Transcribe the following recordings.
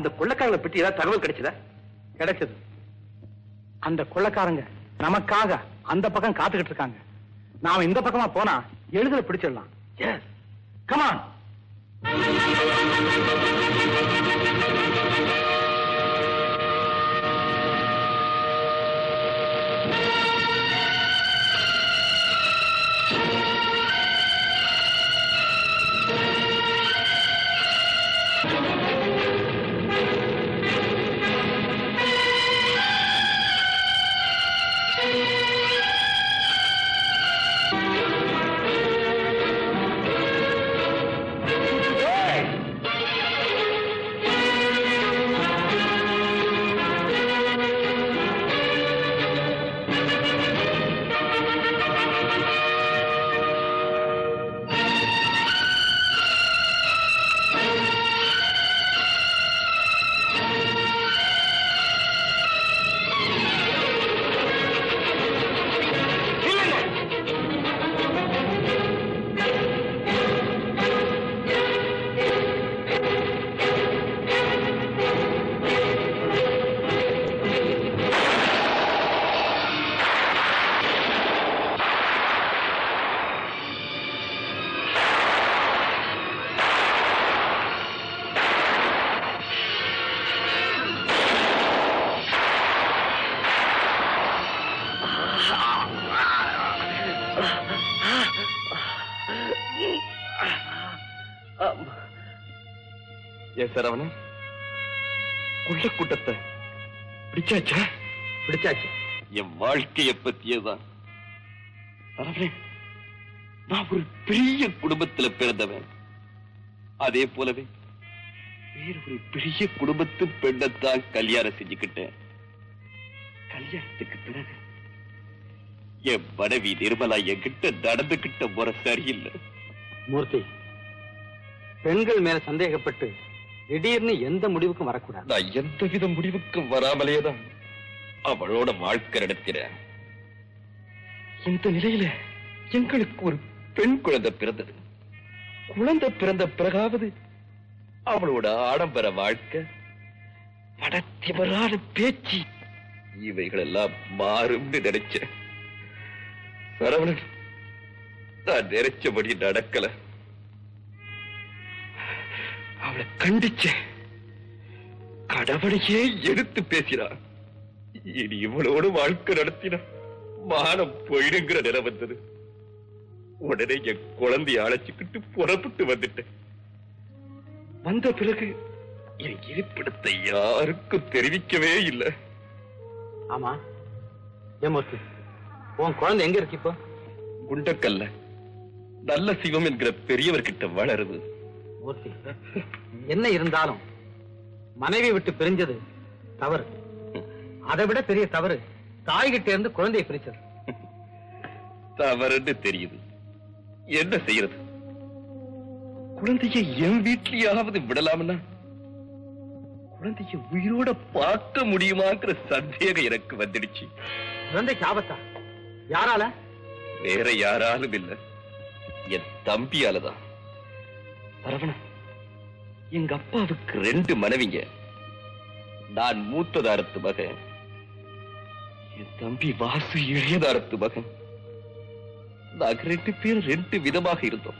அந்த கொள்ளக்காரங்களை பற்றி ஏதாவது தகவல் கிடைச்சதா கிடைச்சது அந்த கொள்ளக்காரங்க நமக்காக அந்த பக்கம் காத்துக்கிட்டு இருக்காங்க நாம இந்த பக்கமா போனா எளிதில் பிடிச்சிடலாம் எஸ் கமான் ஏன் சார் அவன குள்ள கூட்டத்தை பிடிச்சாச்சா பிடிச்சாச்சு என் வாழ்க்கைய பத்தியதான் சரவணே நான் ஒரு பெரிய குடும்பத்துல பிறந்தவன் அதே போலவே வேற ஒரு பெரிய குடும்பத்து பெண்ணத்தான் கல்யாணம் செஞ்சுக்கிட்டேன் கல்யாணத்துக்கு பிறகு என் மனைவி நிர்மலா என்கிட்ட நடந்துகிட்ட முறை சரியில்லை மூர்த்தி பெண்கள் மேல சந்தேகப்பட்டு திடீர்னு எந்த முடிவுக்கும் வரக்கூடாது நான் எந்தவித முடிவுக்கும் வராமலேதான் அவளோட வாழ்க்கை நடத்தினேன் இந்த நிலையில எங்களுக்கு ஒரு பெண் குழந்தை பிறந்தது குழந்தை பிறந்த பிறகாவது அவளோட ஆடம்பர வாழ்க்கை படத்திவரான பேச்சு இவைகளெல்லாம் மாறும்னு நினைச்சேன் சரவணன் நான் நினைச்சபடி நடக்கல அவளை கண்டிச்சேன் கடவுளையே எடுத்து பேசினான் இனி இவளோடு வாழ்க்கை நடத்தின மானம் போயிடுங்கிற நிலை வந்தது உடனே என் குழந்தைய அழைச்சுக்கிட்டு புறப்பட்டு வந்துட்டேன் வந்த பிறகு என் இருப்பிடத்தை யாருக்கும் தெரிவிக்கவே இல்லை ஆமா ஏன் மூர்த்தி உன் குழந்தை எங்க இருக்கு இப்போ குண்டக்கல்ல நல்ல சிவம் என்கிற பெரியவர்கிட்ட வளருது மூர்த்தி என்ன இருந்தாலும் மனைவி விட்டு பிரிஞ்சது தவறு அதை விட பெரிய தவறு தாய்கிட்ட இருந்து குழந்தையை பிரிச்சது தவறுன்னு தெரியுது என்ன செய்யறது குழந்தைய என் வீட்லயாவது விடலாம்னா குழந்தைய உயிரோட பார்க்க முடியுமாங்கிற சந்தேகம் எனக்கு வந்துடுச்சு குழந்தைக்கு ஆபத்தா யாரால வேற யாராலும் இல்ல என் தம்பியாலதான் சரவணா எங்க அப்பாவுக்கு ரெண்டு மனைவிங்க நான் மூத்ததாரத்து மகன் என் தம்பி வாசு இளையதாரத்து மகன் நாங்க ரெண்டு பேரும் ரெண்டு விதமாக இருந்தோம்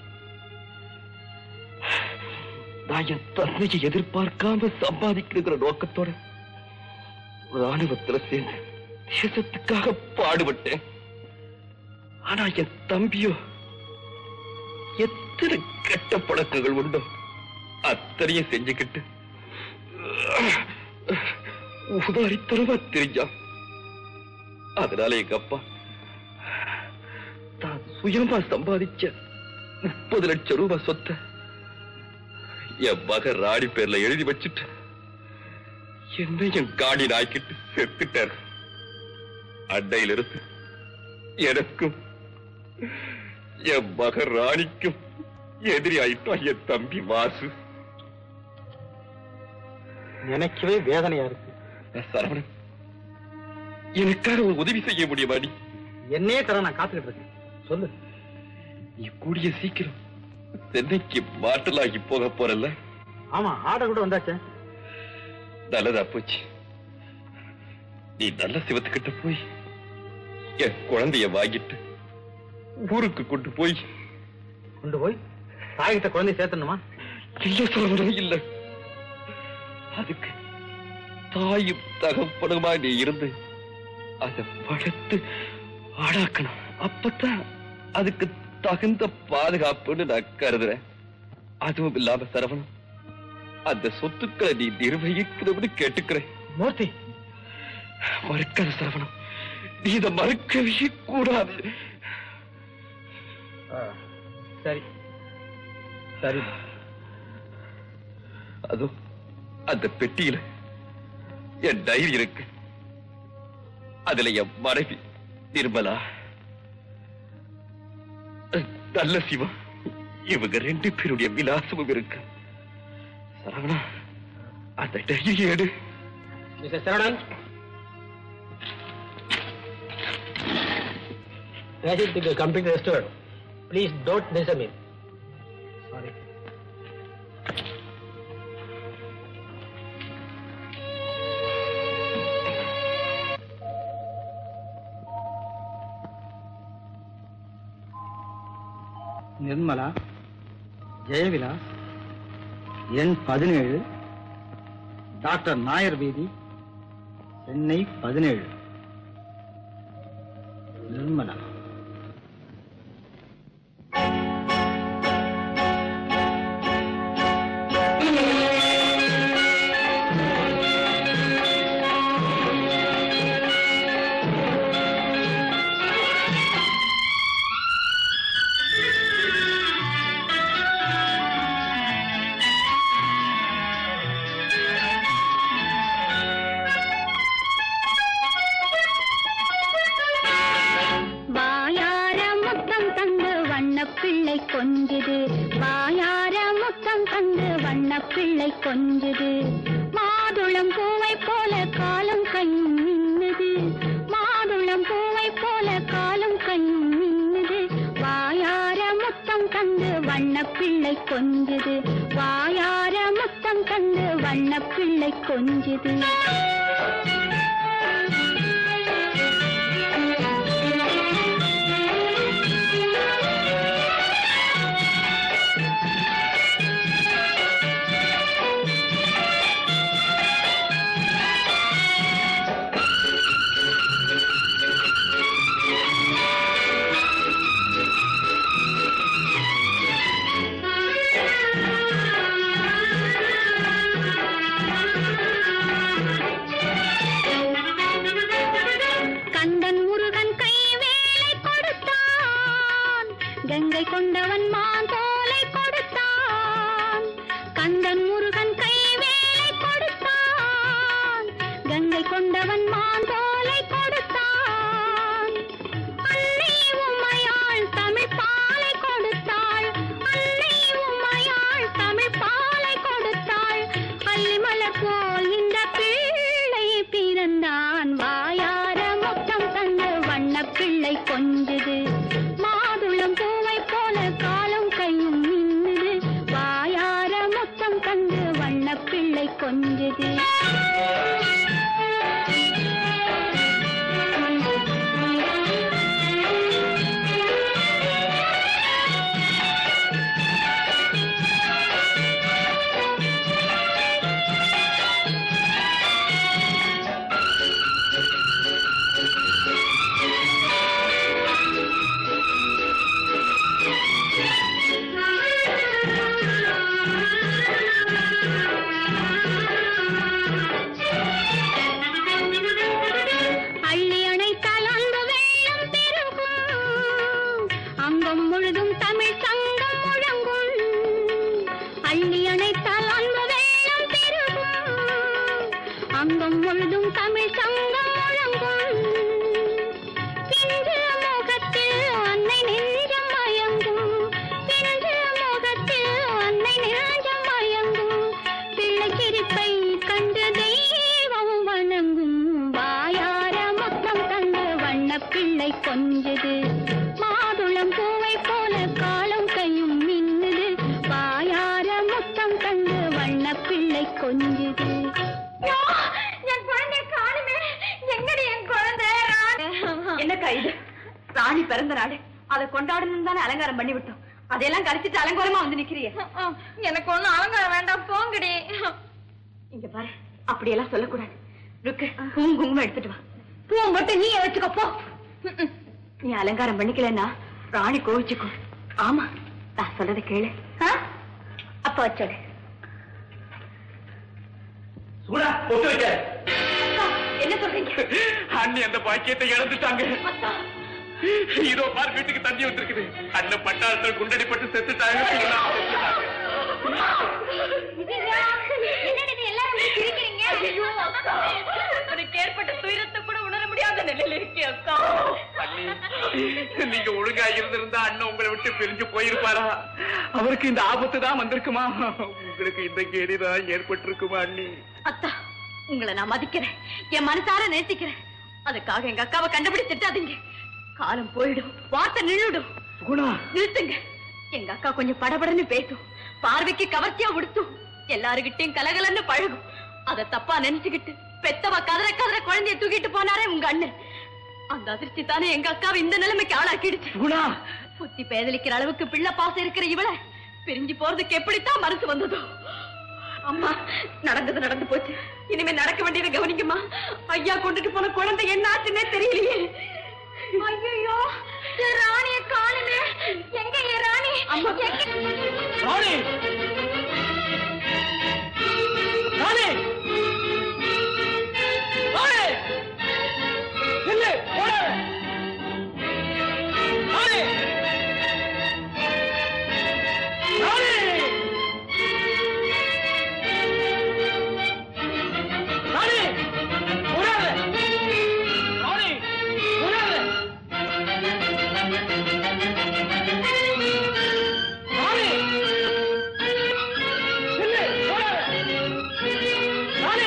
நான் என் தந்தையை எதிர்பார்க்காம சம்பாதிக்கணுங்கிற நோக்கத்தோட ராணுவத்துல சேர்ந்து தேசத்துக்காக பாடுபட்டேன் ஆனா என் தம்பியோ எத்தனை கெட்ட பழக்கங்கள் உண்டோ அத்தனையும் செஞ்சுக்கிட்டு உதாரித்தனமா தெரிஞ்சான் அதனால எங்க அப்பா தான் சுயமா சம்பாதிச்ச முப்பது லட்சம் ரூபாய் சொத்தை என் மக ராணி பேர்ல எழுதி வச்சுட்டு என்ன என் காணி நாய்க்கிட்டு செத்துட்டார் அண்டையிலிருந்து எனக்கும் என் மக ராணிக்கும் எதிரி ஆயிட்டான் என் தம்பி வாசு நினைக்கவே வேதனையா இருக்கு சரவணன் எனக்காக ஒரு உதவி செய்ய முடியுமா நீ என்னையே தர நான் காத்துக்கிட்டு இருக்கேன் சொல்லு நீ கூடிய சீக்கிரம் சென்னைக்கு மாற்றலாகி போக போறல்ல ஆமா ஆர்டர் கூட வந்தாச்சே நல்லதா போச்சு நீ நல்ல சிவத்துக்கிட்ட போய் என் குழந்தைய வாங்கிட்டு ஊருக்கு கொண்டு போய் கொண்டு போய் தாய்கிட்ட குழந்தை சேர்த்தணுமா இல்ல சரவணன் இல்ல அதுக்கு தாயும் தகப்பனுமா நீ இருந்து அதை வளர்த்து ஆளாக்கணும் அப்பதான் அதுக்கு தகுந்த பாதுகாப்புன்னு நான் கருதுறேன் அதுவும் இல்லாம சரவணன் அந்த சொத்துக்களை நீ நிர்வகிக்கணும்னு கேட்டுக்கிறேன் மூர்த்தி மறுக்காத சரவணம் நீ இதை மறுக்கவே கூடாது சரி சரி அதோ அந்த பெட்டியில என் டைரி இருக்கு அதுல என் மனைவி நிர்மலா நல்ல சிவம் இவங்க ரெண்டு பேருடைய விலாசமும் இருக்கு சரவணா அந்த டைரி எடு mister Saravanan Let it be completely restored. Please don't disturb me. Sorry. Nirmala Jayavilas எண் பதினேழு டாக்டர் நாயர் வீதி சென்னை பதினேழு நிர்மலா வாயார முத்தம் தந்து வண்ணப்பிள்ளை கொஞ்சுது வாயார முத்தம் தந்து வண்ணப்பிள்ளை கொஞ்சுது மாதுளம் பூவை போல காலம் கையும் மின்னுது மாதுளம் பூவை போல காலம் கையும் மின்னுது வாயார முத்தம் தந்து வண்ணப்பிள்ளை கொஞ்சுது வாயார முத்தம் தந்து வண்ணப்பிள்ளை கொஞ்சுது கந்தன் முருகன் கை வேலை கொடுத்தான் கங்கை கொண்டவன் மாந்தோலை கொடுத்தான் கந்தன் முருகன் கை வேலை கொடுத்தான் கங்கை கொண்டவன் மாந்தோலை கொடுத்தான் அன்னை உமையாள் தமிழ் பாலை கொடுத்தாள் அன்னை உமையாள் தமிழ் பாலை கொடுத்தாள் அல்லிமலர் போல் இந்த பிள்ளை பிறந்தான் வாயார முத்தம் தந்து வண்ணப் பிள்ளை கொஞ்சுது மாதுளம் பூவை போல காலம் கையும் மின்னுது வாயார முத்தம் தந்து வண்ணப் பிள்ளை கொஞ்சுது அள்ளி அணைத்தால் அன்பு வெள்ளம் பெருகும் அங்கம் முழுதும் தமிழ் சங்கம் முழங்கும் அள்ளி அணைத்தால் அன்பு வெள்ளம் பெருகும் அங்கம் முழுதும் தமிழ் சங்கம் முழங்கும் பிஞ்சு முகத்தில் அன்னை நெஞ்சம் மயங்கும் பிஞ்சு முகத்தில் அன்னை நெஞ்சம் மயங்கும் பிள்ளை சிரிப்பை கண்டு தெய்வம் வணங்கும் வாயார முத்தம் தந்து வண்ணப் பிள்ளை கொஞ்சுது மாதுளம் பூவை போல காலம் கையும் மின்னுது வாயார முத்தம் தந்து வண்ணப் பிள்ளை கொஞ்சுது என் குழந்தைய காணுமே எங்கடி என் குழந்தை என்னக்கா இது ராணி பிறந்த நாள் அதை கொண்டாடணும் தானே அலங்காரம் பண்ணி விட்டோம் அதையெல்லாம் கழிச்சிட்டு அலங்காரமா வந்து நிக்கிறியே எனக்கு ஒண்ணும் அலங்காரம் வேண்டாம் போங்கடி இங்க பாரு அப்படியெல்லாம் சொல்லக்கூடாது ருக்கு பூவும் குங்குமம் எடுத்துட்டு வா பூ மட்டும் நீ வச்சுக்கோ போ ம்ம். நீ அலங்காரம் பண்ணிக்கலன்னா ராணி கோவிச்சுக்கும் ஆமா நான் சொல்றதை கேளு ஆ? அப்ப வச்சோடு சுகுணா ஒத்து வைக்க என்ன சொல்றீங்க அண்ணி அந்த பாக்கியத்தை இழந்துட்டாங்க அத்தா, இதோ பார் வீட்டுக்கு தண்ணி வந்திருக்குது அண்ணன் பட்டாளத்துல குண்டடிப்பட்டு செத்துட்டாங்க சுகுணா, செத்துட்டாங்க. என்னடி இது எல்லாரும் இப்படி சிரிக்கிறீங்க உனக்கு ஏற்பட்ட துயரத்தை கூட உணர முடியாத நிலையில இருக்கே அக்கா அண்ணி நீங்க ஒழுங்கா இருந்திருந்தா அண்ணன் உங்களை விட்டு பிரிஞ்சு போயிருப்பாரா அவருக்கு இந்த ஆபத்து தான் வந்திருக்குமா உங்களுக்கு இந்த கேடிதான் ஏற்பட்டிருக்குமா அண்ணி அத்தா உங்களை நான் மதிக்கிறேன் என் மனசார நேசிக்கிறேன் அதுக்காக எங்க அக்காவை கண்டுபிடி திட்டாதீங்க காலம் போயிடும் வார்த்தை நின்றுடும் குணா நிறுத்துங்க எங்க அக்கா கொஞ்சம் படபடன்னு பேசும் பார்வைக்கு கவர்ச்சியா உடுத்தும் எல்லாருகிட்டயும் கலகலன்னு பழகும் அத தப்பா நினைச்சுக்கிட்டு பெத்தவ கதற கதற குழந்தைய தூக்கிட்டு போனாரே உங்க அண்ணன் அந்த அதிர்ச்சி தானே எங்க அக்காவை இந்த நிலைமைக்கு ஆளாக்கிடுச்சு குணா புத்தி பேதலிக்கிற அளவுக்கு பிள்ளை பாசம் இருக்கிற இவளை பிரிஞ்சு போறதுக்கு எப்படித்தான் மனசு வந்ததோ அம்மா நடந்தது நடந்து போச்சு இனிமே நடக்க வேண்டியதை கவனிக்குமா ஐயா கொண்டுட்டு போன குழந்தை என்ன ஆச்சுன்னே தெரியலையே ஐயோ என் ராணிய காணுமே எங்க என் ராணி அம்மா. எங்க ராணி ராணி ராணி நில்லு ஓடாத ராணி ராணி ராணி ஓடாத ராணி ஓடாத ராணி நில்லு ஓடாத ராணி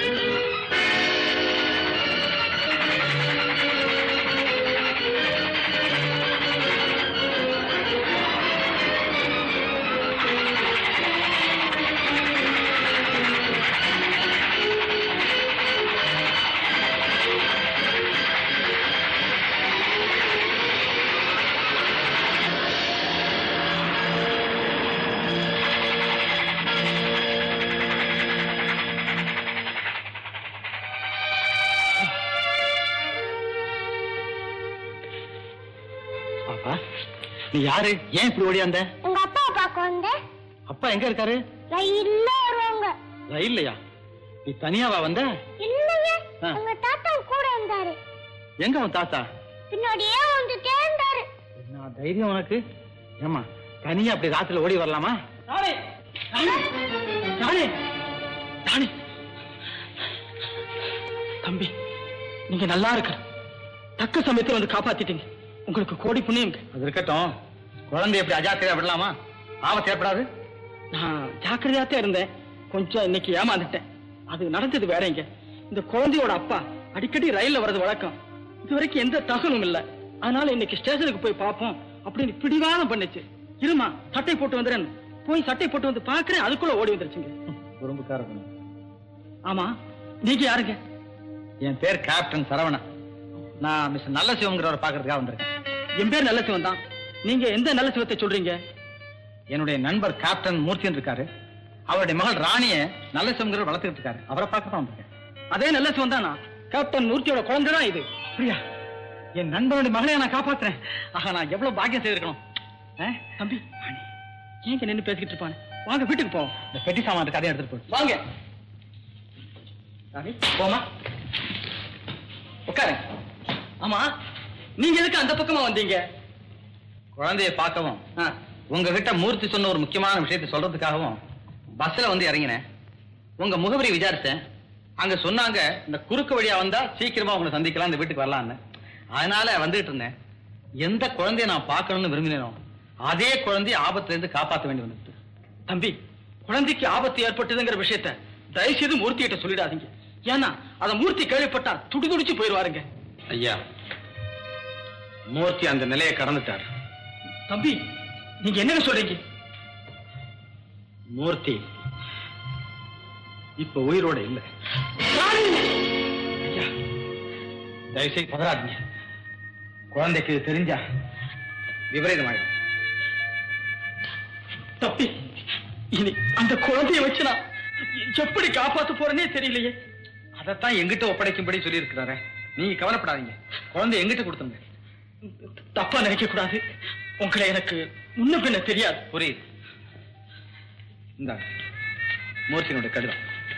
பாப்பா நீ யாரு ஏன் இப்படி ஓடியாந்த உங்க அப்பா பார்க்க வந்தேன் அப்பா எங்க இருக்காரு ரயில்ல வருவாங்க ரயில்லையா நீ தனியாவா வந்த இல்லைங்க ஆ. உங்க தாத்தா கூட இருந்தாரு எங்க அவன் தாத்தா பின்னாடியே வந்துட்டே இருந்தாரு நான் தைரியம் உனக்கு ஏமா தனியா அப்படி ராத்திரில ஓடி வரலாமா ராணி ராணி ராணி தம்பி நீங்க நல்லா இருக்க தக்க சமயத்துல வந்து காப்பாத்திட்டீங்க உங்களுக்கு கோடி புண்ணியம் அது இருக்கட்டும் குழந்தை எப்படி அஜாக்கிரதையா விடலாமா ஆபத்து ஏற்படாது நான் ஜாக்கிரதையாத்தே இருந்தேன் கொஞ்சம் இன்னைக்கு ஏமாந்துட்டேன் அது நடந்தது வேறங்க இந்த குழந்தையோட அப்பா அடிக்கடி ரயில்ல வர்றது வழக்கம் இது வரைக்கும் எந்த தகவலும் இல்ல அதனால இன்னைக்கு ஸ்டேஷனுக்கு போய் பார்ப்போம் அப்படின்னு பிடிவாதம் பண்ணுச்சு இருமா சட்டை போட்டு வந்துறேன் போய் சட்டை போட்டு வந்து பாக்குறேன் அதுக்குள்ள ஓடி வந்துருச்சுங்க குறும்புக்கார ஆமா நீங்க யாருங்க என் பேர் கேப்டன் சரவணன் நான் மிஸ்டர் நல்ல சிவங்கிறவரை பார்க்கறதுக்காக வந்திருக்கேன் என் பேர் நல்ல சிவன் தான் நீங்க எந்த நல்ல சிவத்தை சொல்றீங்க என்னுடைய நண்பர் கேப்டன் மூர்த்தின்னு இருக்காரு அவருடைய மகள் ராணிய நல்ல சிவங்கிறவர் வளர்த்துக்கிட்டு இருக்காரு அவரை பார்க்க தான் வந்திருக்கேன் அதே நல்ல சிவன் தானா கேப்டன் மூர்த்தியோட குழந்தை தான் இது பிரியா என் நண்பருடைய மகளை நான் காப்பாத்துறேன் ஆஹா நான் எவ்வளவு பாக்கியம் செய்திருக்கணும் ஆ? தம்பி ஏங்க நின்னு பேசிக்கிட்டு இருப்பானே வாங்க வீட்டுக்கு போவோம் இந்த பெட்டி சாமான் கதையை எடுத்துட்டு போய் வாங்க ராணி போமா உட்காருங்க ஆமா நீங்க எதுக்கு அந்த பக்கமா வந்தீங்க குழந்தையை பார்க்கவும் ஆ, உங்ககிட்ட மூர்த்தி சொன்ன ஒரு முக்கியமான விஷயத்தை சொல்றதுக்காகவும் பஸ்ல வந்து இறங்கினேன் உங்க முகவரி விசாரிச்சேன் அங்க சொன்னாங்க இந்த குறுக்கு வழியா வந்தா சீக்கிரமா உங்களை சந்திக்கலாம் இந்த வீட்டுக்கு வரலாம்னு அதனால வந்துகிட்டு இருந்தேன் எந்த குழந்தைய நான் பார்க்கணும்னு விரும்பினேனோ அதே குழந்தைய ஆபத்துல இருந்து காப்பாற்ற வேண்டி வந்துட்டு தம்பி குழந்தைக்கு ஆபத்து ஏற்பட்டதுங்கிற விஷயத்த தயவு செய்து மூர்த்தி கிட்ட சொல்லிடாதீங்க ஏன்னா அத மூர்த்தி கேள்விப்பட்டா துடி துடிச்சு போயிருவாருங்க ஐயா மூர்த்தி அந்த நிலையை கடந்துட்டார் தம்பி நீங்க என்னங்க சொல்றீங்க மூர்த்தி இப்ப உயிரோட இல்ல ஐயா தயவுசெய்து பதறாதீங்க குழந்தைக்கு இது தெரிஞ்சா விபரீதமாயிடும் தப்பி இனி அந்த குழந்தைய வச்சு நான் எப்படி காப்பாத்த போறேனே தெரியலையே அதைத்தான் எங்கிட்ட ஒப்படைக்கும்படி சொல்லியிருக்கிறாரே நீங்க கவலைப்படாதீங்க குழந்தை எங்கிட்ட கொடுத்துருங்க தப்பா நினைக்க கூடாது உங்களை எனக்கு முன்ன பின்ன தெரியாது புரியுது இந்த மூர்த்தியினுடைய கடிதம்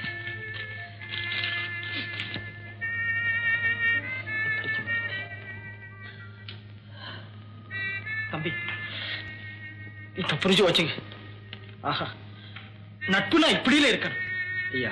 தம்பி இப்ப புரிஞ்சு வச்சுங்க ஆஹா நட்புனா இப்படியில இருக்கணும் ஐயா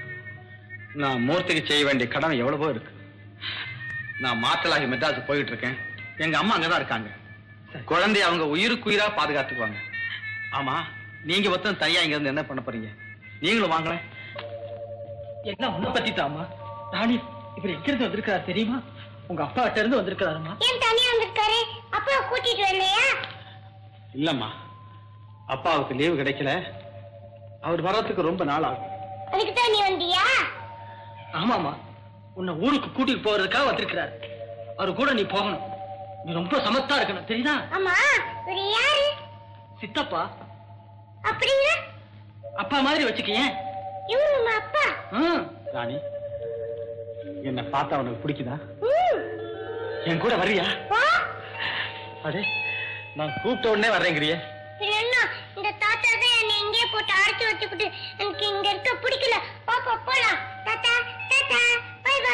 நான் மூர்த்திக்கு செய்ய வேண்டிய கடமை எவ்வளவோ இருக்கு நான் மாத்தலாகி மெட்ராஸுக்கு போயிட்டு இருக்கேன் எங்க அம்மா அங்கதான் இருக்காங்க குழந்தைய அவங்க உயிருக்கு உயிரா பாதுகாத்துக்குவாங்க ஆமா நீங்க மொத்தம் தனியா இங்க இருந்து என்ன பண்ண போறீங்க நீங்களும் வாங்களேன் எல்லாம் உன்னை பத்தி தாமா ராணி இவர் எங்க இருந்து வந்திருக்காரு தெரியுமா உங்க அப்பா கிட்ட இருந்து வந்திருக்காருமா ஏன் தனியா வந்திருக்காரு அப்பா கூட்டிட்டு வரலையா இல்லம்மா அப்பாவுக்கு லீவு கிடைக்கல அவர் வர்றதுக்கு ரொம்ப நாள் ஆகும் அதுக்கு தான் நீ வந்தியா ஆமாமா உன்னை ஊருக்கு கூட்டிட்டு போறதுக்காக வந்திருக்கிறாரு அவரு கூட நீ போகணும் நீ ரொம்ப சமத்தா இருக்கணும் தெரியுதா ஆமா இவரு யாரு சித்தப்பா அப்படின்னா அப்பா மாதிரி வச்சுக்கேன் இவரு உங்க அப்பா ராணி என்ன பார்த்தா உனக்கு பிடிக்குதா ம். என் கூட வர்றியா வா அடே நான் கூப்பிட்ட உடனே வர்றேங்கிறியே பின்ன என்ன இந்த தாத்தா தான் என்னை இங்கேயே போட்டு அடைச்சு வச்சுக்கிட்டு எனக்கு இங்க இருக்க பிடிக்கல பாப்பா போலாம் தாத்தா தாத்தா பை பை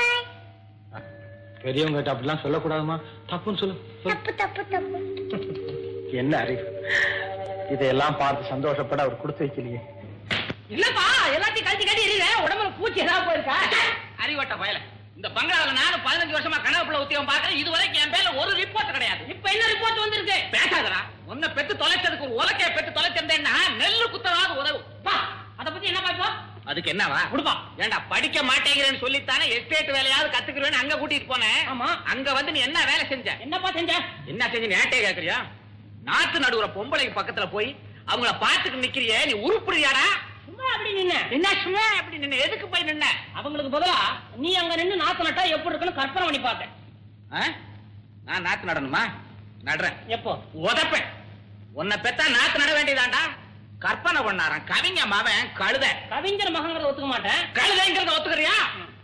பெரியவங்க அப்படிலாம் சொல்லக்கூடாதுமா தப்புன்னு சொல்லு சொல்லு. தப்பு தப்பு தப்பு என்ன அறிவு இதையெல்லாம் பார்த்து சந்தோஷப்பட அவர் கொடுத்து வைக்கலையே இல்லப்பா எல்லாத்தையும் கழிச்சு கட்டி எறியுற உடம்புல பூச்சி ஏதாவது போயிருக்கா அறிவட்ட பயல இந்த பங்களால நானும் பதினஞ்சு வருஷமா கனவுக்குள்ள உத்தியோகம் பாக்குறேன் இது வரைக்கும் என் பேர்ல ஒரு ரிப்போர்ட் கிடையாது இப்ப என்ன ரிப்போர்ட் வந்திருக்கு பேசாதடா உன்னை பெத்து தொலைச்சதுக்கு ஒரு உலக்கைய பெத்து தொலைச்சிருந்தேன்னா நெல்லு குத்தவாது உதவும் பா அத பத்தி என்ன பாப்பா அதுக்கு என்னவா கொடுப்பா. ஏண்டா படிக்க மாட்டேங்கிறேன்னு சொல்லித்தானே எஸ்டேட் வேலையாவது கத்துக்கிறேன்னு அங்க கூட்டிட்டு போனேன் ஆமா. அங்க வந்து நீ என்ன வேலை செஞ்ச என்னப்பா செஞ்ச என்ன செஞ்சு நேட்டே கேக்குறியா நாத்து நடுவுற பொம்பளைக்கு பக்கத்துல போய் அவங்கள பாத்துட்டு நிக்கிறியே நீ உருப்புறியாடா சும்மா அப்படி நின்ன என்ன சும்மா அப்படி நின்னு எதுக்கு போய் நின்ன அவங்களுக்கு பதிலா நீ அங்க நின்னு நாத்து நட்டா எப்படி இருக்குன்னு கற்பனை பண்ணி பார்த்தேன் ஆ? நான் நாத்து நடணுமா நடுறேன் எப்போ உதப்பேன் உன்னை பெத்தா நாத்து நட வேண்டியதாண்டா கற்பனை பண்ணாராம் கவிங்க மவன் கழுத கவிஞர் மகங்கிறத ஒத்துக்க மாட்டேன் கழுதைங்கிறத ஒத்துக்கிறியா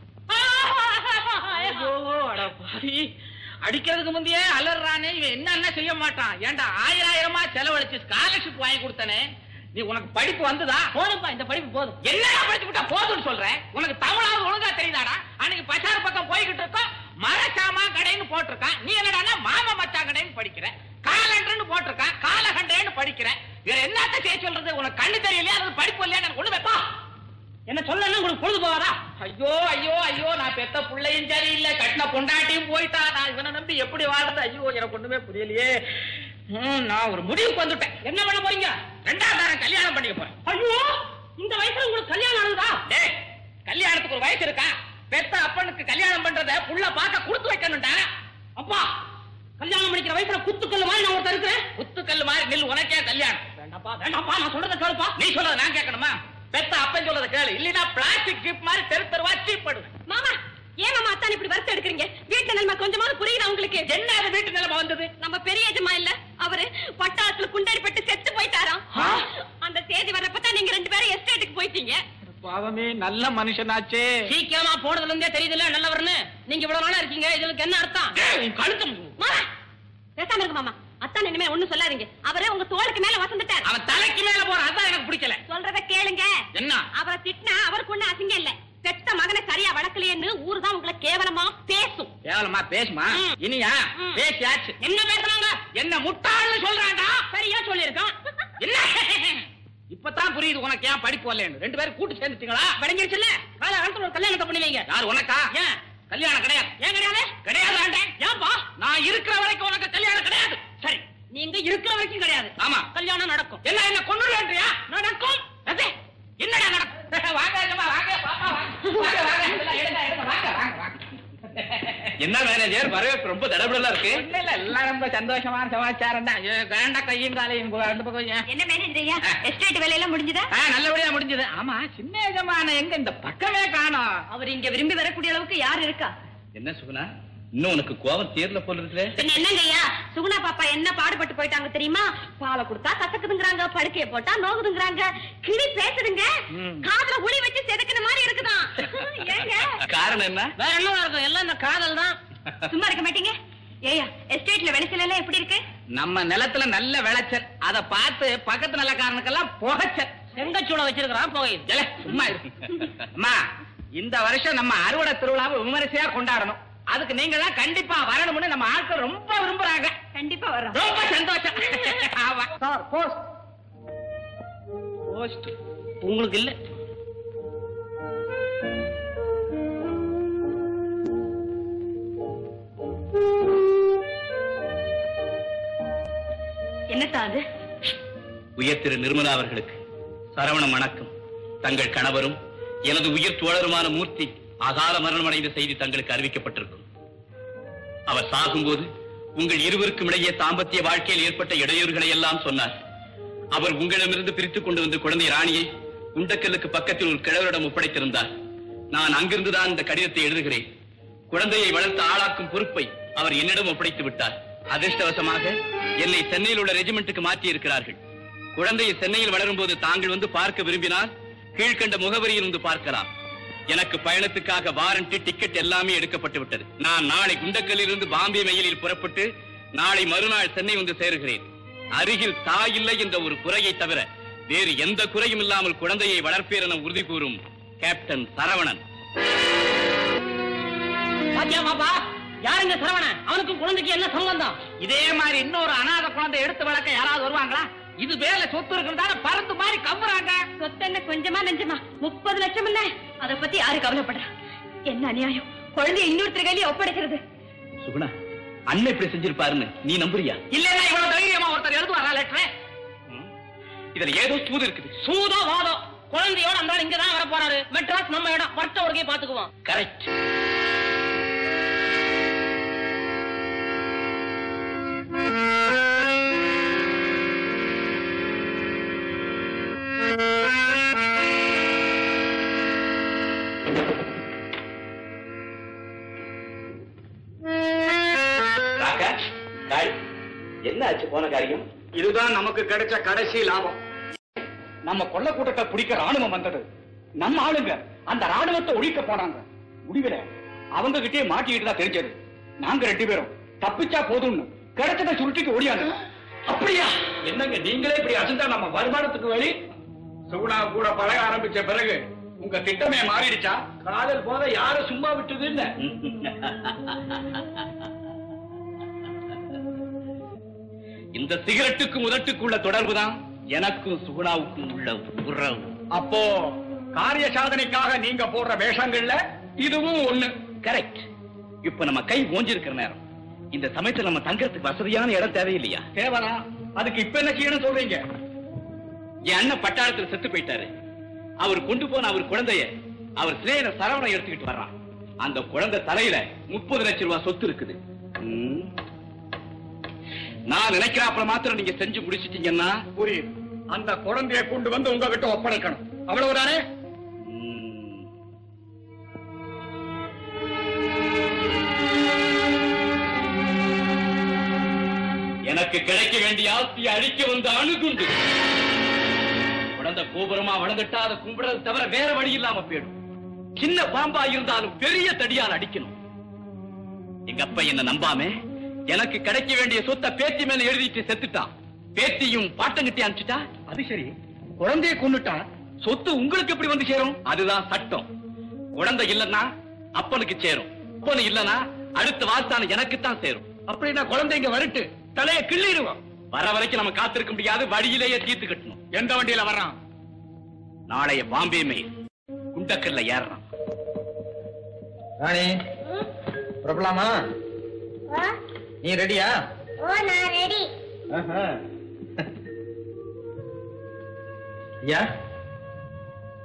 ஐயோ, அட பாவி. அடிக்கிறதுக்கு முந்தையே அலறானே இவன் என்ன என்ன செய்ய மாட்டான் ஏன்டா ஆயிரம் ஆயிரமா செலவழிச்சு ஸ்காலர்ஷிப் வாங்கி கொடுத்தனே நீ உனக்கு படிப்பு வந்ததா போதும்ப்பா இந்த படிப்பு போதும் என்னடா படிச்சு விட்டா போதும்னு சொல்றேன் உனக்கு தமிழாவது ஒழுங்கா தெரியுதாடா அன்னைக்கு பசார் பக்கம் போய்கிட்டு இருக்கோம் மரச்சாமா கடைன்னு போட்டிருக்கான் நீ என்னடான்னா மாமா மச்சான் கடைன்னு படிக்கிற காலண்டர்னு போட்டிருக்கான் காலகண்டேன்னு படிக்கிற வேற என்னத்த செய்ய சொல்றது உனக்கு கண்ணு தெரியலையா அது படிப்பு இல்லையா எனக்கு ஒண்ணு வைப்பா என்ன சொல்லணும் உங்களுக்கு பொழுது போகாதா ஐயோ ஐயோ ஐயோ நான் பெத்த பிள்ளையும் சரியில்லை கட்டின பொண்டாட்டியும் போயிட்டா நான் இவனை நம்பி எப்படி வாழ்றது ஐயோ எனக்கு ஒண்ணுமே புரியலையே ம், நான் ஒரு முடிவுக்கு வந்துட்டேன் என்ன பண்ண போறீங்க ரெண்டாவது தாரம் கல்யாணம் பண்ணிக்க போறேன் ஐயோ இந்த வயசுல உங்களுக்கு கல்யாணம் ஆனதா டேய் கல்யாணத்துக்கு ஒரு வயசு இருக்கா பெத்த அப்பனுக்கு கல்யாணம் பண்றத புள்ள பார்க்க கொடுத்து வைக்கணும்டா அப்பா கல்யாணம் பண்ணிக்கிற வயசுல குத்துக்கல்லு மாதிரி நான் ஒருத்தர் இருக்கிறேன் குத்துக்கல் மாதிரி நில் உனக்கே கல்யாணம் வேண்டாப்பா வேண்டாப்பா நான் சொல்றத கேளுப்பா நீ சொல்றத நான் கேட்கணுமா பெத்த அப்பன் சொல்றத கேளு இல்லைன்னா பிளாஸ்டிக் ஜிப் மாதிரி தெரு தெருவா சீப்படுவேன் மாமா ஏன் மாமா அத்தான் இப்படி வருத்தம் எடுக்கிறீங்க வீட்டுல நிலைமை கொஞ்சமாவது புரியுதா உங்களுக்கு என்ன அது வீட்டு நிலைமை வந்தது நம்ம பெரிய எஜமா இல்ல அவரு பட்டாளத்துல குண்டடிப்பட்டு செத்து போயிட்டாராம் ஆ? அந்த செய்தி வர்றப்பதான் நீங்க ரெண்டு பேரும் எஸ்டேட்டுக்கு போயிட்டீங்க பாவமே நல்ல மனுஷனாச்சே சீக்கிரமா போனதுல இருந்தே தெரியுதுல்ல நல்லவர்னு நீங்க இவ்வளவு நாளா இருக்கீங்க இதுக்கு என்ன அர்த்தம் டேய், கழுத்து மாமா பேசாம இருக்கு மாமா அத்தான் இனிமே ஒண்ணும் சொல்லாதீங்க அவரே உங்க தோளுக்கு மேல வசந்துட்டார் அவன் தலைக்கு மேல போறான் அதான் எனக்கு பிடிக்கல சொல்றத கேளுங்க என்ன அவரை திட்டினா அவருக்கு ஒண்ணு அசிங்கம் இல்ல பெத்த மகனை சரியா வளர்க்கலையேன்னு ஊரு தான் உங்களை கேவலமா பேசும் கேவலமா பேசுமா ம். இனியா ம். பேசியாச்சு என்ன பேசுறாங்க என்ன முட்டாள்னு சொல்றான்டா சரியா சொல்லியிருக்கான் என்ன இப்பதான் புரியுது உனக்கு ஏன் படிப்பு வரலன்னு ரெண்டு பேரும் கூட்டு சேர்ந்துட்டீங்களா விளங்கிருச்சுல்ல கால காலத்துல ஒரு கல்யாணத்தை பண்ணுவீங்க யார் உனக்கா ஏன் கல்யாணம் கிடையாது ஏன் கிடையாது கிடையாது ஆண்டே ஏன்பா நான் இருக்கிற வரைக்கும் உனக்கு கல்யாணம் கிடையாது சரி நீங்க இருக்கிற வரைக்கும் கிடையாது ஆமா கல்யாணம் நடக்கும் என்ன என்ன கொண்டுடுவேன்றியா நடக்கும் அதே என்னடா நடக்கும் வாங்க அம்மா, வாங்க பாப்பா வாங்க வாங்க வாங்க எல்லாம் எடுங்க, எடுங்க, வாங்க வாங்க வாங்க என்ன மேனேஜர் வரவேற்பு ரொம்ப தடபடலா இருக்கு இல்ல இல்ல எல்லாம் ரொம்ப சந்தோஷமான சமாச்சாரம் தான் வேண்ட கையும் காலையும் கு- ரெண்டு பக்கம் ஏன்? என்ன மேனேஜர் ஐயா எஸ்டேட் வேலையெல்லாம் முடிஞ்சதா ஆ, நல்லபடியா முடிஞ்சது ஆமா சின்ன எஜமான எங்க இந்த பக்கமே காணோம் அவர் இங்க விரும்பி வரக்கூடிய அளவுக்கு யார் இருக்கா என்ன சுகுணா இன்னும் உனக்கு கோபம் தேர்ல போல இருக்குல்ல பின்ன என்னங்க ஐயா சுகுணா பாப்பா என்ன பாடுபட்டு போயிட்டாங்க தெரியுமா பாலை கொடுத்தா கசக்குதுங்கறாங்க படுக்கைய போட்டா நோகுதுங்கறாங்க கிளி பேசுதுங்க ம். காதுல உளி வச்சு செதுக்கின மாதிரி இருக்குதான் ஏங்க காரணம் என்ன வேற என்ன இருக்கும் எல்லாம் இந்த காதல் தான் சும்மா இருக்க மாட்டீங்க ஏயா எஸ்டேட்ல விளைச்சல் எல்லாம் எப்படி இருக்கு நம்ம நிலத்துல நல்ல விளைச்சல் அத பார்த்து பக்கத்து நிலக்காரனுக்கெல்லாம் புகைச்சல் செங்கச்சூட வச்சிருக்கிறான் புகை ஜல சும்மா இரு அம்மா இந்த வருஷம் நம்ம அறுவடை திருவிழாவை விமரிசையா கொண்டாடணும் அதுக்கு நீங்க தான் கண்டிப்பா வரணும்னு நம்ம ஆட்கள் ரொம்ப விரும்புறாங்க கண்டிப்பா வர்றோம் ரொம்ப சந்தோஷம் ஆமா சார் போஸ்ட் போஸ்ட் உங்களுக்கு இல்ல என்னத்தான் அது உயர் திரு நிர்மலா அவர்களுக்கு சரவணம் வணக்கம் தங்கள் கணவரும் எனது உயிர் தோழருமான மூர்த்தி அகால மரணமடைந்த செய்தி தங்களுக்கு அறிவிக்கப்பட்டிருக்கும் அவர் சாகும்போது உங்கள் இருவருக்கும் இடையே தாம்பத்திய வாழ்க்கையில் ஏற்பட்ட இடையூறுகளை எல்லாம் சொன்னார் அவர் உங்களிடமிருந்து பிரித்துக் கொண்டு வந்து குழந்தை ராணியை குண்டக்கல்லுக்கு பக்கத்தில் ஒரு கிழவரிடம் ஒப்படைத்திருந்தார் நான் அங்கிருந்துதான் இந்த கடிதத்தை எழுதுகிறேன் குழந்தையை வளர்த்து ஆளாக்கும் பொறுப்பை அவர் என்னிடம் ஒப்படைத்து விட்டார் அதிர்ஷ்டவசமாக என்னை சென்னையில் உள்ள ரெஜிமெண்ட்டுக்கு மாற்றி இருக்கிறார்கள் குழந்தையை சென்னையில் வளரும் போது தாங்கள் வந்து பார்க்க விரும்பினால் கீழ்கண்ட முகவரியில் வந்து பார்க்கலாம் எனக்கு பயணத்துக்காக வாரண்ட் டிக்கெட் எல்லாமே எடுக்கப்பட்டு விட்டது நான் நாளை குண்டக்கல்லில் இருந்து பாம்பே மெயிலில் புறப்பட்டு நாளை மறுநாள் சென்னை வந்து சேருகிறேன் அருகில் தாய் இல்லை என்ற ஒரு குறையை தவிர வேறு எந்த குறையும் இல்லாமல் குழந்தையை வளர்ப்பேர் என உறுதி கூறும் கேப்டன் சரவணன் பாத்தியா பாப்பா யாருங்க சரவணன் அவனுக்கும் குழந்தைக்கு என்ன சம்பந்தம் இதே மாதிரி இன்னொரு அனாதை குழந்தை எடுத்து வளர்க்க யாராவது வருவாங்களா இது வேலை சொத்து இருக்கிறதால பறந்து மாதிரி கவ்வுறாங்க சொத்து என்ன கொஞ்சமா நெஞ்சமா முப்பது லட்சம் இல்ல அத பத்தி யாரு கவலைப்படுறா என்ன அநியாயம் குழந்தைய இன்னொருத்தர் கையில ஒப்படைக்கிறது சுகுணா அண்ணன் இப்படி செஞ்சிருப்பாருன்னு நீ நம்புறியா இல்லன்னா இவ்வளவு தைரியமா ஒருத்தர் எழுதுவாரா லெட்டர் இதுல ஏதோ சூது இருக்குது சூதோ வாதோ குழந்தையோட அந்த ஆள் இங்கதான் வர போறாரு மெட்ராஸ் நம்ம இடம் வர்த்த ஒருக்கே பாத்துக்குவோம் கரெக்ட் என்ன ஆச்சு போன காரியம் இதுதான் நமக்கு கிடைச்ச கடைசி லாபம் நம்ம கொள்ள கூட்டத்தை பிடிக்க ராணுவம் வந்தது நம்ம ஆளுங்க அந்த ராணுவத்தை ஒழிக்க போனாங்க முடிவுல அவங்க கிட்டே மாட்டிக்கிட்டு தான் தெரிஞ்சது நாங்க ரெண்டு பேரும் தப்பிச்சா போதும்னு கிடைச்சதை சுருட்டிக்கு ஓடியாங்க அப்படியா என்னங்க நீங்களே இப்படி அசந்தா நம்ம வருமானத்துக்கு வழி சுகுணா கூட பழக ஆரம்பிச்ச பிறகு உங்க திட்டமே மாறிடுச்சா காதல் போத யார சும்மா விட்டதுன்னு இந்த சிகரெட்டுக்கும் உதட்டுக்குள்ள தொடர்புதான் எனக்கும் சுகுணாவுக்கும் உள்ள உறவு அப்போ காரிய சாதனைக்காக நீங்க போடுற வேஷங்கள்ல இதுவும் ஒண்ணு கரெக்ட் இப்ப நம்ம கை ஓஞ்சிருக்கிற நேரம் இந்த சமயத்துல நம்ம தங்கறதுக்கு வசதியான இடம் தேவையில்லையா தேவனா அதுக்கு இப்ப என்ன செய்யணும் சொல்றீங்க என் அண்ணன் பட்டாளத்துல செத்து போயிட்டாரு அவர் கொண்டு போன அவர் குழந்தைய அவர் சிநேகித சரவணை எடுத்துக்கிட்டு வர்றான் அந்த குழந்தை தலையில முப்பது லட்சம் ரூபாய் சொத்து இருக்குது ம். நான் நினைக்கிறாப்புல மாத்திரம் நீங்க செஞ்சு முடிச்சிட்டீங்கன்னா புரியுது அந்த குழந்தையை கொண்டு வந்து உங்ககிட்ட ஒப்படைக்கணும் அவ்வளவுதானே ம். எனக்கு கிடைக்க வேண்டிய ஆஸ்தியை அழிக்க வந்த அணுகுண்டு குழந்தை கோபுரமா வளர்ந்துட்டா அதை கும்பிடுறது தவிர வேற வழி இல்லாம போயிடும் சின்ன பாம்பா இருந்தாலும் பெரிய தடியால் அடிக்கணும் எங்க அப்பா என்ன நம்பாம எனக்கு கிடைக்க வேண்டிய சொத்தை பேத்தி மேல எழுதிட்டு செத்துட்டான் பேத்தியும் பாட்டங்கிட்டி அனுப்பிச்சிட்டா அது சரி குழந்தையை கொண்டுட்டா சொத்து உங்களுக்கு எப்படி வந்து சேரும் அதுதான் சட்டம் குழந்தை இல்லன்னா அப்பனுக்கு சேரும் அப்பனு இல்லனா அடுத்த வார்த்தான எனக்கு தான் சேரும் அப்படின்னா குழந்தைங்க வரட்டு தலைய கிள்ளிடுவோம் வர வரைக்கும் நம்ம காத்திருக்க முடியாது வழியிலேயே தீர்த்து கட்டணும் எந்த வண்டியில வர்றான் நாளைய பாம்பே மெயில் குண்டக்கல்ல ஏறுறான் ராணி புறப்படலாமா ஓ நீ ரெடியா ஓ நான் ரெடி ஐயா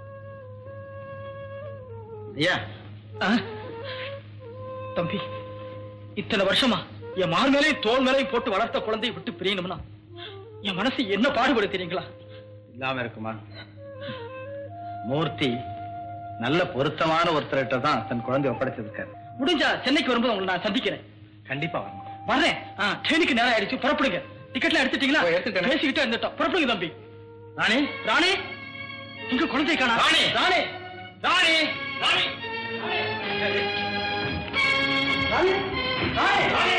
ஐயா தம்பி இத்தனை வருஷமா என் மார் மேலையும் தோல் மேலையும் போட்டு வளர்த்த குழந்தையை விட்டு பிரியணும்னா என் மனசு என்ன பாடுபடு தெரியுங்களா இல்லாம இருக்குமா மூர்த்தி நல்ல பொருத்தமான ஒருத்தர்கிட்ட தான் தன் குழந்தை ஒப்படைச்சிருக்காரு முடிஞ்சா சென்னைக்கு வரும்போது உங்களை நான் சந்திக்கிறேன் கண்டிப்பா வரணும் வர்றேன் ஆ, ட்ரெயினுக்கு நேரம் ஆயிடுச்சு புறப்படுங்க டிக்கெட்லாம் எடுத்துட்டீங்களா ஓ, எடுத்துட்டேனே. பேசிக்கிட்டே இருந்துட்டோம் புறப்படுங்க தம்பி ராணி ராணி எங்க குழந்தை காணா ராணி! ராணி ராணி ராணி ராணி ராணி ராணி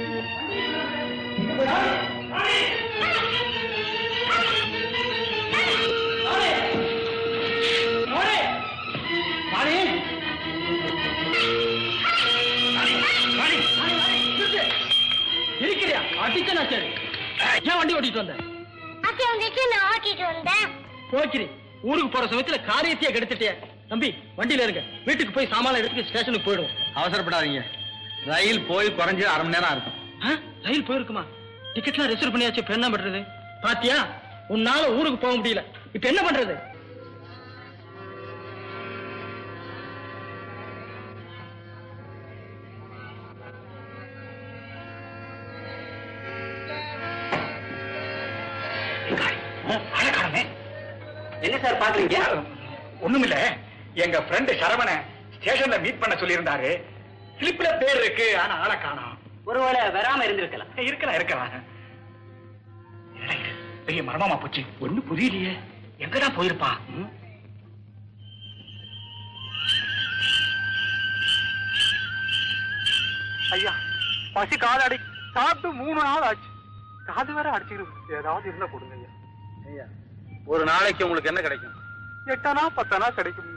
இருக்கிறியா அடிச்சனா சரி ஏன் வண்டி ஓட்டிட்டு வந்த ஆசை வந்துச்சு நான் ஓட்டிட்டு வந்தேன் போக்கிறி ஊருக்கு போற சமயத்துல காரியத்தையே கெடுத்துட்டிய தம்பி வண்டியில இருங்க வீட்டுக்கு போய் சாமான எடுத்துட்டு ஸ்டேஷனுக்கு போயிடுவோம் அவசரப்படாதீங்க ரயில் போய் குறைஞ்சு அரை மணி நேரம் இருக்கும் ஆ? ரயில் போயிருக்குமா டிக்கெட்லாம் ரிசர்வ் பண்ணியாச்சு இப்ப என்ன பண்றது பாத்தியா உன்னால ஊருக்கு போக முடியல இப்ப என்ன பண்றது என்ன சார் பாக்குறீங்க ஒண்ணுமில்ல எங்க ஃப்ரெண்ட் சரவண ஸ்டேஷன்ல மீட் பண்ண சொல்லியிருந்தாரு ஸ்லிப்ல பேர் இருக்கு ஆனா ஆளை காணோம் ஒருவேளை வராம இருந்திருக்கலாம் இருக்கலாம் இருக்கலாம் என்னடா இது? பெரிய மரமாமா போச்சு ஒண்ணு புரியலையே எங்கதான் போயிருப்பா ம்? ஐயா பசி காது அடி சாப்பிட்டு மூணு நாள் ஆச்சு காது வேற அடிச்சுக்கிட்டு ஏதாவது இருந்தா கொடுங்க ஐயா ஐயா ஒரு நாளைக்கு உங்களுக்கு என்ன கிடைக்கும் எட்டனா பத்தனா கிடைக்கும்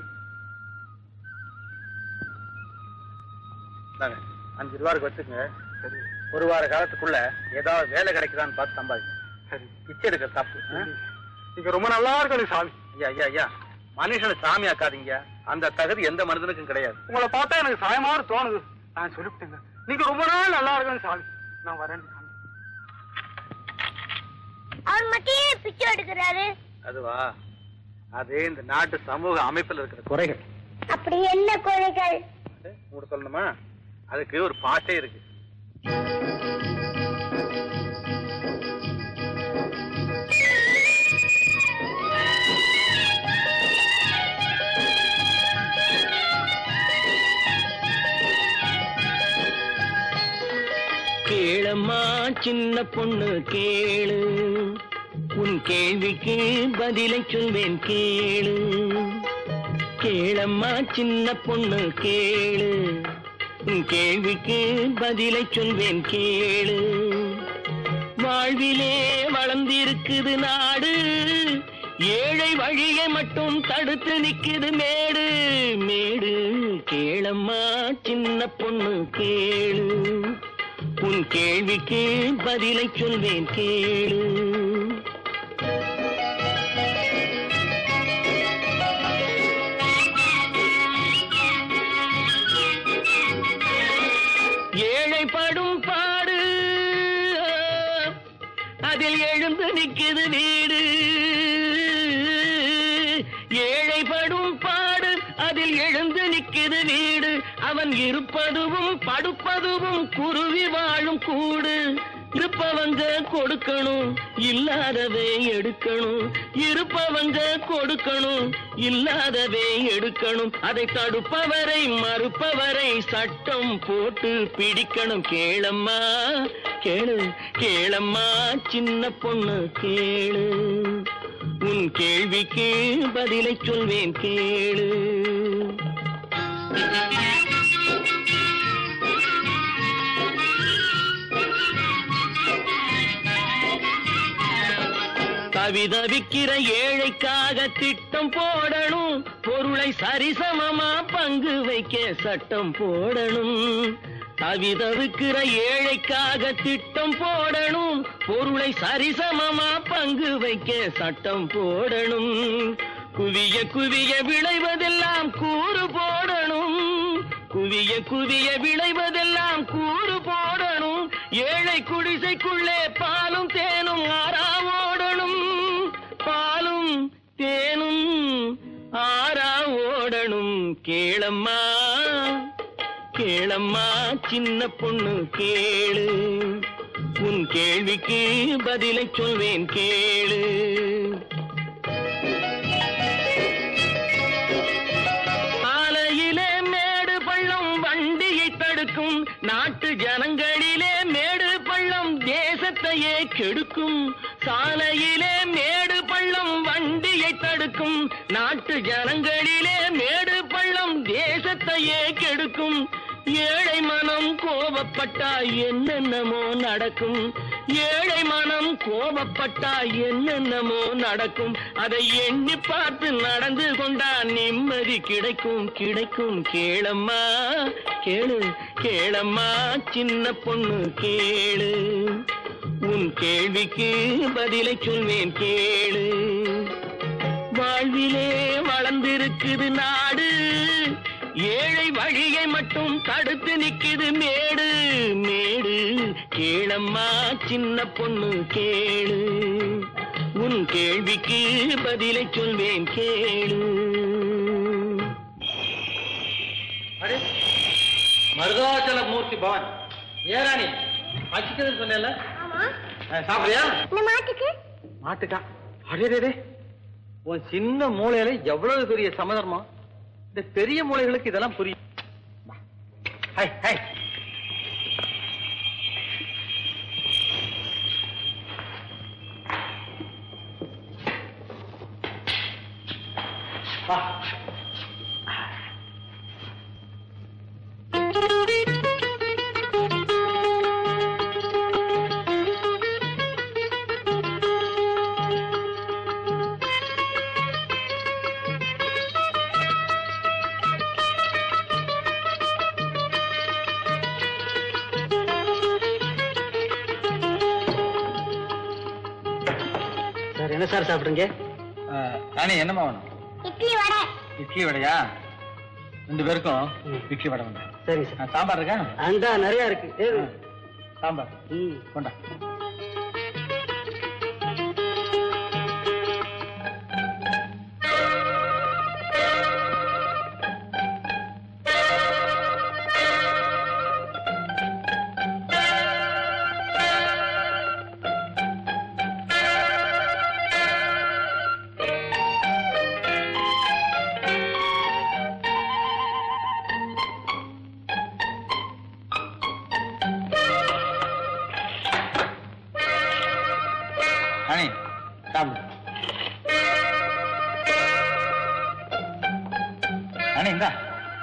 இந்தாங்க, அஞ்சு ரூபாய்க்கு வச்சுக்கோங்க சரி ஒரு வார காலத்துக்குள்ள ஏதாவது வேலை கிடைக்குதான்னு பார்த்து சம்பாதிங்க சரி பிச்சை எடுக்க தப்பு ஆ? நீங்க ரொம்ப நல்லா இருக்கணும் சாமி ஐயா ஐயா ஐயா மனுஷனை சாமி ஆக்காதீங்க அந்த தகுதி எந்த மனிதனுக்கும் கிடையாது உங்களை பார்த்தா எனக்கு சாயமாறு தோணுது நான் சொல்லிவிட்டேங்க நீங்க ரொம்ப நாள் நல்லா இருக்கணும் சாமி நான் வரேன் சாமி அவர் மட்டும் ஏன் பிச்சை எடுக்கிறாரு அதுவா அது இந்த நாட்டு சமூக அமைப்பில் இருக்கிற குறைகள் அப்படி என்ன குறைகள் அது உங்களுக்கு சொல்லணுமா அதுக்கு ஒரு பாட்டே இருக்கு கேளம்மா சின்ன பொண்ணு கேளு உன் கேள்விக்கு பதிலை சொல்வேன் கேளு கேளம்மா சின்ன பொண்ணு கேளு உன் கேள்விக்கு பதிலை சொல்வேன் கேளு வாழ்விலே வளர்ந்திருக்குது நாடு ஏழை வழியை மட்டும் தடுத்து நிக்குது மேடு மேடு கேளம்மா சின்ன பொண்ணு கேளு உன் கேள்விக்கு பதிலை சொல்வேன் கேளு ஏழை படும் பாடு அதில் எழுந்து நிக்குது வீடு ஏழை படும் பாடு அதில் எழுந்து நிக்குது வீடு அவன் இருப்பதுவும் படுப்பதுவும் குருவி வாழும் கூடு இருப்பவங்க கொடுக்கணும் இல்லாதவே எடுக்கணும் இருப்பவங்க கொடுக்கணும் இல்லாதவே எடுக்கணும் அதை தடுப்பவரை மறுப்பவரை சட்டம் போட்டு பிடிக்கணும் கேளம்மா கேளு கேளம்மா சின்ன பொண்ணு கேளு உன் கேள்விக்கு பதிலை சொல்வேன் கேளு கவிதை விக்கிற ஏழைக்காக திட்டம் போடணும் பொருளை சரிசமமா பங்கு வைக்க சட்டம் போடணும் கவிதை விக்கிற ஏழைக்காக திட்டம் போடணும் பொருளை சரிசமமா பங்கு வைக்க சட்டம் போடணும் குவிய குவிய விளைவதெல்லாம் கூறு போடணும் குவிய குவிய விளைவதெல்லாம் கூறு போடணும் ஏழை குடிசைக்குள்ளே பாலும் தேனும் ஆறா ஓடணும் பாலும் தேனும் ஆறா ஓடணும் கேளம்மா கேளம்மா சின்ன பொண்ணு கேளு உன் கேள்விக்கு பதிலை சொல்வேன் கேளு ஆலையிலே மேடு பள்ளம் வண்டியை தடுக்கும் நாட்டு ஜனங்களிலே மேடு பள்ளம் தேசத்தையே கெடுக்கும் சாலையிலே மேடு பள்ளம் வண்டியை தடுக்கும் நாட்டு ஜனங்களிலே மேடு பள்ளம் தேசத்தையே கெடுக்கும் ஏழை மனம் கோபப்பட்டா என்னென்னமோ நடக்கும் ஏழை மனம் கோபப்பட்டா என்னென்னமோ நடக்கும் அதை எண்ணி பார்த்து நடந்து கொண்டா நிம்மதி கிடைக்கும் கிடைக்கும் கேளம்மா கேளு கேளம்மா சின்ன பொண்ணு கேளு உன் கேள்விக்கு பதிலை சொல்வேன் கேளு வாழ்விலே வளர்ந்திருக்குது நாடு ஏழை வழியை மட்டும் தடுத்து நிக்குது மேடு மேடு கேளம்மா சின்ன பொண்ணு கேளு உன் கேள்விக்கு பதிலை சொல்வேன் கேளு அடே மருதாச்சல மூர்த்தி பவன் ஏராணி பசிக்குதுன்னு சொன்னேன்ல ஆமா அஹ், சாப்பிடுறியா இந்த மாட்டுக்கு மாட்டுக்கா அடே உன் சின்ன மூளையில எவ்வளவு பெரிய சமதர்மம் இந்த பெரிய மூளைகளுக்கு இதெல்லாம் புரியும் வா. Hi, hi. வா. சார் என்ன சார் சாப்பிடுறீங்க அஹ், ராணி என்னம்மா வேணும் இட்லி வடை இட்லி வடையா ரெண்டு பேருக்கும் இட்லி வடை வேண்டாம் சரிங்க சார் அஹ், சாம்பார் இருக்கா அந்த நிறைய இருக்கு ஏது? சாம்பார் ம். கொண்டா ராணி சாப்பிடு ராணி இந்தா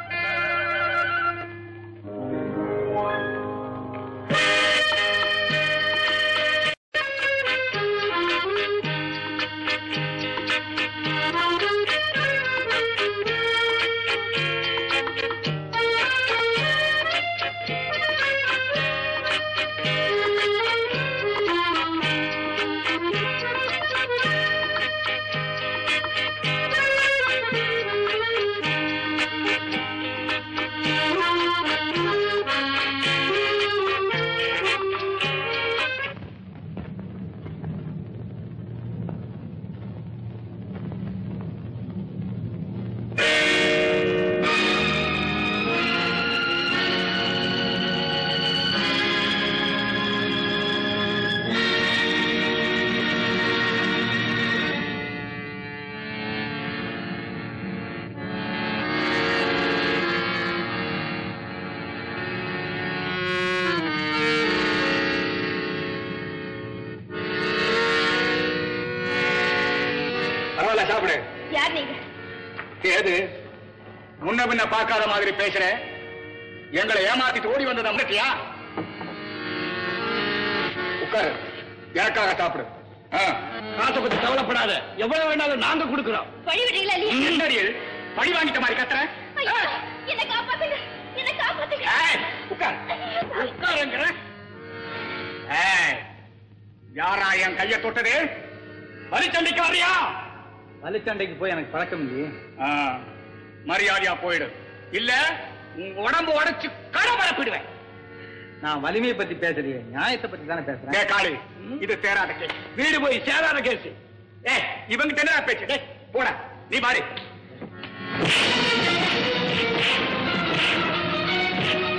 பரவாயில்ல சாப்பிடு யார் நீங்க ஏது முன்ன பின்ன பார்க்காத மாதிரி பேசுற எங்களை ஏமாத்திட்டு ஓடி வந்தது அம்மட்டியா உட்காரு எனக்காக சாப்பிடு ஆ. காசை பத்தி கவலைப்படாத எவ்வளவு வேணாலும் நாங்க கொடுக்குறோம் வழி விடுறீங்களா இல்லையா என்னடி இது? பழி வாங்கிட்ட மாதிரி கத்துற ஐயோ, என்னை காப்பாத்துங்க என்னை காப்பாத்துங்க ஏய், உட்கார் உட்காருங்கிற ஏய், யாரா என் கைய தொட்டது வலிச்சண்டைக்கு வரியா வலிச்சண்டைக்கு போய் எனக்கு பழக்கம் இல்லையே ஆ, மரியாதையா போயிடு இல்ல உங்க உடம்பு உடைச்சு கடமரப்பிடுவேன் நான் வலிமையை பத்தி பேசலையே நியாயத்தை பத்தி தானே பேசுறேன் டேய் காளி இது சேராத கேஸ் வீடு போய் சேராத கேஸ் ஏ இவங்கிட்ட என்ன பேச்சு டேய் போடா நீ பாரு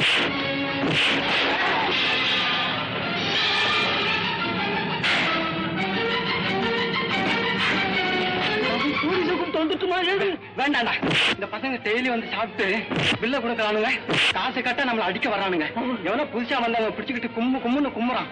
வேண்டாண்டா இந்த பசங்க டெய்லி வந்து சாப்பிட்டு பில்ல கொடுக்கறானுங்க காசு கட்ட நம்மள அடிக்க வர்றானுங்க எவனோ புதுசா வந்தவங்க பிடிச்சுக்கிட்டு கும்மு கும்முன்னு கும்முறான்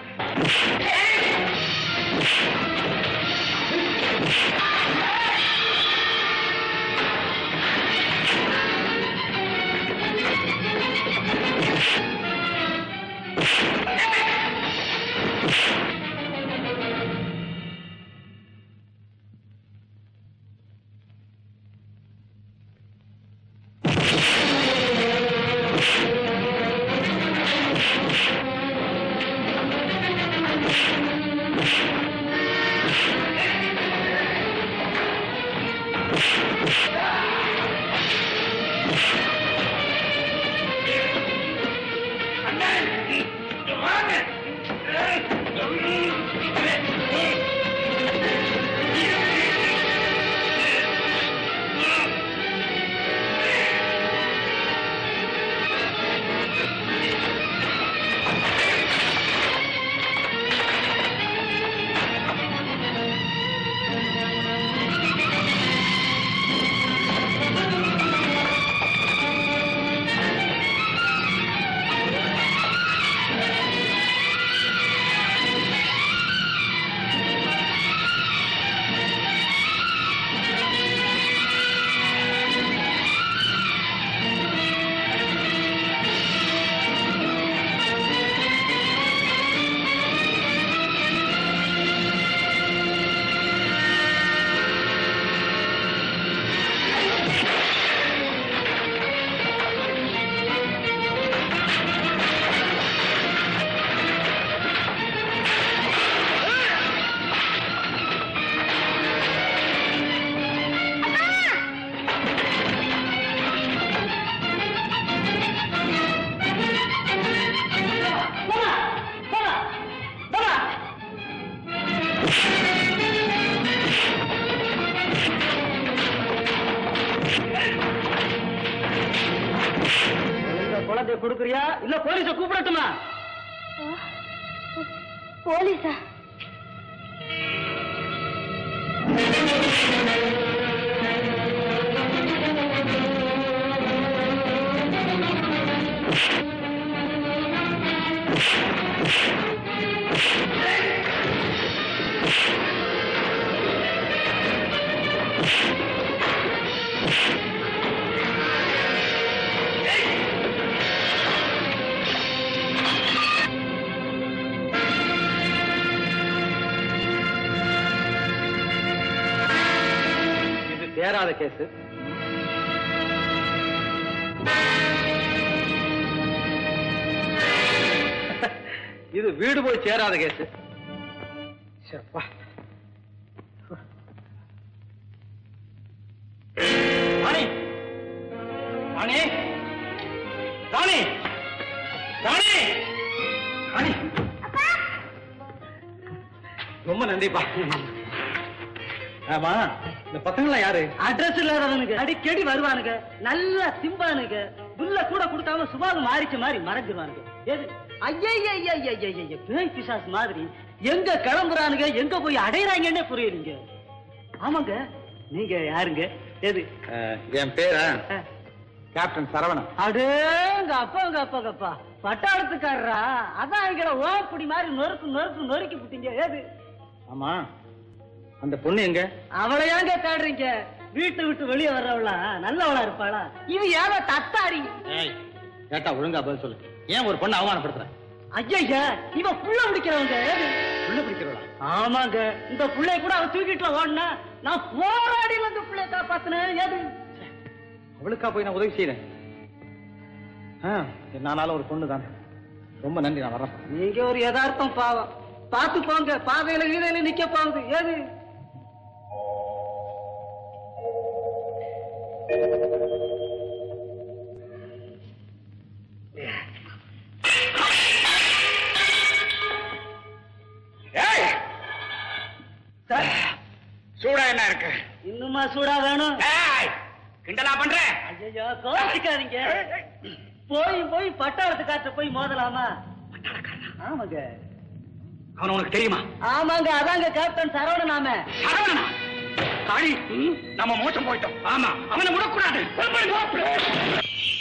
குழந்தைய கொடுக்குறியா இல்ல போலீஸ கூப்பிடட்டுமா போலீஸா இது தேராத கேஸ் இது வீடு போய் சேராத கேஸ் சப்பா ராணி ராணி ராணி ராணி ராணி ரொம்ப நன்றிப்பா ஆமா இந்த பசங்களாம் யாரு அட்ரஸ் இல்லாதவனுக்கு அடிக்கடி வருவானுங்க நல்லா திம்பானுங்க புல்ல கூட கொடுக்காம சுபாகு மாறிச்ச மாதிரி மறைஞ்சிருவானுங்க எது ஐயா பேய் பிசாஸ் மாதிரி எங்க கிளம்புறானுங்க எங்க போய் அடையறாங்கன்னே புரியலீங்க ஆமாங்க நீங்க யாருங்க எது என் பேரா கேப்டன் சரவணன் அடேங்க அப்பாங்க அப்பாங்க அப்பா பட்டாளத்துக்காரரா அதான் எங்களை ஓப்படி மாதிரி நொறுக்கு நொறுக்கு நொறுக்கி விட்டீங்க ஏது ஆமா அந்த பொண்ணு எங்க அவளை ஏங்க தேடுறீங்க வீட்டை விட்டு வெளியே வர்றவளா நல்லவளா இருப்பாளா இது ஏதோ தத்தாரி ஏய் கேட்டா ஒழுங்கா பதில் சொல்லு ஏன் ஒரு பொண்ணை அவமானப்படுத்துற ஐயா இவ புள்ள பிடிக்கிறவங்க உள்ள பிடிக்கிறவளா ஆமாங்க இந்த புள்ளைய கூட அவ தூக்கிட்டுல ஓடினா நான் போராடி வந்து புள்ளைய காப்பாத்தினேன் எது அவளுக்கா போய் நான் உதவி செய்யறேன் ஆ, என்னானாலும் ஒரு பொண்ணு தான் ரொம்ப நன்றி நான் வரேன் நீங்க ஒரு யதார்த்தம் பாவம் பார்த்து போங்க பாதையில வீதையில நிக்க போகுது ஏது ஏய் சூடா என்ன இருக்கு இன்னுமா சூடா வேணும் ஏய் கிண்டலா பண்ற ஐயோ கோச்சிக்காதீங்க போய் போய் பட்டாளத்துக்காற்ற போய் மோதலாமா ஆமாங்க அவன் உனக்கு தெரியுமா ஆமாங்க அதாங்க கேப்டன் சரவணனாம சரவணனா காளி நம்ம மோசம் போயிட்டோம் ஆமா அவனை விடக்கூடாது புறப்படு, புறப்படு.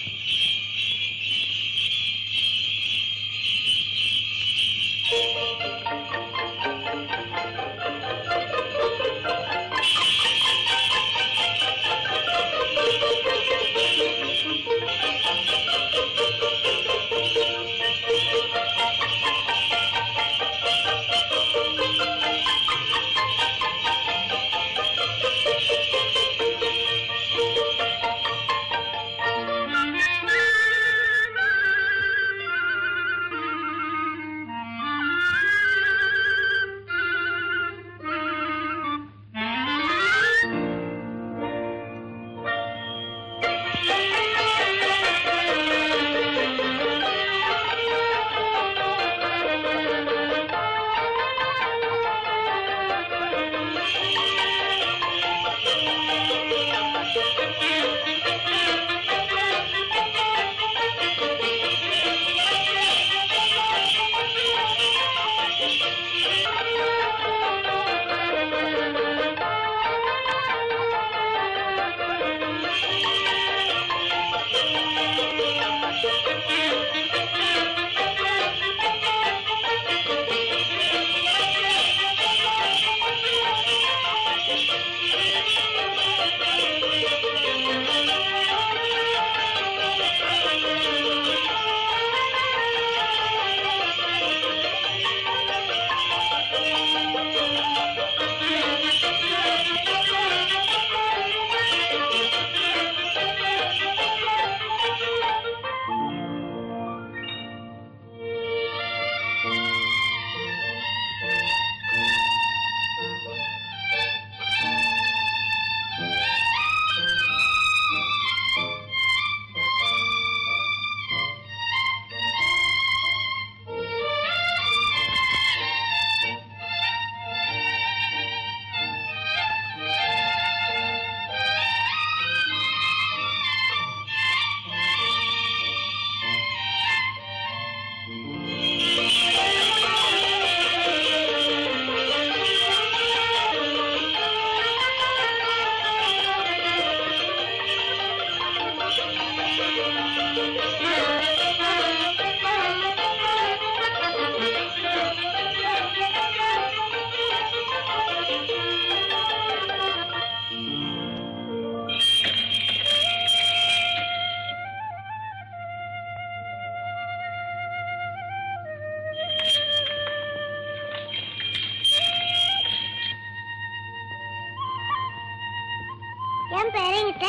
ஏன் பேரங்கிட்ட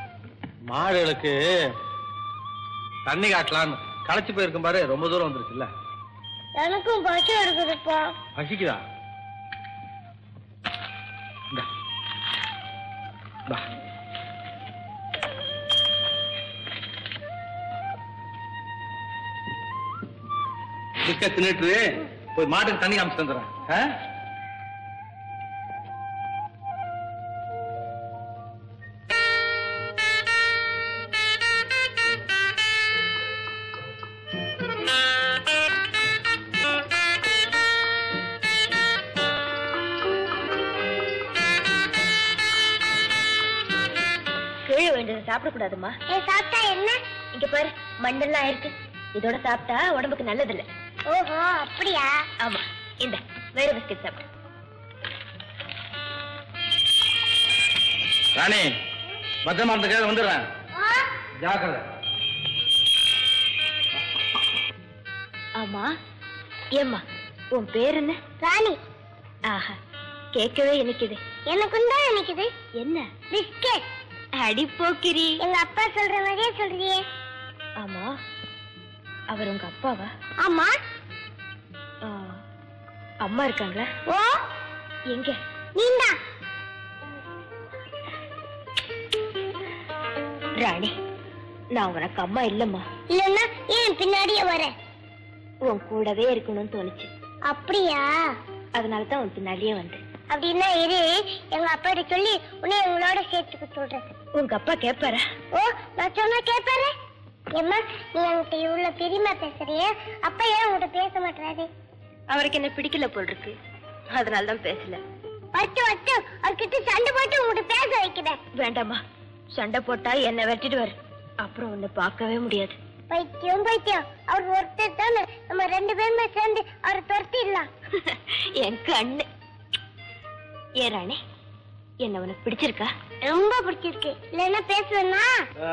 மாடுகளுக்கு தண்ணி காட்டலான்னு களைச்சு போயிருக்கும் பாரு ரொம்ப தூரம் வந்துருச்சுல்ல எனக்கும் பசி எடுக்குதுப்பா பசிக்குதா இந்தா. இந்தா. சிக்க தின்னுட்டு போய் மாட்டுக்கு தண்ணி காமிச்சு தந்துடுறேன் ஆ? கீழே வேண்டியதை சாப்பிடக்கூடாதும்மா ஏ சாப்பிட்டா என்ன இங்க பாரு மண்ணெல்லாம் இருக்கு இதோட சாப்பிட்டா உடம்புக்கு நல்லது இல்ல ஓஹோ அப்படியா ஆமா இந்த வேற பிஸ்கட் சாப்பிடு ராணி பத்திரமா இருந்துக்க வந்துடுறேன் ஜாக்கிரதை ஆமா ஏம்மா உன் பேர் என்ன ராணி ஆஹா கேட்கவே இனிக்குது எனக்கும் தான் நினைக்குது என்ன பிஸ்கெட் அடி போக்கிரி எங்க அப்பா சொல்ற மாதிரியே சொல்றியே ஆமா அவர் உங்க அப்பாவா ஆமா ஆ, அம்மா இருக்காங்களா ஓ எங்க நீந்தா ராணி நான் உனக்கு அம்மா இல்லம்மா இல்லன்னா ஏன் பின்னாடியே வர உன் கூடவே இருக்கணும்னு தோணுச்சு அப்படியா அதனால தான் உன் பின்னாடியே வந்தேன் அப்படின்னா இரு எங்க அப்பா கிட்ட சொல்லி உன்னை உங்களோட சேர்த்துக்க சொல்றேன் உங்க அப்பா கேட்பாரா ஓ நான் சொன்னா கேட்பாரு ஏம்மா நீ என்கிட்ட இவ்வளவு பிரியமா பேசுறியே அப்பா ஏன் உன்கிட்ட பேச மாட்டாரு அவருக்கு என்ன பிடிக்கல போல் இருக்கு அதனால தான் பேசல வட்டு வட்டு அவர்கிட்ட சண்டை போட்டு உங்ககிட்ட பேச வைக்கிறேன் வேண்டாம்மா சண்டை போட்டா என்ன வெட்டிடுவாரு அப்புறம் உன்னை பார்க்கவே முடியாது பைத்தியம் பைத்தியம் அவர் ஒருத்தர் தானே நம்ம ரெண்டு பேருமே சேர்ந்து அவரை துரத்திடலாம் என் கண்ணு ஏ ராணி என்ன உனக்கு பிடிச்சிருக்கா ரொம்ப பிடிச்சிருக்கு இல்லைன்னா பேசுவேன்னா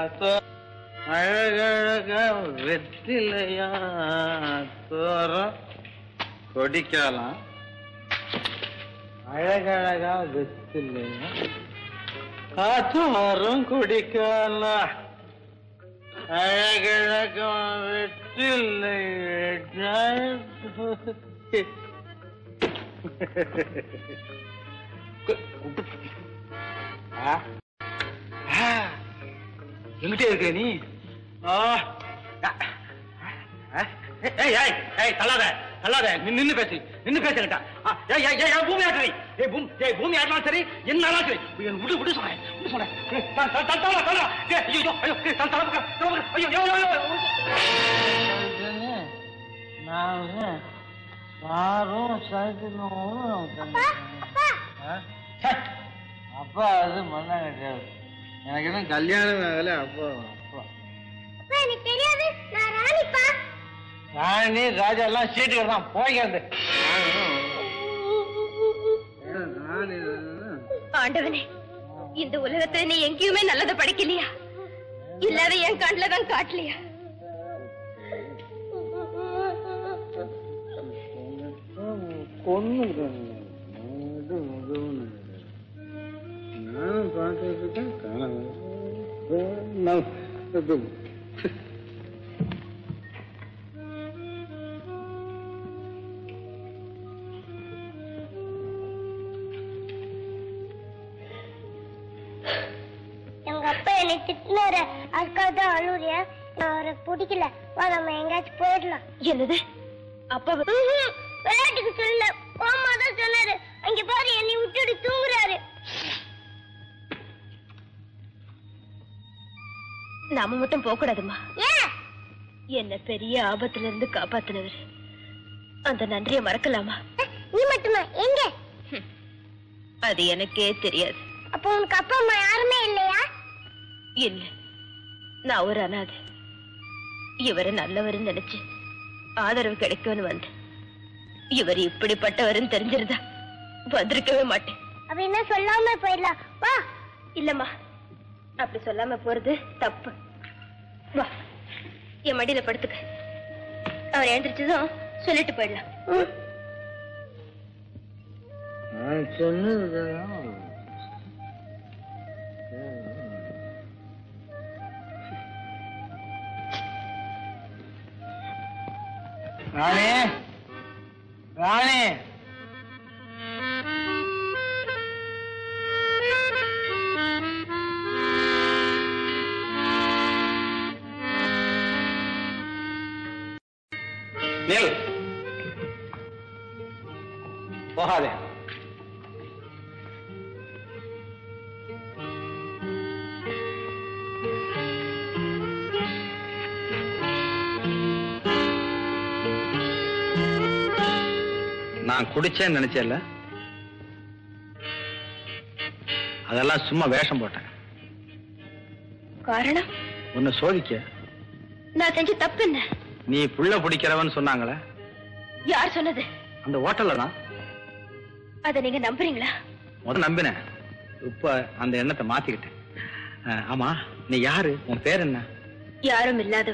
அழகழகா வெற்றிலையா தோறம் கொடிக்கலாம் அழகழகா வெற்றிலையா காற்று வரும் குடிக்கலாம் அழகழகா வெற்றிலை ஆ ஆ எங்கிட்டே இருக்க நீ ஆ. ஆ. ஏய் ஏய் ஏய் தள்ளாத தள்ளாத நின்னு நின்னு பேசு நின்னு பேசுங்கட்டா ஏய் ஏய் ஏய் பூமி ஆட்டு ஏய் பூமி ஏய் பூமி ஆட்டினாலும் சரி என்னாலும் சரி என் விடு விடு சொல்றேன் விடு சொல்றேன் ஏய், த- த- த- தள்ளா தள்ளா ஏய் ஐயோ ஐயோ ஏய், தள்ள தள்ள பக்கம், தள்ள பக்கம். ஐயோ ஐயோ ஐயோ அப்பா அது மண்ணா கிடையாது எனக்கு என்ன கல்யாணம் ஆகல அப்பா அப்பா அப்பா எனக்கு தெரியாது நான் ராணிப்பா ராணி ராஜா எல்லாம் சீட்டுக்கு தான் போய்க்கிறது ஆண்டவனே இந்த உலகத்துல நீ எங்கேயுமே நல்லதை படைக்கலையா இல்லாத என் கண்ணுல தான் காட்டலையா பொண்ணு நானும் பார்த்துட்டு காண எங்க அப்பா என்னை திட்டினாரு அதுக்காக தான் அழுறியா நான் அவரை பிடிக்கல வா நம்ம எங்கேயாச்சும் போயிடலாம் என்னது அப்பா ம்ஹும். விளையாட்டுக்கு சொல்லல போமா தான் சொன்னாரு அங்க பாரு என்னை விட்டுட்டு தூங்குறாரு நாம மட்டும் போக கூடாதுமா ஏன் என்ன பெரிய ஆபத்துல இருந்து காப்பாத்தினவர் அந்த நன்றியை மறக்கலாமா அஹ், நீ மட்டுமா எங்க அது எனக்கே தெரியாது அப்போ உனக்கு அப்பா அம்மா யாருமே இல்லையா இல்ல நான் ஒரு அனாதை இவரை நல்லவர்னு நினைச்சு ஆதரவு கிடைக்கும்னு வந்தேன் இவர் இப்படிப்பட்டவர்னு தெரிஞ்சிருந்தா வந்திருக்கவே மாட்டேன் அப்படின்னா சொல்லாம போயிடலாம் வா இல்லம்மா அப்படி சொல்லாம போறது தப்பு வா என் மடியில படுத்துக்க அவர் எழுந்திரிச்சதும் சொல்லிட்டு போயிடலாம் ம். நான் சொன்னதுதான் ராணி ராணி நில் போகாதே நான் குடிச்சேன்னு நினைச்சேன்ல அதெல்லாம் சும்மா வேஷம் போட்டேன் காரணம் உன்னை சோதிக்க நான் செஞ்ச தப்பு என்ன நீ புள்ள பிடிக்கிறவன்னு சொன்னாங்களே யார் சொன்னது அந்த ஹோட்டல்ல தான் அத நீங்க நம்புறீங்களா முதல்ல நம்பினேன் இப்ப அந்த எண்ணத்தை மாத்திக்கிட்டேன் அஹ், ஆமா நீ யாரு உன் பேர் என்ன யாரும் இல்லாதவ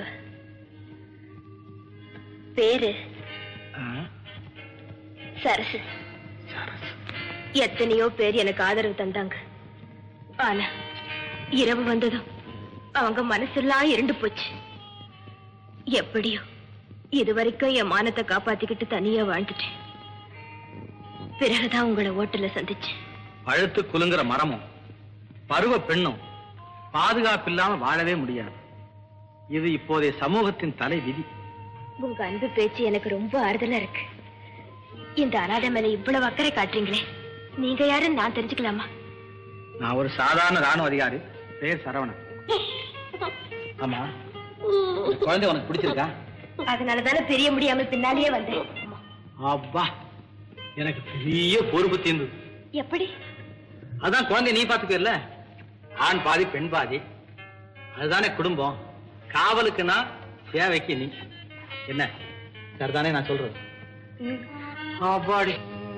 பேரு அஹ், சரசு எத்தனையோ பேர் எனக்கு ஆதரவு தந்தாங்க ஆனா இரவு வந்ததும் அவங்க மனசெல்லாம் இருண்டு போச்சு எப்படியோ இது வரைக்கும் என் மானத்தை காப்பாத்திக்கிட்டு தனியா வாழ்ந்துட்டேன் பிறகுதான் உங்களை ஓட்டுல சந்திச்சேன் பழுத்து குலுங்குற மரமும் பருவ பெண்ணும் பாதுகாப்பு இல்லாம வாழவே முடியாது இது இப்போதைய சமூகத்தின் தலை விதி உங்க அன்பு பேச்சு எனக்கு ரொம்ப ஆறுதலா இருக்கு இந்த அனாதை மேல இவ்வளவு அக்கறை காட்டுறீங்களே நீங்க யாருன்னு நான் தெரிஞ்சுக்கலாமா நான் ஒரு சாதாரண ராணுவ அதிகாரி பேர் சரவணன் ஆமா இந்த குழந்தை உனக்கு பிடிச்சிருக்கா அதனால தானே தெரிய முடியாம பின்னாலேயே வந்தேன் அப்பா எனக்கு பெரிய பொறுப்பு தீர்ந்தது எப்படி அதான் குழந்தை நீ பாத்துக்கல ஆண் பாதி பெண் பாதி அதுதானே குடும்பம் காவலுக்கு நான் சேவைக்கு நீ என்ன சரிதானே நான் சொல்றது அப்பாடி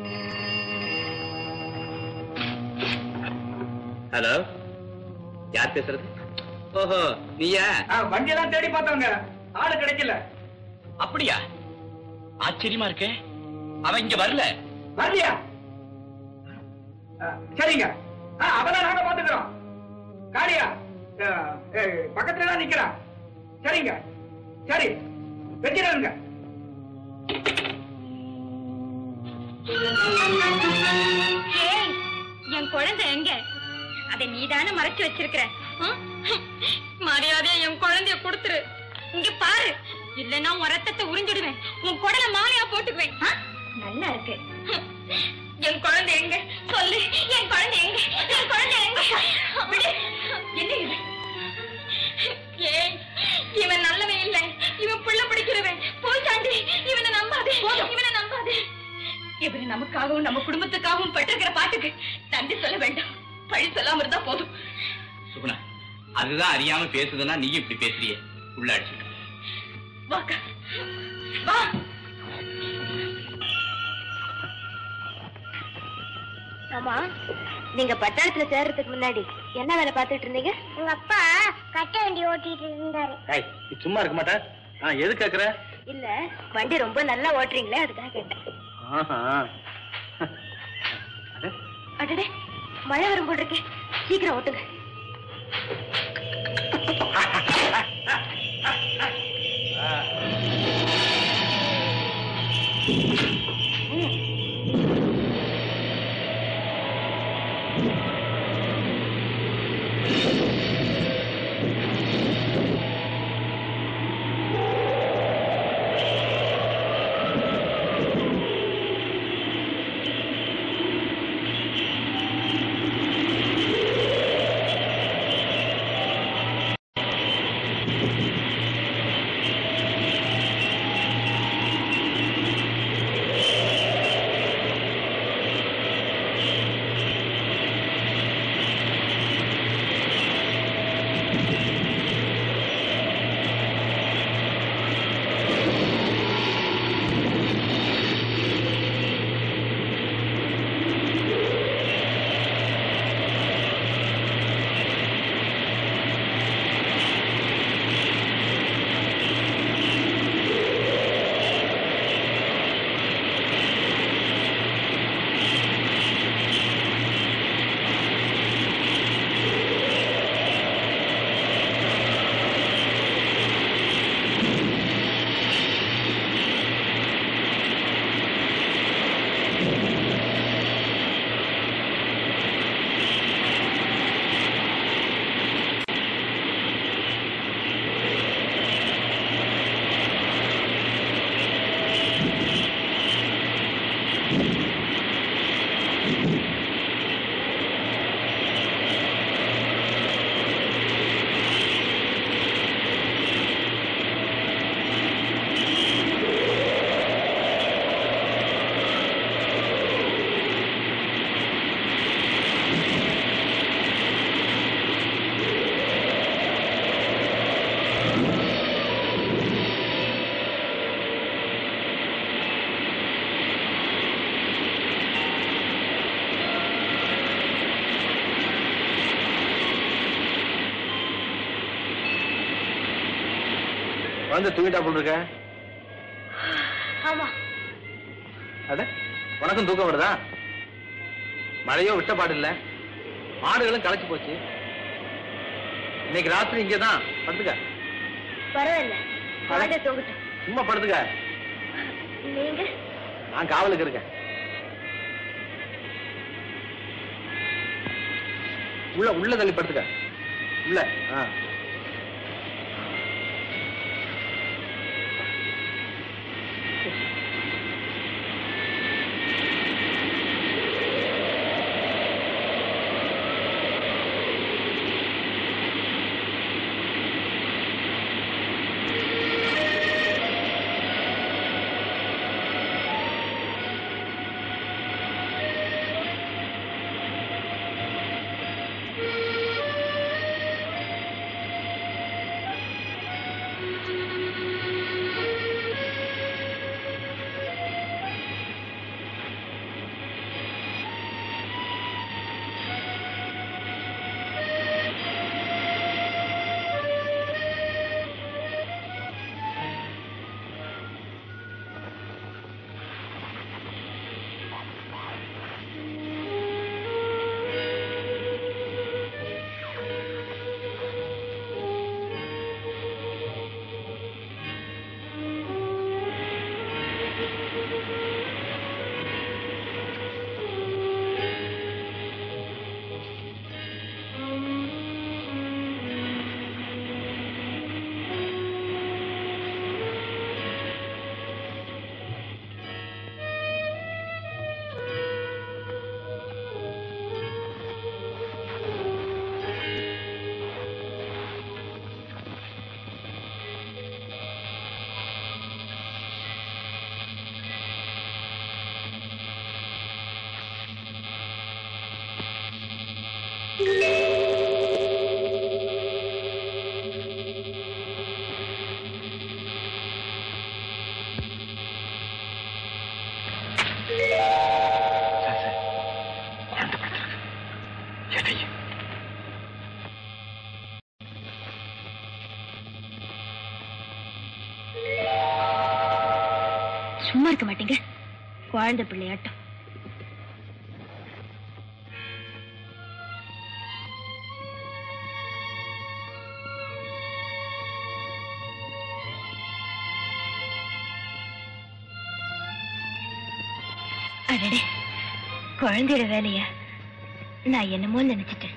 ஹலோ யார் பேசுறது ஓஹோ நீயா வண்டியெல்லாம் தேடி பார்த்தவங்க ஆளு கிடைக்கல அப்படியா ஆச்சரியமா இருக்கே அவன் இங்க வரல வரலையா ஆ, சரிங்க ஆ, அவதான் நாங்க பாத்துக்கிறோம் காளியா ஆ, ஏ, பக்கத்துல தான் நிக்கிறான் சரிங்க சரி வச்சிருங்க ஏய், என் குழந்தை எங்க அதை நீதானே மறைச்சு வச்சிருக்கிற ம்? மரியாதையா என் குழந்தைய கொடுத்துரு இங்க பாரு இல்லைன்னா உன் ரத்தத்தை உறிஞ்சிடுவேன் உன் குடல மாலையா போட்டுக்குவேன் ஆ? நல்லா இருக்கு என் குழந்தை எங்க சொல்லு என் குழந்தை எங்க என் குழந்தை எங்க விடு. என்ன இது ஏய் இவன் நல்லவன் இல்ல இவன் புள்ள பிடிக்கிறவன் போய் தாண்டி இவனை நம்பாதே இவனை நம்பாதே இவரு நமக்காகவும் நம்ம குடும்பத்துக்காகவும் பட்டிருக்கிற பாட்டுக்கு நன்றி சொல்ல வேண்டாம் பழி சொல்லாம இருந்தா போதும் சுகுணா அதுதான் அறியாம பேசுதுன்னா நீ இப்படி பேசுறியே உள்ள அடிச்சு வாக்கா வா ஆமா நீங்க பட்டாளத்துல சேர்றதுக்கு முன்னாடி என்ன வேலை பார்த்துட்டு இருந்தீங்க உங்க அப்பா கட்ட வண்டி ஓட்டிட்டு இருந்தாரு ஏய், நீ சும்மா இருக்க மாட்டே ஆ எது கேக்குற இல்ல வண்டி ரொம்ப நல்லா ஓட்டுறீங்களே அதுக்காக கேட்டேன் ஆஹா அடே, அடடே மழை வரும் போல் இருக்கே சீக்கிரம் ஓட்டுங்க குழந்தை தூங்கிட்டா போல் இருக்க ஆமா அட உனக்கும் தூக்கம் வருதா மழையோ விட்ட பாடு இல்ல மாடுகளும் களைச்சு போச்சு இன்னைக்கு ராத்திரி இங்கதான் படுத்துக்க பரவாயில்ல குழந்தை தூங்கட்டும் சும்மா படுத்துக்க நீங்க நான் காவலுக்கு இருக்கேன் உள்ள உள்ள தள்ளி படுத்துக்க உள்ள ஆ குழந்தை படுத்திருக்கு எதை சும்மா இருக்க மாட்டீங்க குழந்தை பிள்ளையாட்டம் அடடே குழந்தையோட வேலைய நான் என்னமோ நினைச்சிட்டேன்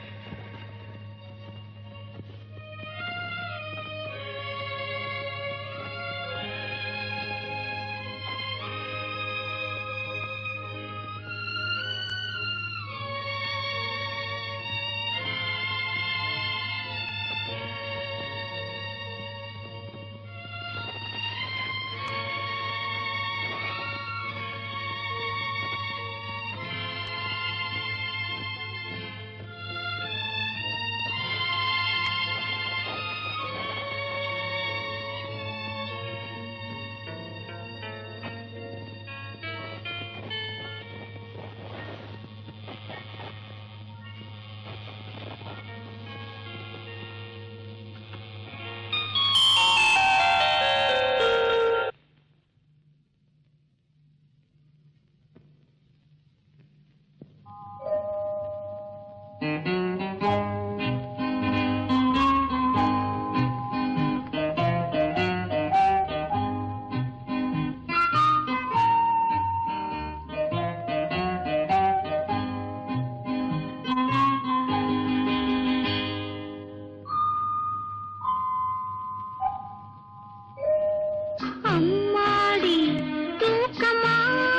அம்மாடி தூக்கமா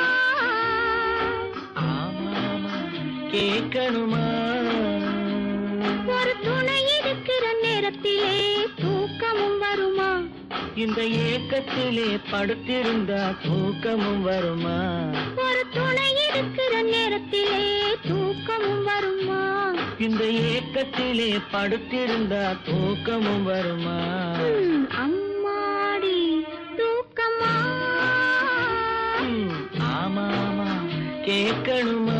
கேட்கணுமா ஒரு துணை இருக்கிற நேரத்திலே தூக்கமும் வருமா இந்த ஏக்கத்திலே படுத்திருந்தா தூக்கமும் வருமா ஒரு துணை இருக்கிற நேரத்திலே தூக்கமும் வருமா இந்த ஏக்கத்திலே படுத்திருந்தா தூக்கமும் வருமா ம், அம்மாடி தூக்கமா ம், ஆமா ஆமா கேட்கணுமா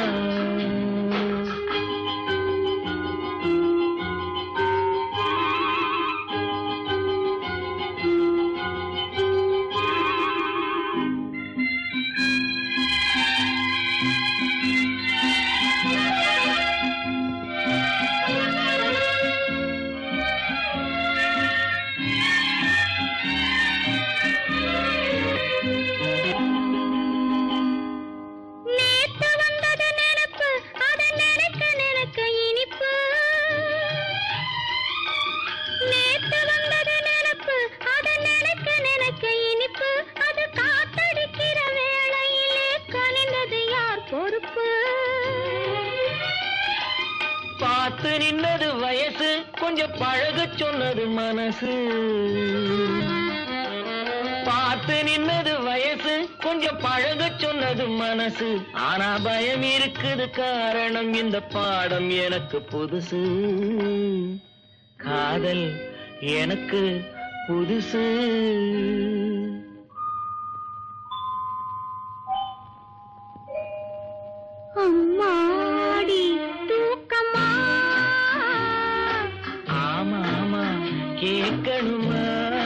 நேத்து வந்தது நினைப்பு அத நினைக்க நினைக்க இனிப்பு நேத்து வந்தது நினைப்பு அத நினைக்க நினைக்க இனிப்பு அது காத்தடிக்கிற வேளையிலே கனிந்தது யார் பொறுப்பு பார்த்து நின்னது வயசு கொஞ்சம் பழக சொன்னது மனசு பார்த்து நின்னது வயசு கொஞ்சம் பழக சொன்னது மனசு ஆனா பயம் இருக்குது காரணம் இந்த பாடம் எனக்கு புதுசு காதல் எனக்கு புதுசு அம்மாடி தூக்கமா ஆமா ஆமா கேட்கணுமா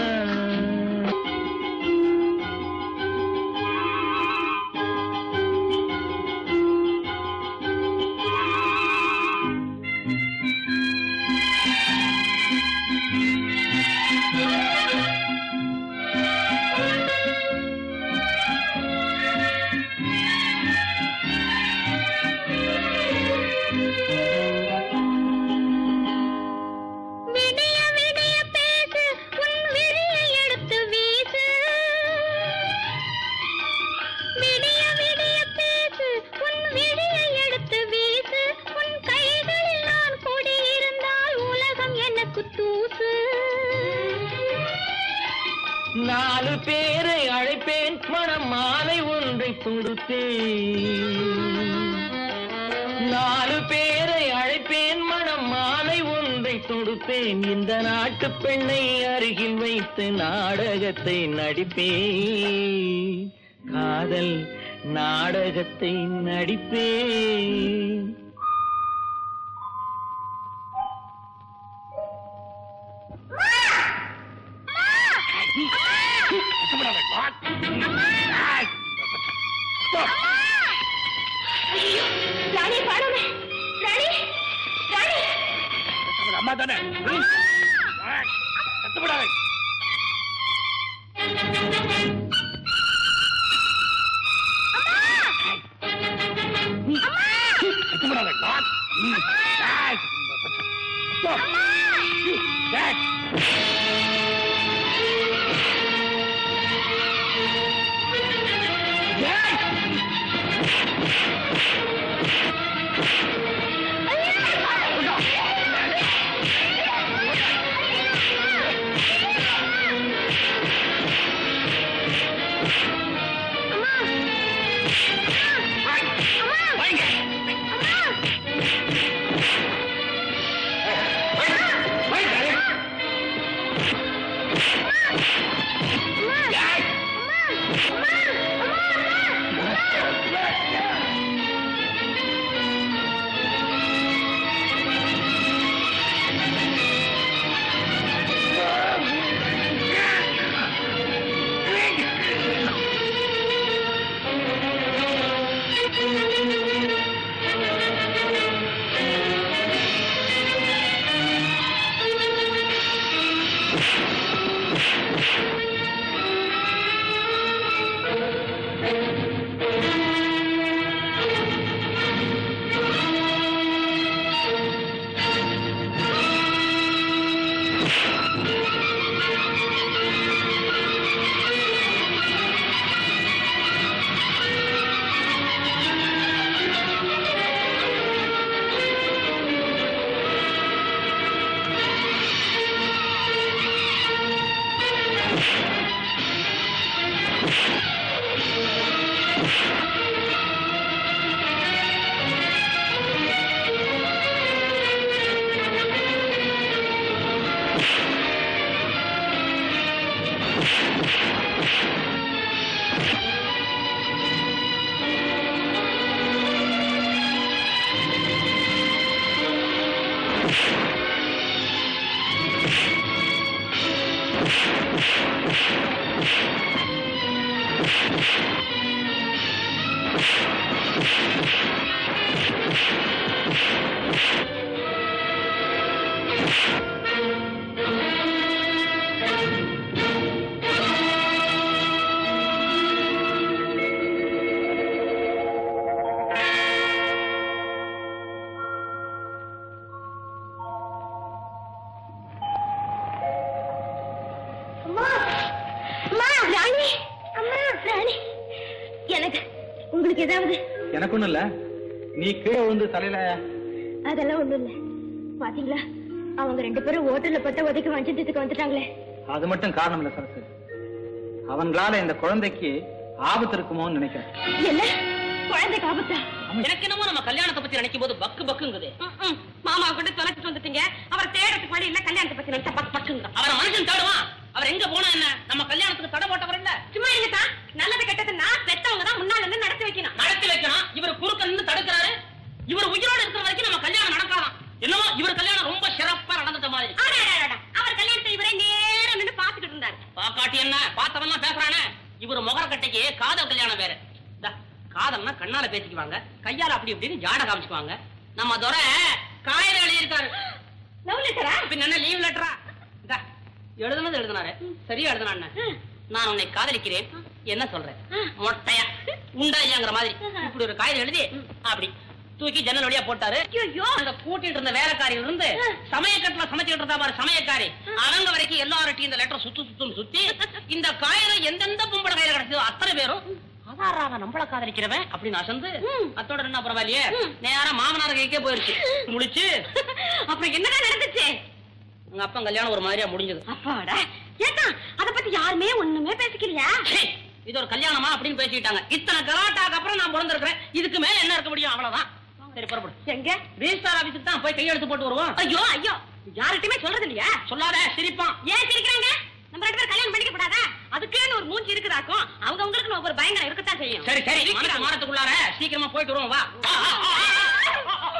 விடிய விடிய பேசு உன் விழியை எடுத்து வீசு விடிய விடிய பேசு உன் விழியை எடுத்து வீசு உன் கைகளில் நான் கூடியிருந்தால் உலகம் எனக்கு தூசு நாலு பேரை அழைப்பேன் மனம் மாலை ஒன்றை கொடுத்தேன் நாலு பேரை அழைப்பேன் கொடுப்பேன் இந்த நாட்டு பெண்ணை அருகில் வைத்து நாடகத்தை நடிப்பேன் காதல் நாடகத்தை நடிப்பேன் ராணி பாடுமே ராணி ராணி அம்மா தானே கத்துப்படாத அம்மா அம்மா ராணி அம்மா ராணி எனக்கு உங்களுக்கு ஏதாவது எனக்கு ஒண்ணும் இல்ல நீ கீழே வந்து தலையில அதெல்லாம் ஒண்ணும் இல்ல பாத்தீங்களா அவங்க ரெண்டு பேரும் ஹோட்டல்ல பட்ட உதைக்கு வஞ்சத்துக்கு வந்துட்டாங்களே அது மட்டும் காரணம் இல்ல சரசு அவங்களால இந்த குழந்தைக்கு ஆபத்து இருக்குமோன்னு நினைக்கிறேன் என்ன குழந்தை காபத்தா எனக்கு என்னமோ நம்ம கல்யாணத்தை பத்தி நினைக்கும் போது பக்கு பக்குங்குது மாமா கூட தொலைச்சிட்டு வந்துட்டீங்க அவரை தேடத்துக்கு வழி இல்ல கல்யாணத்தை பத்தி நினைச்சா பக் பக்குங்க அவரை மனுஷன் தேடுவான் அவர் எங்க போனா என்ன நம்ம கல்யாணத்துக்கு தடை போட்டவர் இல்ல சும்மா இருங்கக்கா நல்லது கெட்டது நான் பெத்தவங்க தான் முன்னால இருந்து நடத்தி வைக்கணும் நடத்தி வைக்கணும் இவர் குறுக்க நின்னு தடுக்கிறாரு இவர் உயிரோட இருக்கிற வரைக்கும் நம்ம கல்யாணம் நடக்கலாம் என்னமோ இவர் கல்யாணம் ரொம்ப சிறப்பா நடந்துட்ட மாதிரி ஆடா, ஆடா, ஆடா. அவர் கல்யாணத்தை இவரே நேரா நின்னு பாத்துக்கிட்டு இருந்தாரு பாக்காட்டி என்ன பார்த்தவன் பேசுறானே இவர் முகரக்கட்டைக்கு காதல் கல்யாணம் வேற இந்தா, காதல்னா கண்ணால பேசிக்குவாங்க கையால அப்படி இப்படின்னு ஜாட காமிச்சுக்குவாங்க நம்ம துரை காயில எழுதியிருக்காரு லவ் லெட்டரா பின்ன என்ன லீவ் லெட்டரா இந்தா, எழுதுனது எழுதினாரு சரியா எழுதுனா நான் உன்னை காதலிக்கிறேன் என்ன சொல்றேன் மொட்டையா உண்டாயாங்கிற மாதிரி இப்படி ஒரு காகிதம் எழுதி அப்படி தூக்கி ஜன்னல் வழியா போட்டாரு அங்க கூட்டிட்டு இருந்த வேலைக்காரியில இருந்து சமயக்கட்டுல சமைச்சிட்டு இருந்தா பாரு சமயக்காரி அவங்க வரைக்கும் எல்லார்ட்டையும் இந்த லெட்டர் சுத்து சுத்துன்னு சுத்தி இந்த காகிதம் எந்தெந்த பொம்பளை கையில கிடைச்சதோ அத்தனை பேரும் அதாராக நம்மள காதலிக்கிறவன் அப்படின்னு அசந்து அத்தோட என்ன பரவாயில்லையே நேரா மாமனார் கைக்கே போயிருச்சு முடிச்சு அப்புறம் என்னதான் நடந்துச்சு உங்க அப்பா கல்யாணம் ஒரு மாதிரியா முடிஞ்சது அப்பாடா ஏக்கா அத பத்தி யாருமே ஒண்ணுமே பேசிக்கலையா ச்சே, இது ஒரு கல்யாணமா அப்படின்னு பேசிக்கிட்டாங்க இத்தனை கலாட்டாக்கு அப்புறம் நான் பிறந்திருக்கிறேன் இதுக்கு மேல என்ன இருக்க முடியும் அவ்வளவுதான் சரி புறப்படு எங்க ரிஜிஸ்டார் ஆபீஸுக்கு தான் போய் கையெழுத்து போட்டு வருவோம் ஐயோ ஐயோ யார்கிட்டயுமே சொல்றது இல்லையா சொல்லாத சிரிப்பான் ஏன் சிரிக்கிறாங்க நம்ம ரெண்டு பேரும் கல்யாணம் பண்ணிக்க கூடாதா அதுக்குன்னு ஒரு மூஞ்சி இருக்குதாக்கும் அவங்க உங்களுக்கு ஒவ்வொரு பயங்கரம் இருக்கத்தான் செய்யும் சரி சரி மனசு மானத்துக்குள்ளார சீக்கிரமா போயிட்டு வருவோம் வா வா, வா, வா, வா.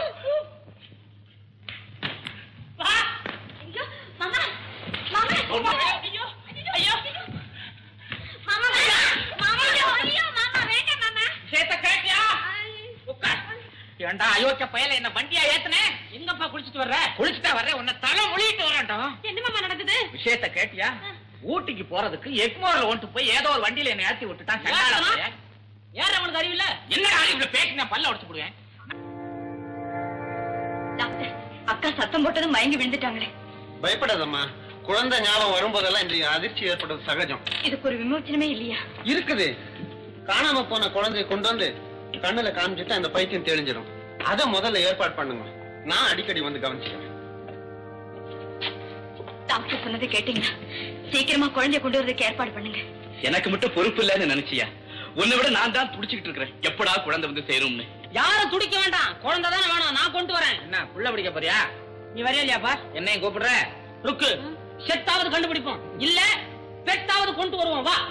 வா. ஐயோ, மாமா, மாமா, ஐயோ, ஐயோ, மாமா, மாமா, ஐயோ, மாமா, வேண்டாம் மாமா. சேத்த கேட்டியா உட்கார் ஏண்டா அயோக்கிய பயல என்ன வண்டியா ஏத்துனே எங்கப்பா குளிச்சிட்டு வர்ற குளிச்சுட்டா வர்ற உன்னை தலை மொழிட்டு வரட்டும் என்ன மாமா நடக்குது விஷயத்த கேட்டியா ஊட்டிக்கு போறதுக்கு எக்மோர்ல ஒன்று போய் ஏதோ ஒரு வண்டியில என்ன ஏத்தி விட்டுட்டான் சண்டாள பையன். யார் அவனுக்கு அறிவில்ல என்னடா இவ்வளவு பேசி நான் பல்ல உடைச்சு போடுவேன் டாக்டர் அக்கா சத்தம் போட்டதும் மயங்கி விழுந்துட்டாங்களே பயப்படாதம்மா குழந்தை ஞாபகம் வரும்போதெல்லாம் இன்றைய அதிர்ச்சி ஏற்படுறது சகஜம் இதுக்கு ஒரு விமோச்சனமே இல்லையா இருக்குது காணாம போன குழந்தைய கொண்டு வந்து கண்ணுல காமிச்சிட்டு அந்த பைத்தியம் தெளிஞ்சிடும் அத முதல்ல ஏற்பாடு பண்ணுங்க நான் அடிக்கடி வந்து கவனிச்சுக்கிறேன் டாக்டர் சொன்னதை கேட்டீங்களா சீக்கிரமா குழந்தைய கொண்டு வரதுக்கு ஏற்பாடு பண்ணுங்க எனக்கு மட்டும் பொறுப்பு இல்லைன்னு நினைச்சியா உன்னை விட நான் தான் துடிச்சுக்கிட்டு இருக்கிறேன் எப்படா குழந்தை வந்து சேரும்னு யாரும் துடிக்க வேண்டாம் குழந்தை தானே வேணும் நான் கொண்டு வரேன் என்ன புள்ள பிடிக்க போறியா நீ வரையா இல்லையாப்பா என்னையும் கூப்பிடுற ருக்கு செத்தாவது கண்டுபிடிப்போம் இல்ல பெத்தாவது கொண்டு வருவோம் வா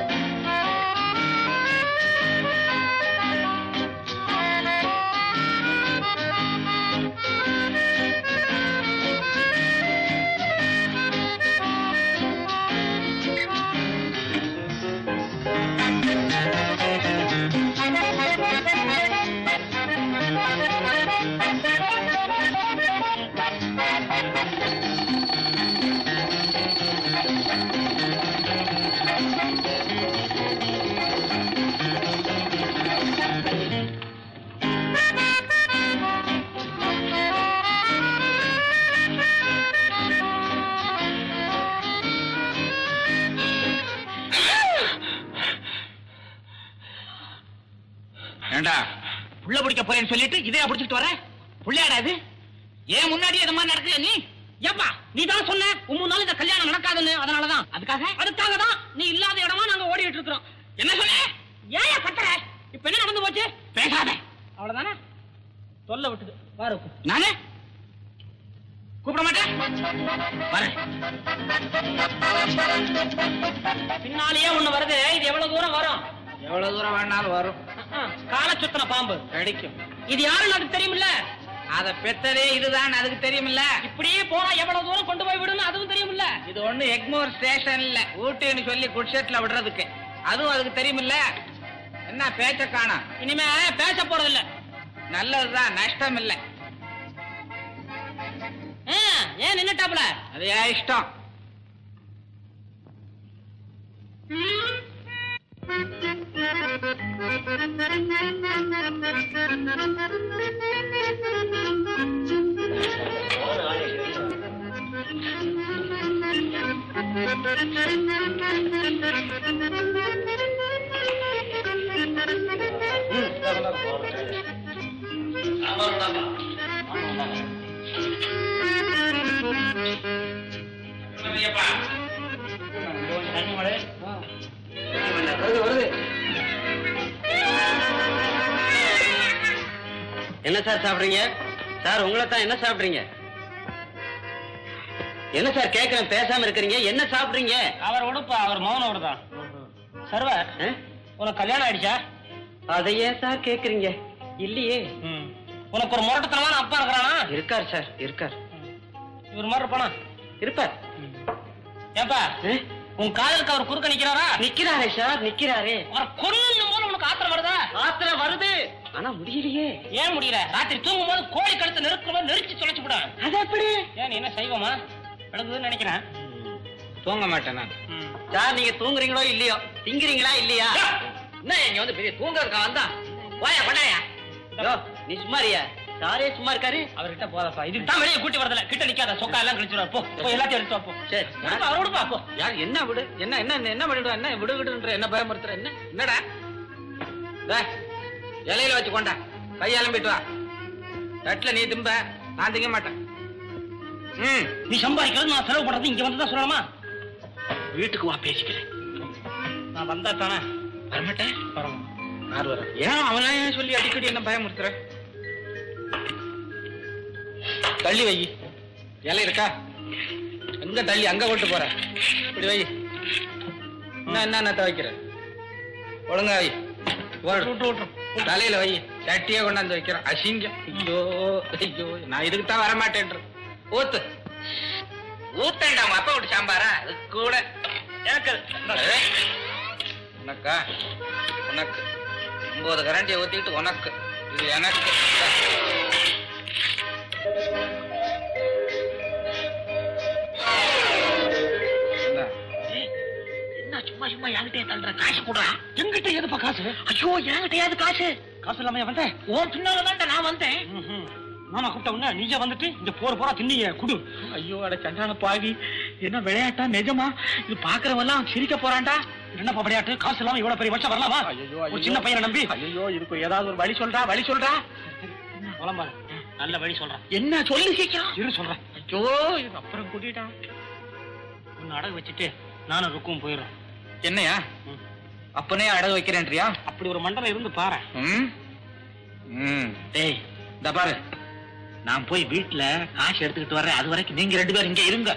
ஏண்டா புள்ள பிடிக்க போறேன்னு சொல்லிட்டு இதையா பிடிச்சிட்டு வர புள்ளையாடா இது ஏன் முன்னாடி இது மாதிரி நடக்குது நீ ஏப்பா நீ தான் சொன்ன உன் நாள் இந்த கல்யாணம் நடக்காதுன்னு அதனாலதான் அதுக்காக அதுக்காக தான் நீ இல்லாத இடமா நாங்க ஓடிட்டு இருக்கிறோம் என்ன சொன்ன ஏன் கத்துற இப்ப என்ன நடந்து போச்சு பேசாத அவ்வளவுதானே சொல்ல விட்டுது வாரு நானே கூப்பிட மாட்டேன் வரேன் பின்னாலேயே ஒண்ணு வருது இது எவ்வளவு தூரம் வரும் எவ்வளவு தூரம் வேணாலும் வரும் கால சுத்தன பாம்பு கிடைக்கும் இது யாருன்னு அதுக்கு தெரியுமில்ல அத பெத்ததே இதுதான் அதுக்கு தெரியுமில்ல இப்படியே போனா எவ்வளவு தூரம் கொண்டு போய் விடுன்னு அதுவும் தெரியுமில்ல இது ஒண்ணு எக்மோர் ஸ்டேஷன் இல்ல ஊட்டின்னு சொல்லி குட்ஷெட்ல விடுறதுக்கு அதுவும் அதுக்கு தெரியுமில்ல என்ன பேச்ச காணோம் இனிமே பேச போறது இல்ல நல்லதுதான் நஷ்டம் இல்ல ஏன் நின்னுட்டாப்ல அது ஏன் இஷ்டம் என்ன சார் சாப்பிடுறீங்க சார் உங்களை தான் என்ன சாப்பிடுறீங்க என்ன சார் கேட்கறேன் பேசாம இருக்கிறீங்க என்ன சாப்பிடுறீங்க அவர் உடுப்பா அவர் மௌன உடுதான் சர்வர் ஆ? உனக்கு கல்யாணம் ஆயிடுச்சா அதையே சார் கேக்குறீங்க இல்லையே உனக்கு ஒரு முரட்டத்தனமான அப்பா இருக்கிறானா இருக்கார் சார் இருக்கார் இவர் மாதிரி இருப்பானா இருப்பார் ஏப்பா ஆ? உன் காதலுக்கு அவர் குறுக்க நிக்கிறாரா நிக்கிறாரே சார் நிக்கிறாரே அவர் கொல்லும் போது உனக்கு ஆத்திரம் வருதா ஆத்திரம் வருது ஆனா முடியலையே ஏன் முடியல ராத்திரி தூங்கும் போது கோழி கழுத்து நெருக்கும் போது நெரிச்சு தொலைச்சு விட அது எப்படி ஏன் நீ என்ன செய்வோமா நடக்குதுன்னு நினைக்கிறேன் தூங்க மாட்டேன் நான் சார் நீங்க தூங்குறீங்களோ இல்லையோ திங்குறீங்களா இல்லையா என்ன இங்க வந்து பெரிய தூங்கறதுக்கா வந்தா போயா பண்ணாயா யோ, நீ சும்மாரியா சாரே சும்மா இருக்காரு அவர்கிட்ட போதப்பா இதுக்கு தான் வெளியே கூட்டி வரதுல கிட்ட நிக்காத சொக்கா எல்லாம் கழிச்சுடுவா போ போய் எல்லாத்தையும் எடுத்து வா, போ சரி விடுப்பா, அவர் விடுப்பா போ யார் என்ன விடு என்ன என்ன என்ன பண்ணிடுவா என்ன விடு விடுன்ற என்ன பயமுறுத்துற என்ன என்னடா டேய், இலையில வச்சு கொண்டா கையாலம்பிட்டு வா தட்டுல நீ திம்ப நான் திங்க மாட்டேன் ம் நீ சம்பாதிக்கிறது நான் செலவு பண்றது இங்க வந்து தான் சொல்லணுமா வீட்டுக்கு வா பேசிக்கிறேன் நான் வந்தா தானே வரமாட்டேன் யார் வர ஏன் அவனா ஏன் சொல்லி அடிக்கடி என்ன பயமுறுத்துற தள்ளி வை இலை இருக்கா எங்க தள்ளி அங்க கொண்டு போற இப்படி வை என்ன என்ன துவைக்கிற ஒழுங்கா வை ஓடு. தலையில வை சட்டியே கொண்டாந்து வைக்கிறேன் அசிங்கம் ஐயோ ஐயோ நான் இதுக்கு தான் வரமாட்டேன் ஊத்து ஊத்தேன்டா உங்க அப்பா விட்டு சாம்பாரா அது கூட எனக்கு உனக்கா உனக்கு ஒன்பது கரண்டியை ஊத்திக்கிட்டு உனக்கு இது எனக்கு இந்தா. என்ன சும்மா சும்மா என்கிட்ட தள்ளுற காசு கொடுறா எங்கிட்ட எதுப்பா காசு ஐயோ என்கிட்டயாவது காசு காசு இல்லாம வந்த உன் பின்னால நான் வந்தேன் மாமா கூப்பிட்ட உடனே நீங்க வந்துட்டு இந்த போற போறா தின்னீங்க குடு ஐயோ அட சண்டான பாவி என்ன விளையாட்டா நிஜமா இது பாக்குறவெல்லாம் சிரிக்க போறான்டா என்னப்பா விளையாட்டு காசு இல்லாம இவ்வளவு பெரிய வருஷம் வரலாமா ஐயோ ஒரு சின்ன பையனை நம்பி ஐயோ இதுக்கு ஏதாவது ஒரு வழி சொல்றா வழி சொல்றா புலம்பாரு நல்ல வழி சொல்றேன் என்ன சொல்லி சீக்கிரம் இரு சொல்றேன் ஐயோ இது அப்புறம் கூட்டிட்டா ஒன்னு அடகு வச்சுட்டு நானும் ருக்கும் போயிடுறோம் என்னையா அப்பனே அடகு வைக்கிறேன்றியா அப்படி ஒரு மண்டலம் இருந்து பாரு ம் ம் டேய் இந்த பாரு நான் போய் வீட்டுல காசு எடுத்துக்கிட்டு வர்றேன் அது வரைக்கும் நீங்க ரெண்டு பேரும் இங்க இருங்க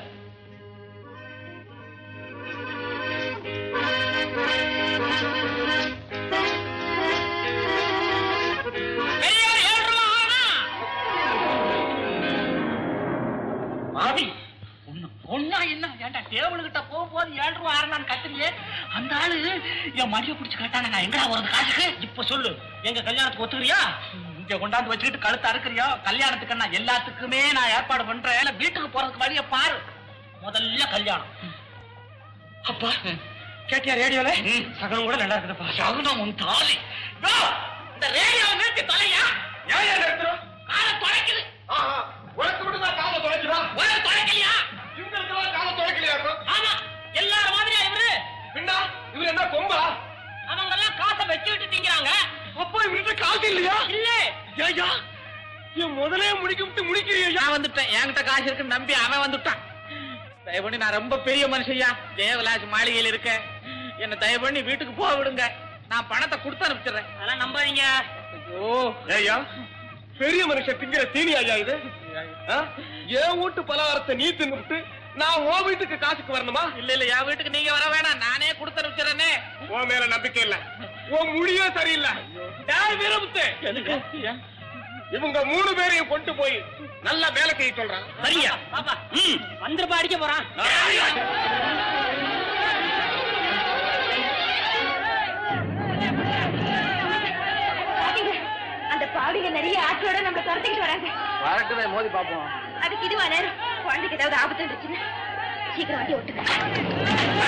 பாவி ஒன்னா என்ன ஏன்டா டேபிள் கிட்ட போகும்போது ஏழு ரூபா ஆறலான்னு கத்துறியே அந்த ஆளு என் மடியை பிடிச்சு கேட்டானே நான் எங்கடா போறது காசுக்கு இப்ப சொல்லு எங்க கல்யாணத்துக்கு ஒத்துக்கிறியா இங்க கொண்டாந்து வச்சுக்கிட்டு கழுத்து அறுக்கறியோ கல்யாணத்துக்கு நான் எல்லாத்துக்குமே நான் ஏற்பாடு பண்றேன் இல்ல வீட்டுக்கு போறதுக்கு வழிய பாரு முதல்ல கல்யாணம் அப்பா கேட்டியா ரேடியோல சகனம் கூட நல்லா இருக்குதுப்பா சகுனம் உன் தாலி யோ, இந்த ரேடியோவை நிறுத்தி தொலையா ஏன் ஏன் நிறுத்துறோம் காலை தொலைக்குது உனக்கு மட்டும் தான் காலை தொலைக்கிறோம் உனக்கு தொலைக்கலையா இவங்களுக்கெல்லாம் காலை தொலைக்கலையா இருக்கும் ஆமா எல்லாரும் மாதிரியா இவரு பின்னா இவர் என்ன கொம்பா அவங்க எல்லாம் காசை வச்சுக்கிட்டு திங்கிறாங்க அப்பா இவர்கிட்ட காசு இல்லையா இல்ல ஏய்யா என் முதலே முடிக்க விட்டு முடிக்கிறியா நான் வந்துட்டேன் என்கிட்ட காசு இருக்குன்னு நம்பி அவன் வந்துட்டான் தயவு பண்ணி நான் ரொம்ப பெரிய மனுஷையா தேவலாஜ் மாளிகையில் இருக்கேன் என்ன தயவு பண்ணி வீட்டுக்கு போக விடுங்க நான் பணத்தை கொடுத்து அனுப்பிச்சிடுறேன் அதெல்லாம் நம்பாதீங்க ஐயோ ஏய்யா பெரிய மனுஷன் திங்கிற தீனி ஐயா இது ஆ? என் வீட்டு பலகாரத்தை நீ தின்னுட்டு நான் உன் வீட்டுக்கு காசுக்கு வரணுமா இல்ல இல்ல என் வீட்டுக்கு நீங்க வர வேணாம் நானே கொடுத்து அனுப்பிச்சிடுறேனே உன் மேல நம்பிக்கை இல்ல உன் முடியே சரியில்லை டேய் வீரமுத்து இவங்க மூணு பேரையும் கொண்டு போய் நல்ல வேலை செய்ய சொல்றான் சரியா பாப்பா ம் வந்துருப்பா அடிக்க போறான் பாத்தீங்க அந்த பாவிங்க நிறைய ஆற்றோட நம்மள துரத்திக்கிட்டு வராங்க வரட்டுமே மோதி பாப்போம் அதுக்கு இதுவா நேரம் குழந்தைக்கு ஏதாவது ஆபத்து இருந்துச்சுன்னா சீக்கிரம் வண்டி விட்டுங்க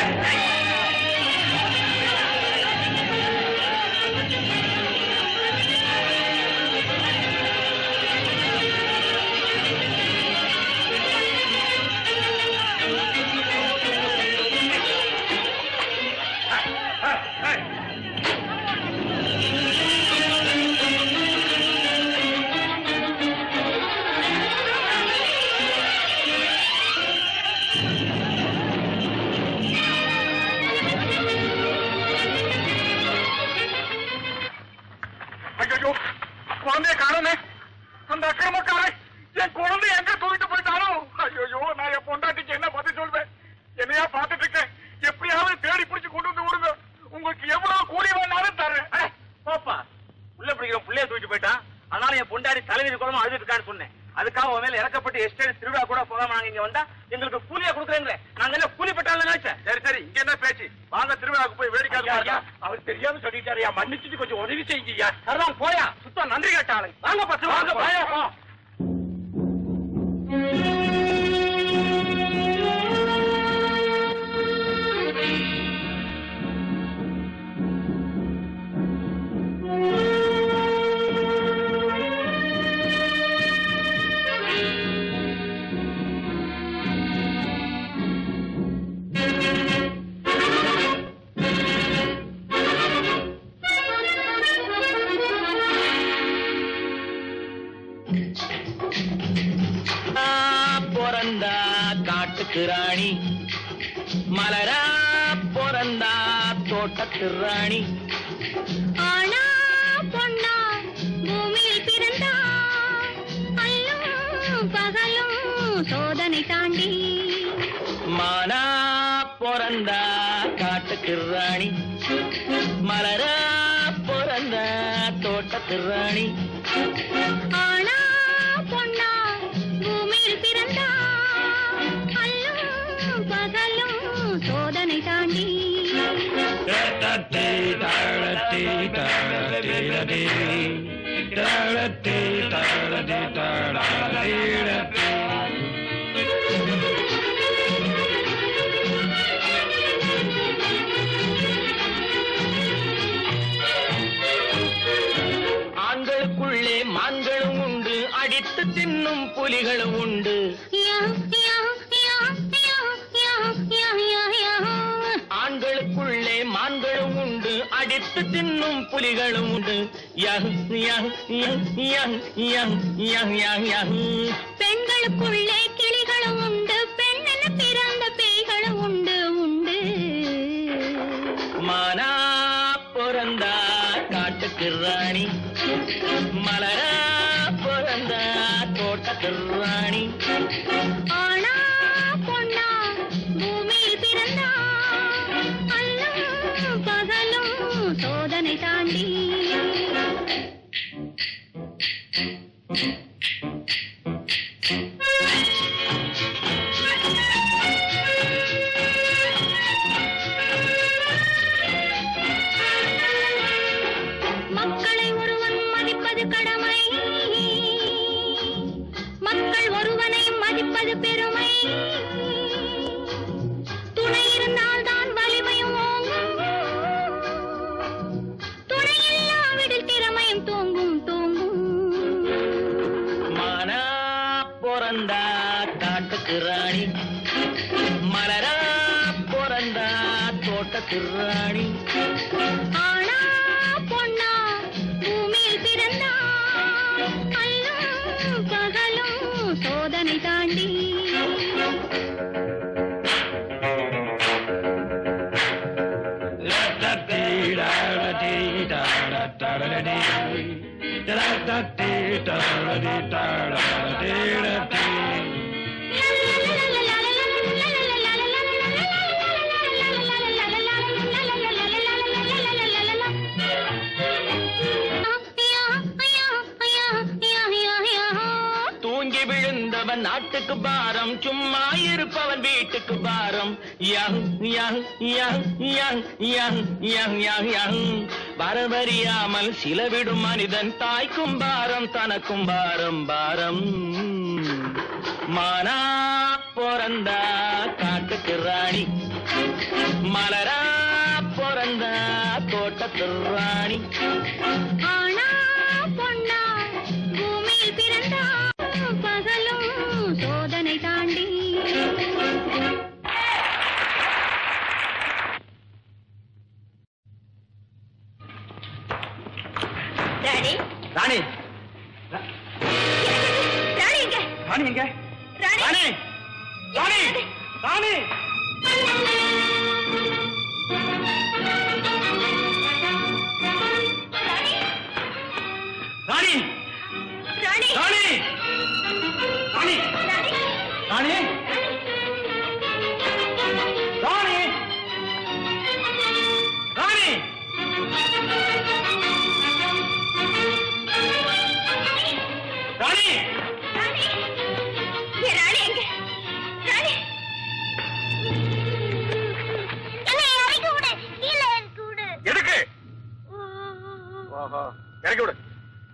ஐயோ குழந்தைய காணமே அந்த அக்கிரமக்காரன் என் குழந்தை எங்க தூக்கிட்டு போயிட்டானோ ஐயோ நான் என் பொண்டாட்டிக்கு என்ன பதில் சொல்வேன் என்னையா பார்த்துட்டு இருக்கேன் எப்படியாவது தேடி பிடிச்சு கொண்டு வந்து விடுங்க உங்களுக்கு எவ்வளவு கூலி வேணாலும் தரேன் பாப்பா உள்ள பிடிக்கிற புள்ளைய தூக்கிட்டு போயிட்டான் அதனால என் பொண்டாடி தலைவிதி குளமா அழுதுட்டு இருக்கான்னு சொன்னேன் அதுக்காக உன் மேல இறக்கப்பட்டு எஸ்டேட் திருவிழா கூட போகாம நாங்க இங்க வந்தா எங்களுக்கு கூலியா கொடுக்குறீங்களே நாங்க என்ன கூலி பெற்றாலும் நினைச்சேன் சரி சரி இங்க என்ன பேச்சு வாங்க திருவிழாவுக்கு போய் வேடிக்கை ஐயா, ஐயா, அவர் தெரியாம சொல்லிட்டாருயா மன்னிச்சுட்டு கொஞ்சம் உதவி செய்யுங்கய்யா சரிதான் போயா சுத்தம் நன்றி கேட்டாளை வாங்க பத்து வாங்க போயா போ. பிறந்தா காட்டுக்கு ராணி மலரா பிறந்தா தோட்டத்து ராணி ஆனா பொண்ணா பூமியில் பிறந்தா அல்லும் பகலும் சோதனை பிறந்தா காட்டுக்கு ராணி மலரா பிறந்தா தோட்டத்து ராணி ஆனா பொண்ணா பூமியில் பிறந்தா அல்லும் பகலும் சோதனை தாண்டி ஆண்களுக்குள்ளே மான்களும் உண்டு அடித்து தின்னும் புலிகளும் உண்டு யா யா யா யா யா யா யா யா ஆண்களுக்குள்ளே மான்களும் உண்டு அடித்து தின்னும் புலிகளும் உண்டு யஹ் யஹ் யஹ் யஹ் யஹ் யஹ் யஹ் யஹ். பெண்களுக்குள்ளே கிளிகளும் உண்டு பெண்ணென பிறந்த பேய்களும் உண்டு உண்டு மானா பிறந்தா காட்டுக்கு ராணி மலரா பிறந்தா தோட்டத்து ராணி ஆனா பொண்ணா பூமியில் பிறந்தா அல்லும் பகலும் சோதனை தாண்டி மக்களை ஒருவன் மதிப்பது கடமை மக்கள் ஒருவனை மதிப்பது பெருமை துணை இருந்தால் தான் வலிமையும் ஓங்கும் துணை இல்லாவிடில் திறமையும் தூங்கும் தூங்கும் மானா பிறந்தா காட்டுக்கு ராணி மலரா பிறந்தா தோட்டத்து ராணி ஆனா பொண்ணா பூமியில் பிறந்தா அல்லும் பகலும் சோதனை தாண்டி தூங்கி விழுந்தவன் நாட்டுக்கு பாரம் சும்மா இருப்பவன் வீட்டுக்கு பாரம் யங் யங் யங் யங் யங் யங் யங் யங் வரவறியாமல் சிலவிடும் மனிதன் தாய்க்கும் பாரம் தனக்கும் பாரம் பாரம் மானா பிறந்தா காட்டுக்கு ராணி மலரா பிறந்தா தோட்டத்து ராணி ஆனா பொண்ணா பூமியில் பிறந்தா பகலும் சோதனை தாண்டி ராணி ராணி ராணி எங்க ராணி எங்க ராணி ராணி ராணி ராணி ராணி ராணி ராணி ராணி ராணி ராணி ராணி ராணி ராணி ஏ ராணி எங்க ராணி என்னை இறக்கி விடு கீழே இறக்கி விடு எதுக்கு ஓஹோ இறக்கி விடு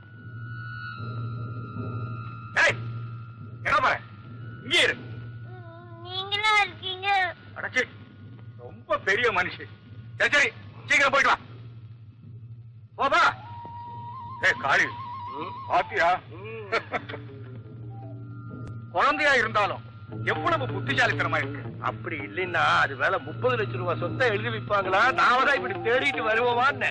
ஏய் என்ன பாரு இங்கே இரு நீங்களா இருக்கீங்க அடச்சி ரொம்ப பெரிய மனுஷி சரி சரி சீக்கிரம் போயிட்டு வா போப்பா ஏய் காளி பாத்தியா குழந்தையா இருந்தாலும் எவ்வளவு புத்திசாலித்தனமா இருக்கு அப்படி இல்லைன்னா அது வேலை முப்பது லட்சம் ரூபாய் சொத்தை எழுதி வைப்பாங்களா நாம தான் இப்படி தேடிட்டு வருவோமான்னு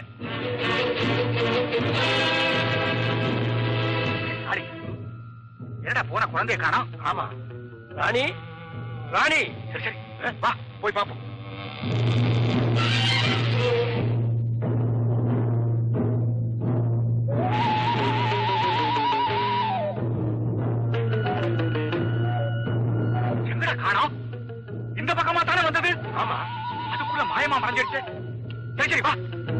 காளி என்னடா போன குழந்தைய காணோம் ஆமா ராணி ராணி சரி சரி வா போய் பாப்போம் எங்கடா காணோம் இந்த பக்கமா தானே வந்தது ஆமா ஒளிஞ்சிருச்சு சரி சரி வா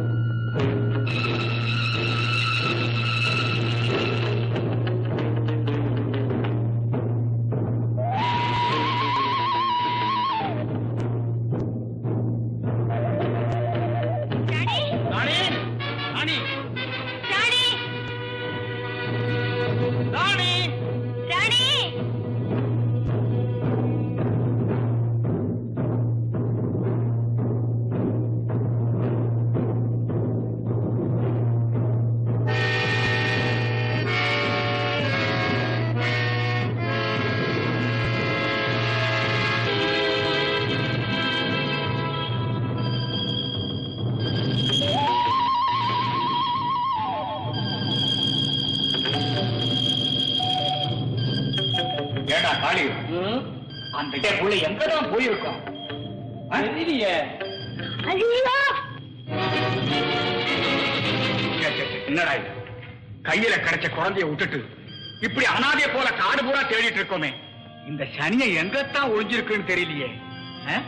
daddy Rani Rani daddy Rani daddy ஏடா காளி அந்த புள்ள எங்கதான் போயிருக்கோம் தெரியலையே ஐயோ சே, சே, சே, என்னடா இது கையில கிடைச்ச குழந்தைய விட்டுட்டு இப்படி அனாதைய போல காடு பூரா தேடிட்டு இருக்கோமே இந்த சனியை எங்கத்தான் ஒளிஞ்சிருக்குன்னு தெரியலையே ஆ?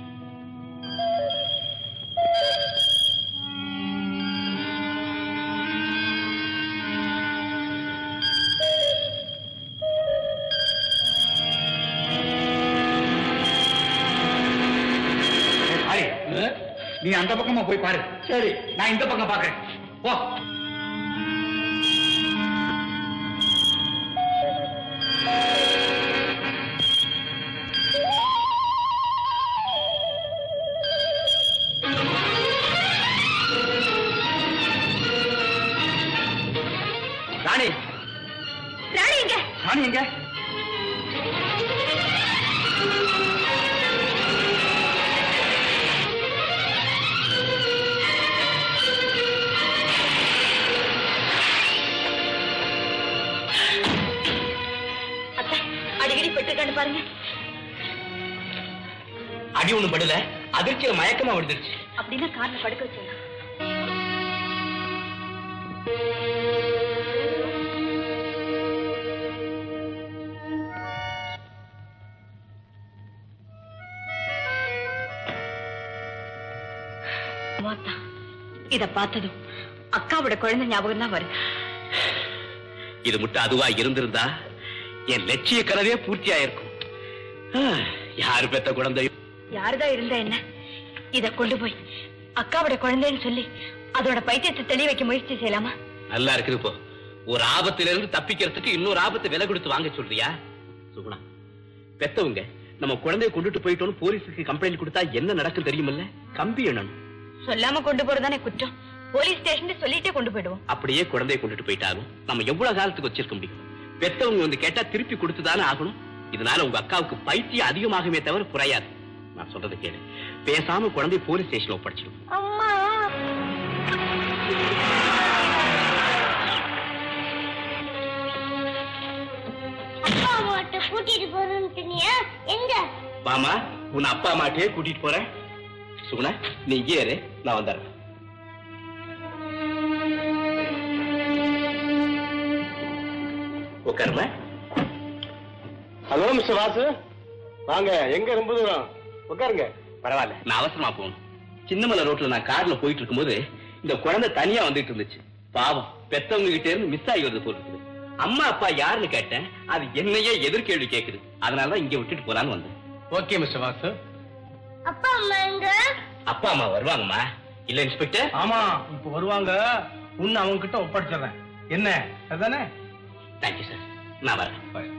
ஏய், காளி, நீ அந்த பக்கமா போய் பாரு சரி நான் இந்த பக்கம் பாக்குறேன் போ ராணி ராணி எங்க ராணி எங்க அத்தை அடிக்கடி பெற்றுக்கான்னு பாருங்க அடி ஒண்ணும் படல அதிர்ச்சியில மயக்கமா விழுந்துருச்சு அப்படின்னா கார்ல படுக்க வச்சிடலாம் மோத்தா, இத பார்த்ததும் அக்காவோட குழந்தை ஞாபகம் தான் வருது இது மட்டும் அதுவா இருந்திருந்தா என் லட்சிய கனவே பூர்த்தி ஆயிருக்கும் ஆ, யாரு பெத்த குழந்தையும் யாருதான் இருந்தா என்ன இத கொண்டு போய் அக்காவோட குழந்தைன்னு சொல்லி அதோட பைத்தியத்தை தெளிய வைக்க முயற்சி செய்யலாமா நல்லா இருக்குது இப்போ ஒரு ஆபத்துல இருந்து தப்பிக்கிறதுக்கு இன்னொரு ஆபத்தை விலை கொடுத்து வாங்க சொல்றியா சுகுணா பெத்தவங்க நம்ம குழந்தைய கொண்டுட்டு போயிட்டோம்னு போலீஸுக்கு கம்ப்ளைண்ட் கொடுத்தா என்ன நடக்கும் தெரியுமில்ல கம்பி எண்ணணும் சொல்லாம கொண்டு போறதானே குற்றம் போலீஸ் ஸ்டேஷன் சொல்லிட்டே கொண்டு போயிடுவோம் அப்படியே குழந்தைய கொண்டுட்டு போயிட்டாலும் நம்ம எவ்வளவு காலத்துக்கு வச்சிருக்க முடியும் பெத்தவங்க வந்து கேட்டா திருப்பி கொடுத்துதானே ஆகணும் இதனால உங்க அக்காவுக்கு பைத்தியம் அதிகமாகுமே தவிர குறையாது நான் சொல்றதை கேளு பேசாம குழந்தை போலீஸ் ஸ்டேஷன்ல ஒப்படைச்சிடும் அம்மா அப்பா அம்மாட்ட கூட்டிட்டு போறேன்னு சொன்னியா எங்க மாமா உன் அப்பா அம்மாட்டையே கூட்டிட்டு போறேன் சுகுணா நீ இங்கே இரு நான் வந்துடுறேன் உட்காருமா ஹலோ மிஸ்டர் வாசு வாங்க எங்க ரொம்ப தூரம் உட்காருங்க பரவாயில்ல நான் அவசரமா போகணும் சின்னமலை ரோட்ல நான் கார்ல போயிட்டு இருக்கும்போது இந்த குழந்தை தனியா வந்துட்டு இருந்துச்சு பாவம் பெத்தவங்க கிட்ட இருந்து மிஸ் ஆகி வருது போல இருக்குது அம்மா அப்பா யாருன்னு கேட்டேன் அது என்னையே எதிர்கேள்வி கேக்குது அதனாலதான் இங்க விட்டுட்டு போலான்னு வந்தேன் ஓகே மிஸ்டர் வாசு அப்பா அம்மா எங்க அப்பா அம்மா வருவாங்கம்மா இல்ல இன்ஸ்பெக்டர் ஆமா இப்ப வருவாங்க உன்னை அவங்க கிட்ட ஒப்படைச்சிடுறேன் என்ன அதுதானே தேங்க்யூ சார் நான் வரேன்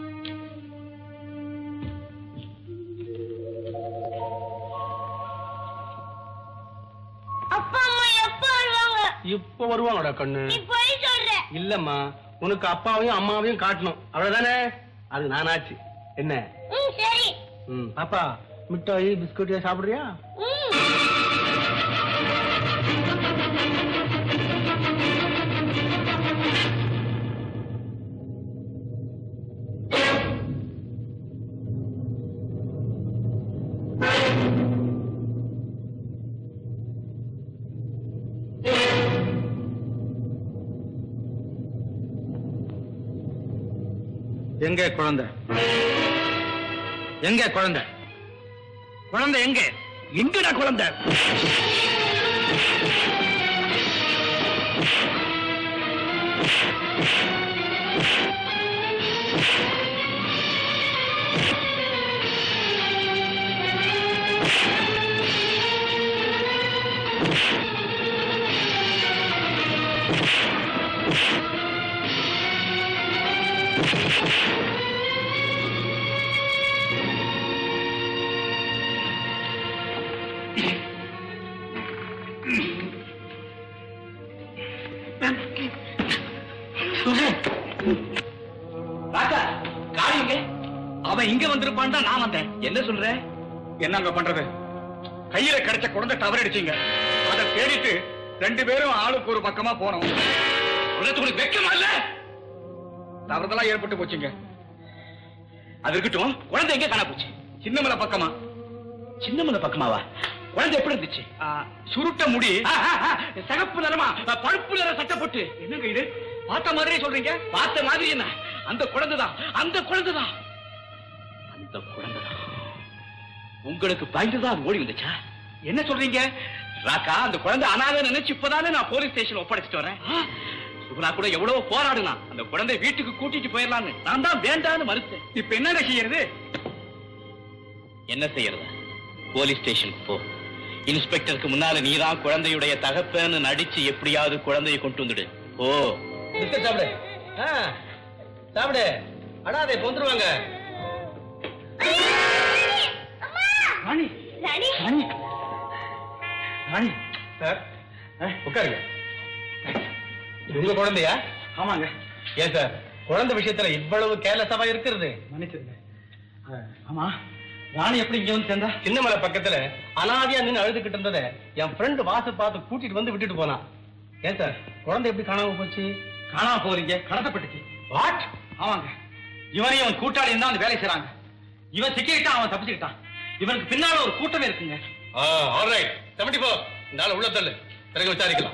அப்பா அம்மா எப்ப வருவாங்க இப்ப வருவாங்கடா கண்ணு நீ போய் சொல்ற இல்லம்மா உனக்கு அப்பாவையும் அம்மாவையும் காட்டணும் அவ்வளவுதானே அது நானாச்சு என்ன ம் சரி ம் பாப்பா மிட்டாய் பிஸ்கட் சாப்பிடுறியா ம் எங்க குழந்தை எங்க குழந்தை குழந்தை எங்க எங்கடா குழந்தை ராஜா காளிங்க அவன் இங்க வந்திருப்பான் தான் நான் வந்தேன் என்ன சொல்ற என்னங்க பண்றது கையில கிடைச்ச குழந்தை தவறடிச்சீங்க அதை தேடிட்டு ரெண்டு பேரும் ஆளுக்கு ஒரு பக்கமா போனோம் உனக்கு வெக்கமா இல்ல தவறுதலா ஏற்பட்டு போச்சுங்க அது இருக்கட்டும் குழந்தை எங்க காண போச்சு சின்னமலை பக்கமா சின்னமலை பக்கமாவா குழந்தை எப்படி இருந்துச்சு ஆ, சுருட்ட முடி ஆ, ஆ, ஆ, சிகப்பு நிறமா ஆ, பழுப்பு நிற சட்டை போட்டு என்னங்க இது பார்த்த மாதிரியே சொல்றீங்க பார்த்த மாதிரி என்ன அந்த குழந்தைதான் அந்த குழந்தைதான் அந்த குழந்தைதான் உங்களுக்கு பயந்துதான் அது ஓடி வந்துச்சா என்ன சொல்றீங்க ராக்கா அந்த குழந்தை அனாதை நினைச்சு இப்பதானே நான் போலீஸ் ஸ்டேஷன் ஒப்படைச்சிட்டு வரேன் சுகுணா கூட எவ்வளவு போராடுனா அந்த குழந்தை வீட்டுக்கு கூட்டிட்டு போயிடலான்னு நான் தான் வேண்டான்னு மறுத்தேன் இப்ப என்ன செய்யறது என்ன செய்யறது போலீஸ் ஸ்டேஷனுக்கு போ இன்ஸ்பெக்டருக்கு முன்னால நீதான் குழந்தையுடைய தகப்பன்னு நடிச்சு எப்படியாவது குழந்தையை கொண்டு வந்துடு ஓ பிஸ்கட் சாப்பிடு ஆ, சாப்பிடு அடாதே வந்துருவாங்க ராணி ராணி ராணி ராணி சார் உட்காருங்க இது உங்க குழந்தையா ஆமாங்க ஏன் சார் குழந்தை விஷயத்துல இவ்வளவு கேர்லெஸ்ஸாவா இருக்கிறது மன்னிச்சிருங்க ஆ, ஆமா ராணி எப்படி இங்க வந்து சேர்ந்தா சின்னமலை பக்கத்துல அனாதியா நின்னு அழுதுகிட்டு இருந்ததை என் ஃப்ரெண்டு வாசல் பார்த்து கூட்டிட்டு வந்து விட்டுட்டு போனான் ஏன் சார் குழந்தை எப்படி காணாம போச்சு காணாம போறீங்க கடத்தப்பட்டுச்சு வாட் ஆமாங்க இவனையும் அவன் கூட்டாளியும் தான் அந்த வேலை செய்றாங்க இவன் சிக்கிக்கிட்டான் அவன் தப்பிச்சுக்கிட்டான் இவனுக்கு பின்னால ஒரு கூட்டமே இருக்குங்க ஆல்ரைட் செவன்டி ஃபோர் இந்த ஆளை உள்ள தள்ளு பிறகு விசாரிக்கலாம்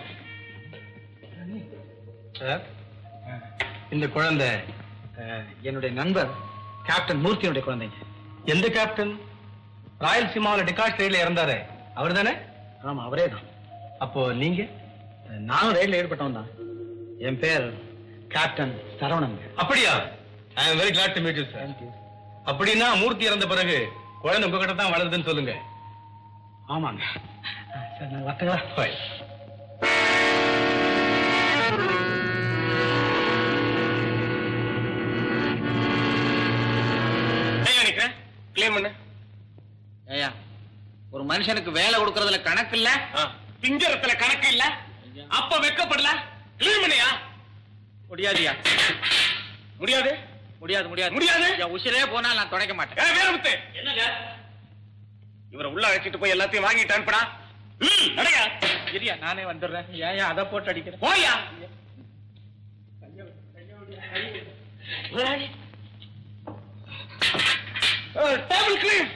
சார் இந்த குழந்தை அஹ், என்னுடைய நண்பர் கேப்டன் மூர்த்தியினுடைய குழந்தைங்க எந்த கேப்டன் ராயல்சீமாவில் டிகாஷ் ரயில்ல இறந்தாரு அவர் தானே ஆமா அவரே தான் அப்போ நீங்க நானும் ரயில்ல ஈடுபட்டவன் தான் என் பேர் கேப்டன் சரவணன் அப்படியா I am very glad to meet you sir அப்படின்னா மூர்த்தி இறந்த பிறகு குழந்தை உங்ககிட்ட தான் வளருதுன்னு சொல்லுங்க ஆமாங்க சரி நான் வரட்டுங்களா Fine. கிளீன் பண்ணு ஏயா ஒரு மனுஷனுக்கு வேலை கொடுக்கறதுல கணக்கு இல்ல திங்கறதுல கணக்கு இல்ல அப்ப வெக்கப்படல கிளீன் பண்ணியா முடியாதுயா முடியாது முடியாது முடியாது முடியாது? என் உசிரே போனால் நான் தொடக்க மாட்டேன் ஏ வேறமுத்து என்னங்க இவரை உள்ள அழைச்சிட்டு போய் எல்லாத்தையும் வாங்கிட்டு அனுப்புடா ம் நடையா சரியா நானே வந்துடுறேன் ஏன் அதை போட்டு அடிக்கிறேன் போயா டேபிள் கிளீன்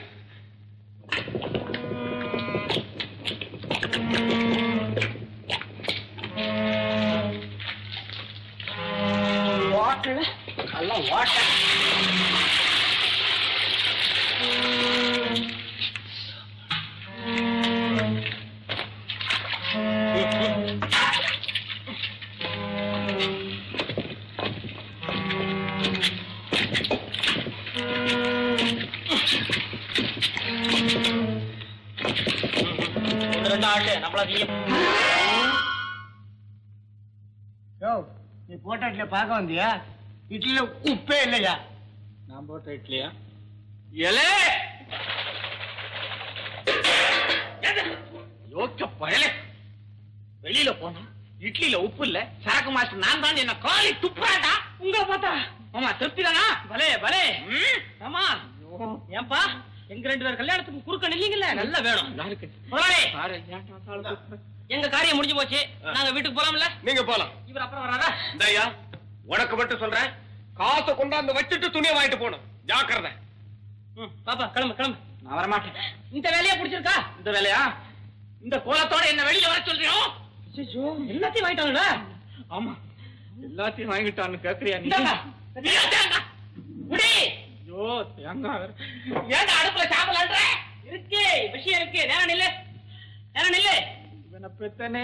வாட்டர் நல்லா வாட்டர் ரெண்டு ஆட்டு நம்மள அதிகம் யோ நீ போட்ட இட்லிய பார்க்க வந்தியா இட்லியில உப்பே இல்லையா நான் போட்ட இட்லியா எலே யோக்க பயலே வெளியில போனா இட்லியில உப்பு இல்ல சரக்கு மாஸ்டர் நான் தான் என்ன காலி துப்புறாடா உங்களை பார்த்தா ஆமா திருப்தி தானா பலே பலே ஆமா ஏன்பா எங்க ரெண்டு பேர் கல்யாணத்துக்கு குறுக்க நில்லீங்கல்ல நல்ல வேணும் முதலாளி எங்க காரியம் முடிஞ்சு போச்சு நாங்க வீட்டுக்கு போலாம்ல நீங்க போலாம் இவர் அப்புறம் வராரா இந்தாயா உனக்கு மட்டும் சொல்றேன் காசை கொண்டாந்து வச்சுட்டு துணியை வாங்கிட்டு போகணும் ஜாக்கிரதை ம், பாப்பா கிளம்பு கிளம்பு நான் வர மாட்டேன் இந்த வேலையா பிடிச்சிருக்கா இந்த வேலையா இந்த கோலத்தோட என்ன வெளியில வர சொல்றியோ எல்லாத்தையும் வாங்கிட்டாங்களா ஆமா எல்லாத்தையும் வாங்கிட்டான்னு கேக்குறியா நீ ஐயோ தேங்காய் அடுப்புல சாப்பிடலான்ற இருக்கு விஷயம் இருக்கு நேரம் நில்லு நேரம் நில்லு இவனை பெத்தனே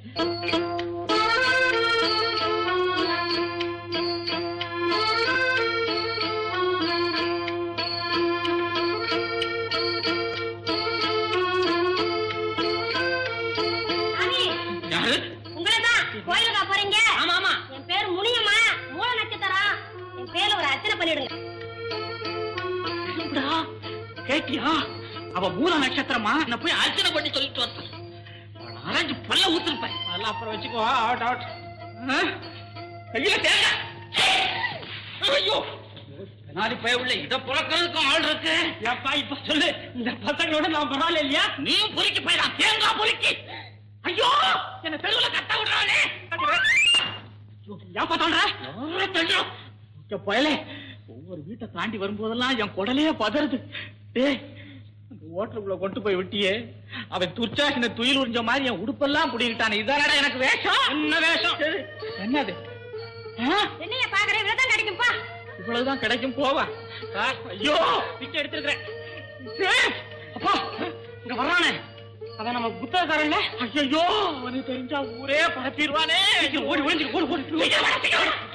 சாமி உங்களதான் கோயிலுக்கா போறீங்க ஆமா ஆமா என் பேர் முனியம்மா மூல நட்சத்திரம் என் பேர்ல ஒரு அர்ச்சனை பண்ணிடுங்க என்னடா, கேட்டியா அவ மூல நட்சத்திரமா என்ன போய் அர்ச்சனை பண்ணி சொல்லிட்டு வரேன் அரைஞ்சு பல்ல ஊத்துருப்பேன் அதெல்லாம் அப்புறம் வச்சுக்கோ அவுட் அவுட் கையில தேங்க ஐயோ நாடி பய உள்ள இத புறக்கிறதுக்கும் ஆள் இருக்கு ஏப்பா இப்ப சொல்லு இந்த பசங்களோட நான் பரவாயில்ல இல்லையா நீ பொறுக்கி போயிடலாம் தேங்காய் பொறுக்கி ஐயோ என்ன தெருவுல கட்ட விடுறானே ஏப்பா சொல்ற யாரை தள்ளுறோம் இங்க போயலே ஒவ்வொரு வீட்டை தாண்டி வரும்போதெல்லாம் என் குடலே பதறுது டேய் அந்த ஓட்டலுக்குள்ள கொண்டு போய் விட்டியே அவன் துர்ச்சாசின துயில் உறிஞ்ச மாதிரி என் உடுப்பெல்லாம் புடிக்கிட்டானே இதானடா எனக்கு வேஷம் என்ன வேஷம் என்னது ஆ? என்னைய பாக்குறேன் இவ்வளவுதான் கிடைக்கும்பா இவ்வளவுதான் கிடைக்கும் போவா ஆ, ஐயோ பிச்சை எடுத்திருக்கிறேன் ஏய், அப்பா இங்க வர்றானே அவன் நம்ம புத்தகக்காரன்ல ஐயோ அவனுக்கு தெரிஞ்சா ஊரே பரப்பிடுவானே ஓடி ஒளிஞ்சு ஓடி ஓடி சீக்கிரம் வாடா, சீக்கிரம் வாடா.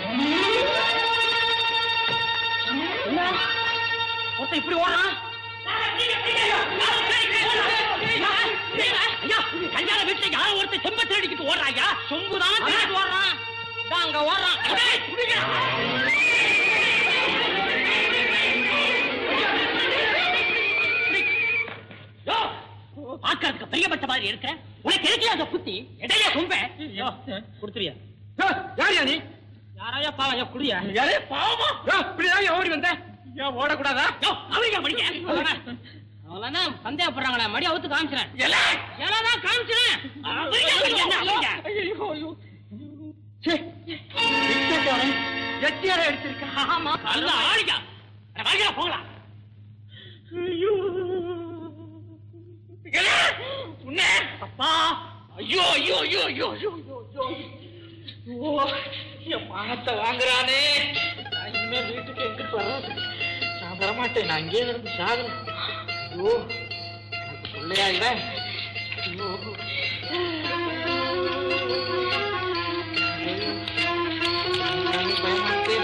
என்ன ஒருத்தன் இப்படி ஓடுறான் ஐயா கல்யாண வீட்டுல யாரோ ஒருத்தன் செம்ப தேடிக்கிட்டு ஓடுறாயா சொம்புதான் தேடிட்டு ஓடுறான் இதான் அங்க ஓடுறான் டேய், குடிங்க. யோ, பார்க்கறதுக்கு பெரியப்பட்ட மாதிரி இருக்க உனக்கு இருக்கியா அந்த புத்தி இடையில கும்ப கொடுத்துறியா யாரியா நீ யாராயா பாவம் ஏன் குடியா யாரே பாவமா இப்படிதான் ஓடி வந்த ஏன் ஓடக்கூடாதா அவரியா படிக்க அவனா சந்தேகப்படுறாங்களே மடி அவுத்து காமிச்சிறேன் எல்லாம் காமிச்சிறேன் எட்டியார எடுத்திருக்க ஆமா அல்ல ஆளியா வாங்கியா போகலாம் ஐயோ உன்னே அப்பா ஐயோ ஐயோ ஐயோ ஐயோ ஐயோ ஐயோ ஐயோ ஓ என் பணத்தை வாங்குறானே நான் இனிமே வீட்டுக்கு எங்கிட்டு வர்றது நான் வரமாட்டேன் நான் அங்கேயே இருந்து சாகணும் ஐயோ எனக்கு பிள்ளையா இவன் ஐயோ எனக்கு பயமா இருக்கு.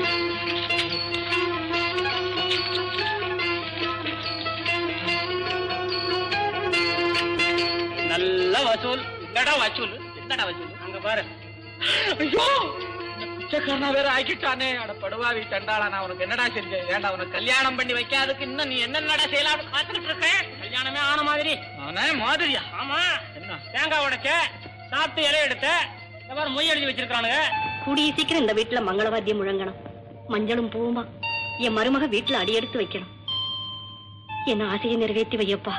நல்ல வசூல் என்னடா வசூல் என்னடா வசூல் அங்க பாரு ஐயோ பிச்சைக்காரனா வேற ஆக்கிட்டானே அட படுவாவி தண்டாளா நான் உனக்கு என்னடா செஞ்சேன் ஏன்டா உனக்கு கல்யாணம் பண்ணி வைக்காதுக்கு இன்னும் நீ என்னடா செய்யலாம்னு காத்துக்கிட்டு இருக்கேன் கல்யாணமே ஆன மாதிரி ஆனா மாதிரியா ஆமா என்ன தேங்காய் உடைச்ச சாப்பிட்டு இலை எடுத்த இந்த மாதிரி மொய் எழுதி வச்சிருக்கானுங்க கூடிய சீக்கிரம் இந்த வீட்டுல மங்களவாத்தியம் முழங்கணும் மஞ்சளும் பூவுமா என் மருமக வீட்டுல அடியெடுத்து வைக்கணும் என்ன ஆசையை நிறைவேற்றி வையப்பா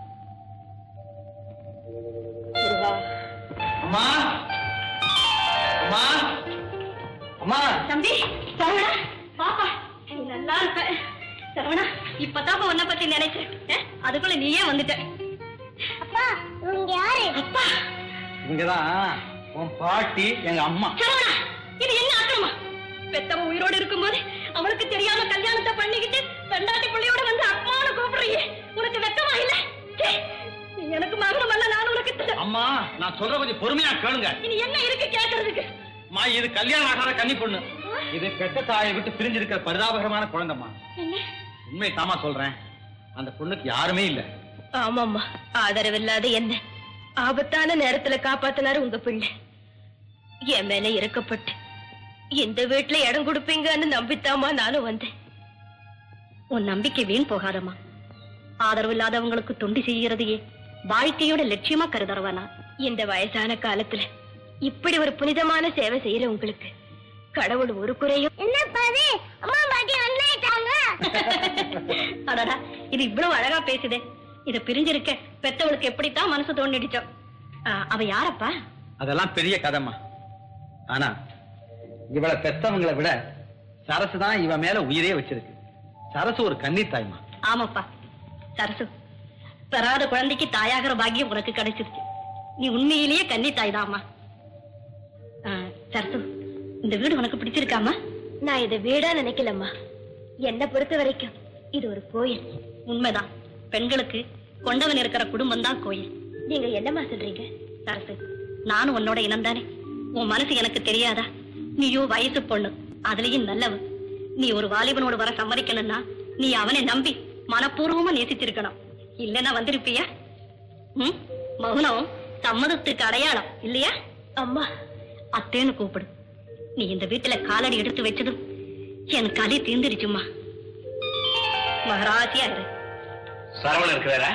அம்மா அம்மா அம்மா தம்பி சரவணா பாப்பா நீ நல்லா இருக்க சரவணா இப்பதான் உன்னை பத்தி நினைச்சேன் அஹ், அதுக்குள்ள நீயே வந்துட்ட அப்பா இவங்க யாரு அப்பா இங்கதான் உன் பாட்டி எங்க அம்மா சரவணா இது என்ன ஆக்கிரமா பெத்தவ உயிரோடு இருக்கும்போது அவளுக்கு தெரியாம கல்யாணத்தை பண்ணிக்கிட்டு பெண்டாட்டி பிள்ளையோட வந்து அம்மானு கூப்பிடுறியே உனக்கு வெக்கமா இல்ல ச்சே, நீ எனக்கு மகனும் அல்ல நான் உனக்கு தெ- அம்மா நான் சொல்ற கொஞ்சம் பொறுமையா கேளுங்க இனி என்ன இருக்கு கேட்கறதுக்கு அம்மா இது கல்யாணம் ஆகாத கன்னி பொண்ணு இது பெத்த தாயை விட்டு பிரிஞ்சிருக்கிற பரிதாபகரமான குழந்தைம்மா என்ன உண்மை தாமா சொல்றேன் அந்த பொண்ணுக்கு யாருமே இல்ல ஆமாம்மா ஆதரவில்லாத என்ன ஆபத்தான நேரத்துல காப்பாத்தினாரு உங்க பிள்ளை என் மேல இறக்கப்பட்டு இந்த வீட்டுல இடம் கொடுப்பீங்கன்னு நம்பித்தாமா நானும் வந்தேன் உன் நம்பிக்கை வீண் போகாதம்மா ஆதரவு இல்லாதவங்களுக்கு தொண்டு செய்யறதையே வாழ்க்கையோட லட்சியமா கருதுறவனா இந்த வயசான காலத்துல இப்படி ஒரு புனிதமான சேவை செய்யற உங்களுக்கு கடவுள் ஒரு குறையும் என்னப்பா அது அம்மா பாட்டி வந்தாயிட்டாங்க அடடா இது இவ்வளவு அழகா பேசுதே இத பிரிஞ்சிருக்க பெத்தவளுக்கு எப்படித்தான் மனசு தோண்டிடுச்சோ ஆ, அவ யாரப்பா அதெல்லாம் பெரிய கதைம்மா ஆனா இவளை பெத்தவங்களை விட சரசு தான் இவ மேல உயிரே வச்சிருக்கு சரசு ஒரு கண்ணீர் தாய்மா ஆமாப்பா சரசு பெறாத குழந்தைக்கு தாயாகிற பாக்கியம் உனக்கு கிடைச்சிருச்சு நீ உண்மையிலேயே கன்னி தாய்தாம்மா ஆ, சரசு இந்த வீடு உனக்கு பிடிச்சிருக்காமா நான் இதை வீடா நினைக்கலம்மா என்னை பொறுத்த வரைக்கும் இது ஒரு கோயில் உண்மைதான் பெண்களுக்கு கொண்டவன் இருக்கிற குடும்பம் தான் கோயில் நீங்க என்னம்மா சொல்றீங்க சரசு நானும் உன்னோட இனம் தானே உன் மனசு எனக்கு தெரியாதா நீயோ வயசு பொண்ணு அதுலயும் நல்லவன் நீ ஒரு வாலிபனோடு வர சம்மதிக்கணும்னா நீ அவனை நம்பி மனப்பூர்வமா நேசிச்சிருக்கணும் இல்லைன்னா வந்திருப்பியா ம் மௌனம் சம்மதத்துக்கு அடையாளம் இல்லையா அம்மா அத்தேன்னு கூப்பிடு நீ இந்த வீட்டுல காலடி எடுத்து வச்சதும் என் களி தீர்ந்துருச்சும்மா மகராசியா இரு சரவணன் இருக்கிறாரா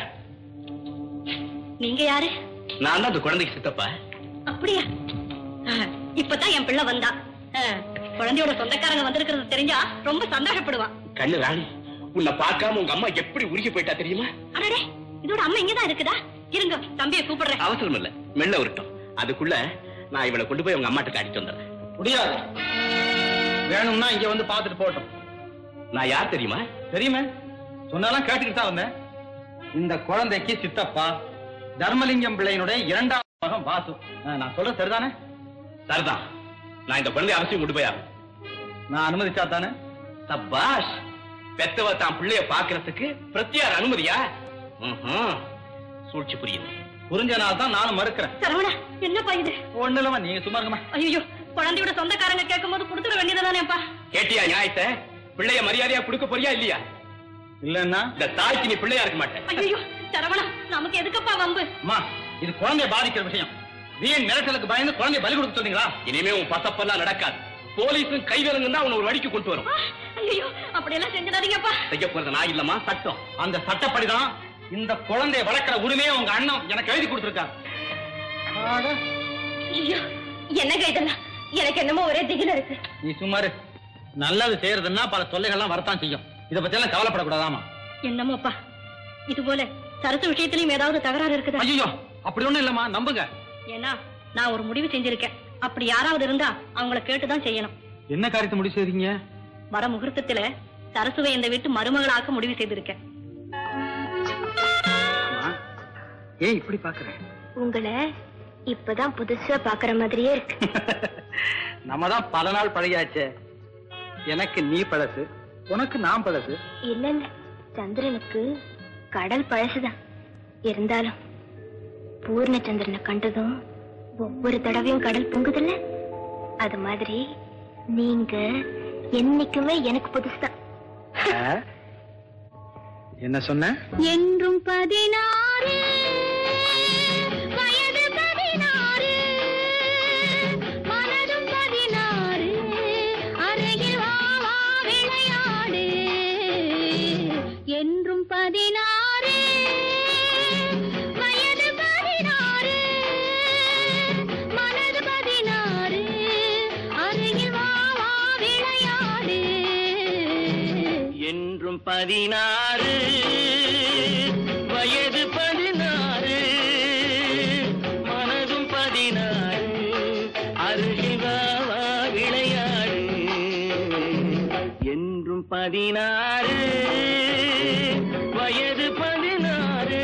நீங்க யாரு நான் தான் அந்த குழந்தைக்கு சித்தப்பா அப்படியா ஆ, இப்பதான் என் பிள்ளை வந்தா ஆ, குழந்தையோட சொந்தக்காரங்க வந்திருக்கிறது தெரிஞ்சா ரொம்ப சந்தோஷப்படுவான் கண்ணு ராணி உன்னை பார்க்காம உங்க அம்மா எப்படி உருகி போயிட்டா தெரியுமா அடடே இதோட அம்மா இங்கதான் இருக்குதா இருங்க தம்பியை கூப்பிடுறேன் அவசரம் இல்ல மெல்ல உருட்டும் அதுக்குள்ள நான் இவளை கொண்டு போய் உங்க அம்மாட்ட காட்டிட்டு வந்துடுறேன் முடியாது வேணும்னா இங்க வந்து பார்த்துட்டு போகட்டும் நான் யார் தெரியுமா தெரியுமே சொன்னாலும் கேட்டுக்கிட்டு தான் வந்தேன் இந்த குழந்தைக்கு சித்தப்பா தர்மலிங்கம் பிள்ளையினுடைய இரண்டாம் மகன் வாசு ஆ, நான் சொல்றது சரிதானே சரிதான் நான் இந்த குழந்தைய அவசியம் கொண்டு போய் ஆகணும். நான் அனுமதிச்சா தானே சபாஷ் பெத்தவ தான் பிள்ளைய பாக்குறதுக்கு பிரத்யார் அனுமதியா ம்ஹும். சூழ்ச்சி புரியுது புரிஞ்சனால தான் நானும் மறுக்கிறேன் சரவணா என்னப்பா இது ஒண்ணு இல்லம்மா நீங்க சும்மா இருக்கமா ஐயோ குழந்தையோட சொந்தக்காரங்க கேட்கும் போது கொடுத்துட வேண்டியதுதானேப்பா கேட்டியா நியாயத்தை பிள்ளைய மரியாதையா கொடுக்க போறியா இல்லையா இல்லன்னா இந்த தாய்க்கு நீ பிள்ளையா இருக்க மாட்டேன் ஐயோ சரவணா நமக்கு எதுக்குப்பா வம்பு அம்மா இது குழந்தைய பாதிக்கிற விஷயம் வீண் மிரட்டலுக்கு பயந்து குழந்தைய பலி கொடுக்க சொன்னீங்களா இனிமே உன் பசப்பெல்லாம் நடக்காது போலீஸும் கைவிலங்கும் தான் உன்னை ஒரு வழிக்கு கொண்டு வரும் ஐயோ அப்படியெல்லாம் செஞ்சிடாதீங்கப்பா செய்ய போறது நான் இல்லம்மா சட்டம் அந்த சட்டப்படிதான் இந்த குழந்தைய வளர்க்கிற உரிமையை உங்க அண்ணன் எனக்கு எழுதி கொடுத்திருக்காரு ஆட, ஐயோ என்னங்க இதெல்லாம் எனக்கு என்னமோ ஒரே திகில இருக்கு நீ சும்மாரு நல்லது செய்யறதுன்னா பல தொல்லைகள்லாம் வரத்தான் செய்யும் இத பத்தி எல்லாம் கவலைப்படக்கூடாதாமா என்னமோப்பா இது போல சரசு விஷயத்திலயும் ஏதாவது தகராறு இருக்குதா ஐயோ அப்படி ஒண்ணும் இல்லம்மா நம்புங்க ஏன்னா நான் ஒரு முடிவு செஞ்சிருக்கேன் அப்படி யாராவது இருந்தா அவங்கள கேட்டுதான் செய்யணும் என்ன காரியத்தை முடிவு செய்றீங்க வர முகூர்த்தத்துல சரசுவை இந்த வீட்டு மருமகளாக்க முடிவு செய்திருக்கேன் ஏன் இப்படி பாக்குற உங்களை இப்பதான் புதுசா பாக்குற மாதிரியே இருக்கு நம்ம தான் பல நாள் பழகியாச்சே எனக்கு நீ பழசு உனக்கு நான் பழசு இல்ல இல்ல சந்திரனுக்கு கடல் பழசுதான் இருந்தாலும் பூர்ண சந்திரனை கண்டதும் ஒவ்வொரு தடவையும் கடல் பொங்குதுல்ல அது மாதிரி நீங்க என்னைக்குமே எனக்கு புதுசுதான் என்ன சொன்ன என்றும் பதினாறு வயது பதினாறு மனதும் பதினாறு அருகில் வா வா விளையாடு என்றும் பதினாறு வயது பதினாறு மனது பதினாறு அருகில் வா வா விளையாடு என்றும் பதினாறு வயது பதினாறு மனதும் பதினாறு அருகில் வா, வா, விளையாடு என்றும் பதினாறு வயது பதினாறு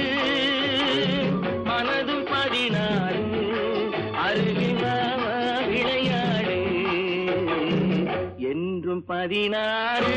மனதும் பதினாறு அருகில் வா, வா, விளையாடு என்றும் பதினாறு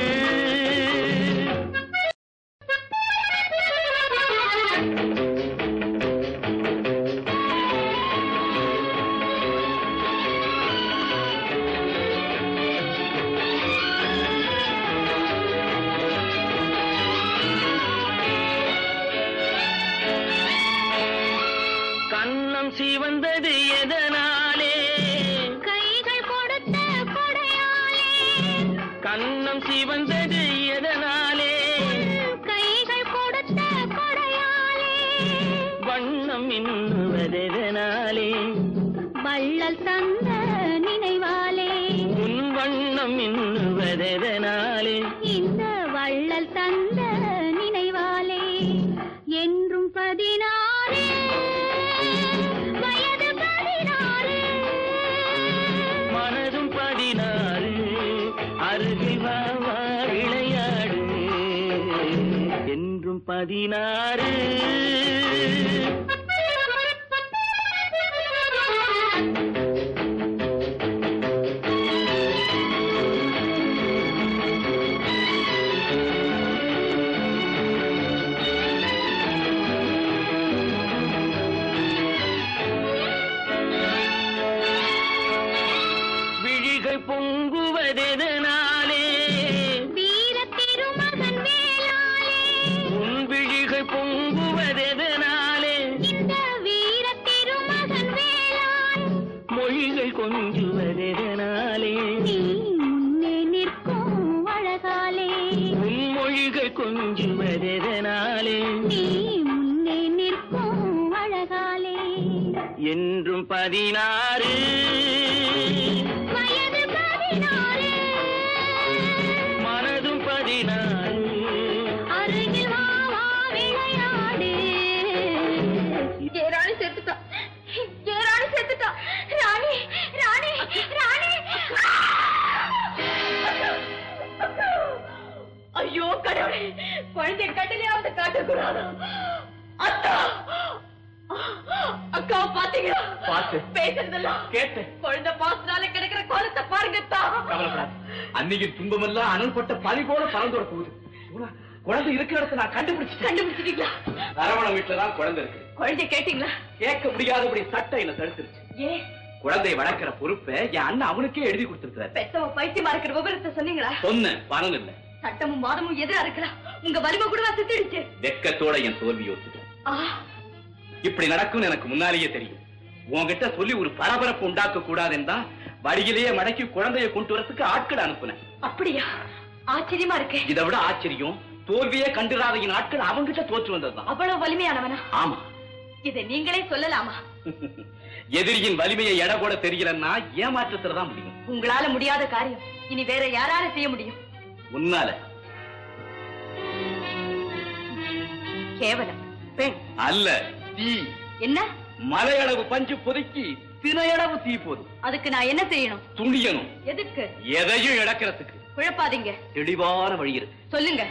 கண்ணம் சிவந்தது எதனாலே கைகள் கொடுத்த கொடையாலே கண்ணம் சிவந்தது எதனாலே கைகள் கொடுத்த கொடையாலே வண்ணம் இன்னுவதெதனாலே வள்ளல் தந்த நினைவாலே உன் வண்ணம் இன்னுவதெதனாலே இந்த வள்ளல் தந்த நினைவாலே என்றும் பதினாறு வயது பதினாறு மனதும் பதினாறு அருகில் வா வா விளையாடு என்றும் பதினாறு ஆ மொழிகள் பொங்குவதெதனாலே வீர திருமகன் வேளாளே உன் விழிகள் பொங்குவதெதனாலே இந்த வீர திருமகன் வேளாள் மொழிகள் கொஞ்சுவதெதனாலே நீ முன்னே நிற்கும் அழகாலே உன் மொழிகள் கொஞ்சுவதெதனாலே நீ முன்னே நிற்கும் அழகாலே என்றும் பதினாறு வயது பதினாறு மனதும் பதினாறு அருகில் வா வா விளையாடு ஏ ராணி செத்துட்டா ஏ ராணி செத்துட்டா ராணி ராணி ராணி ஐயோ கடவுளே குழந்தை கட்டிலையாவது காட்டக்கூடாது அத்தா அக்கா பாத்தீங்களா பார்த்து. பேசுறதெல்லாம் கேட்டேன். குழந்தை பாசனால கிடைக்கிற கோலத்தை பாருங்க அத்தா. கவலைப்படாது அன்னைக்கு துன்பமெல்லாம் அனல் பட்ட பனி போல பறந்துட போகுது இவனா, குழந்தை இருக்கிற இடத்த நான் கண்டுபிடிச்சிட்டேன் கண்டுபிடிச்சிட்டீங்களா அரவண வீட்டுல தான் குழந்தை இருக்கு குழந்தை கேட்டீங்களா கேட்க முடியாதபடி சட்டை என்ன தடுத்துருச்சு ஏன் குழந்தையை வளர்க்கிற பொறுப்பை என் அண்ணன் அவனுக்கே எழுதி கொடுத்திருக்கிறாரு பெத்தவ பைத்தியமா இருக்கிற விவரத்தை சொன்னீங்களா சொன்னேன் பணம் இல்ல சட்டமும் மாதமும் எதிரா இருக்கலாம் உங்க வலிமை கூட செத்துடுச்சு வெக்கத்தோட என் தோல்வி ஒத்துட்டேன் ஆ இப்படி நடக்கும்னு எனக்கு முன்னாலேயே தெரியும் உன்கிட்ட சொல்லி ஒரு பரபரப்பு உண்டாக்க கூடாதுன்னா வழியிலேயே மடக்கி குழந்தையை கொண்டு வரதுக்கு ஆட்கள் அனுப்புனேன் அப்படியா ஆச்சரியமா இருக்கு இதை விட ஆச்சரியம் தோல்வியே கண்டிராத என் ஆட்கள் அவங்கிட்ட தோற்று வந்ததுதான் அவ்வளவு வலிமையானவனா ஆமா இதை நீங்களே சொல்லலாமா எதிரியின் வலிமையை எடை கூட தெரியலன்னா ஏமாற்றத்துல தான் முடியும் உங்களால முடியாத காரியம் இனி வேற யாரால செய்ய முடியும் உன்னால கேவலம் பெண் அல்ல தீ என்ன மலையளவு பஞ்சு பொதுக்கி தினையளவு தீ போதும் அதுக்கு நான் என்ன செய்யணும் துணியணும் எதுக்கு எதையும் இழக்கிறதுக்கு குழப்பாதீங்க தெளிவான வழி இருக்கு சொல்லுங்க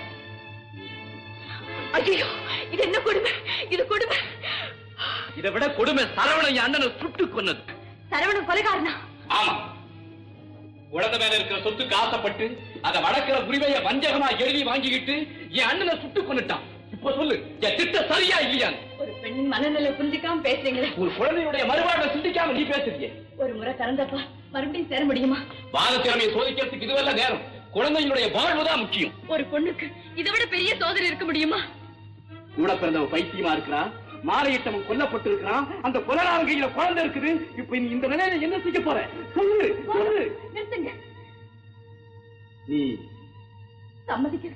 ஐயோ இது என்ன கொடுமை இது கொடுமை இதை விட கொடுமை சரவணன் என் அண்ணனை சுட்டு கொன்னது சரவணன் கொலைகாரனா ஆமா குழந்தை மேல இருக்கிற சொத்துக்கு ஆசைப்பட்டு அதை வளர்க்கிற உரிமையை வஞ்சகமா எழுதி வாங்கிக்கிட்டு என் அண்ணனை சுட்டு கொன்னுட்டான் இப்ப சொல்லு என் திட்டம் சரியா இல்லையான்னு ஒரு பெண்ணின் மனநிலை புரிஞ்சுக்காம பேசுறீங்களே ஒரு குழந்தையுடைய மறுபாட்டை சிந்திக்காம நீ பேசுறியே ஒரு முறை திறந்தப்பா மறுபடியும் சேர முடியுமா வாதத்திறமையை சோதிக்கிறதுக்கு இதுவெல்லாம் நேரம் குழந்தையினுடைய வாழ்வுதான் முக்கியம் ஒரு பொண்ணுக்கு இதை விட பெரிய சோதனை இருக்க முடியுமா கூட பிறந்தவன் பைத்தியமா இருக்கிறான் மாலையிட்டவன் கொல்லப்பட்டு இருக்கிறான் அந்த கொலனார் கையில குழந்தை இருக்குது இப்ப நீ இந்த நிலையில என்ன செய்ய போற சொல்லு சொல்லு நிறுத்துங்க நீ சம்மதிக்கிறேன்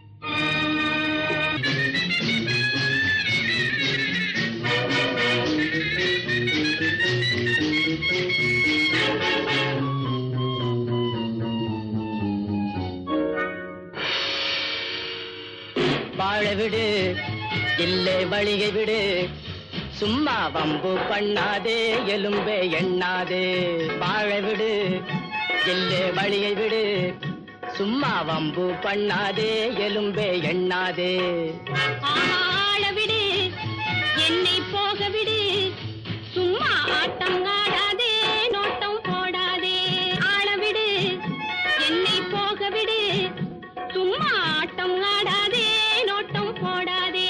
வாழ விடு இல்லை வழியை விடு சும்மா வம்பு பண்ணாதே எலும்பே எண்ணாதே வாழ விடு இல்லை வழியை விடு சும்மா வம்பு பண்ணாதே எலும்பே எண்ணாதே ஆள விடு என்னை போக விடு சும்மா ஆட்டம் ஆடாதே நோட்டம் போடாதே ஆள விடு என்னை போக விடு சும்மா ஆட்டம் ஆடாதே நோட்டம் போடாதே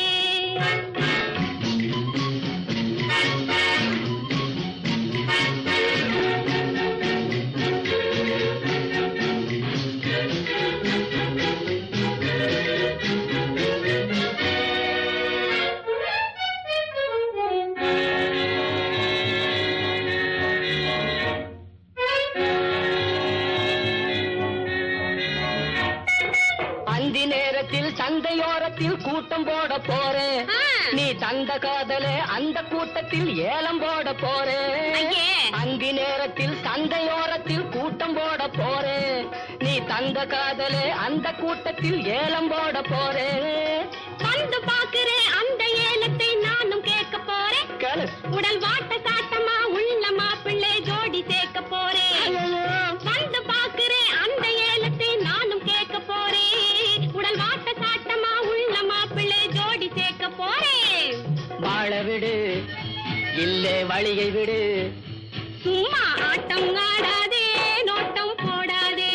அந்தி நேரத்தில் சந்தையோரத்தில் கூட்டம் போட போறேன் ஆ. நீ தந்த காதலே அந்த கூட்டத்தில் ஏலம் போட போறேன் ஐயே. அந்தி நேரத்தில் சந்தையோரத்தில் கூட்டம் போட போறேன் நீ தந்த காதலே அந்த கூட்டத்தில் ஏலம் போட போறேன் வந்து பாக்குறேன் அந்த ஏலத்தை நானும் கேட்க போறேன் கேளு உடல் வாட்ட சாட்டமா உள்ள மாப்பிள்ளை ஜோடி சேர்க்க போறேன் வந்து பாக்குறேன் அந்த ஏலத்தை நானும் கேட்க போறேன் உடல் வாட்ட சாட்டமா உள்ள மாப்பிள்ளை ஜோடி சேர்க்க போறேன் வாழ விடு இல்லை வழியை விடு சும்மா ஆட்டம் ஆடாதே நோட்டம் போடாதே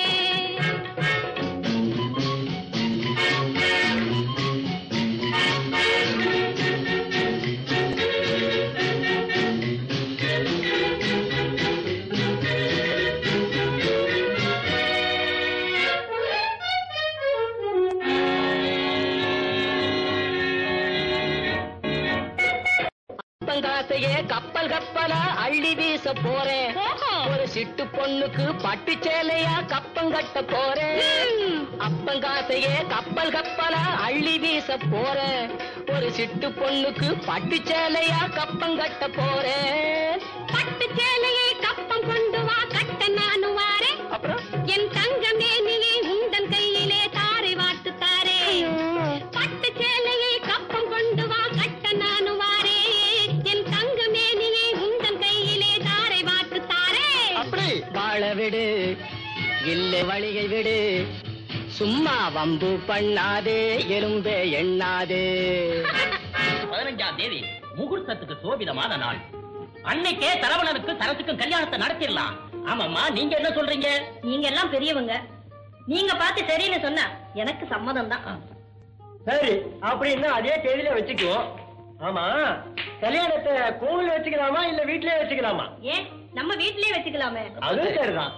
அப்பங்காசையே கப்பல் கப்பலா அள்ளி வீச போறேன் ஒரு சிட்டு பொண்ணுக்கு பட்டு சேலையா கப்பம் கட்ட போறேன் அப்பங்காசையே கப்பல் கப்பலா அள்ளி வீச போறேன் ஒரு சிட்டு பொண்ணுக்கு பட்டு சேலையா கப்பம் கட்ட போறேன் பட்டு சேலையை கப்பம் கொண்டு வா கட்ட நானு வாரேன் அப்புறம் என் தங்கம் மேனியை உந்தன் கையிலே தாரை வார்த்து தாரே பட்டு சேலையை கப்பம் கொண்டு வா கட்ட நானு வாரே என் தங்கம் மேனியை உந்தன் கையிலே தாரை வார்த்து தாரே அப்படி வாழ விடு இல்ல வழிகை விடு சும்மா வம்பு பண்ணாதே எறும்பே எண்ணாதே பதினஞ்சாம் தேதி முகூர்த்தத்துக்கு சோபிதமான நாள் அன்னைக்கே தரவணனுக்கு சரசுக்கும் கல்யாணத்தை நடத்திடலாம் ஆமாம்மா நீங்க என்ன சொல்றீங்க நீங்க எல்லாம் பெரியவங்க நீங்க பார்த்து சரின்னு சொன்னா எனக்கு சம்மதம் தான் சரி அப்படின்னா அதே தேதியில வச்சுக்குவோம் ஆமா கல்யாணத்தை கோவில் வச்சுக்கலாமா இல்ல வீட்லயே வச்சுக்கலாமா ஏன் நம்ம வீட்லயே வச்சுக்கலாமே அதுவும் சரிதான்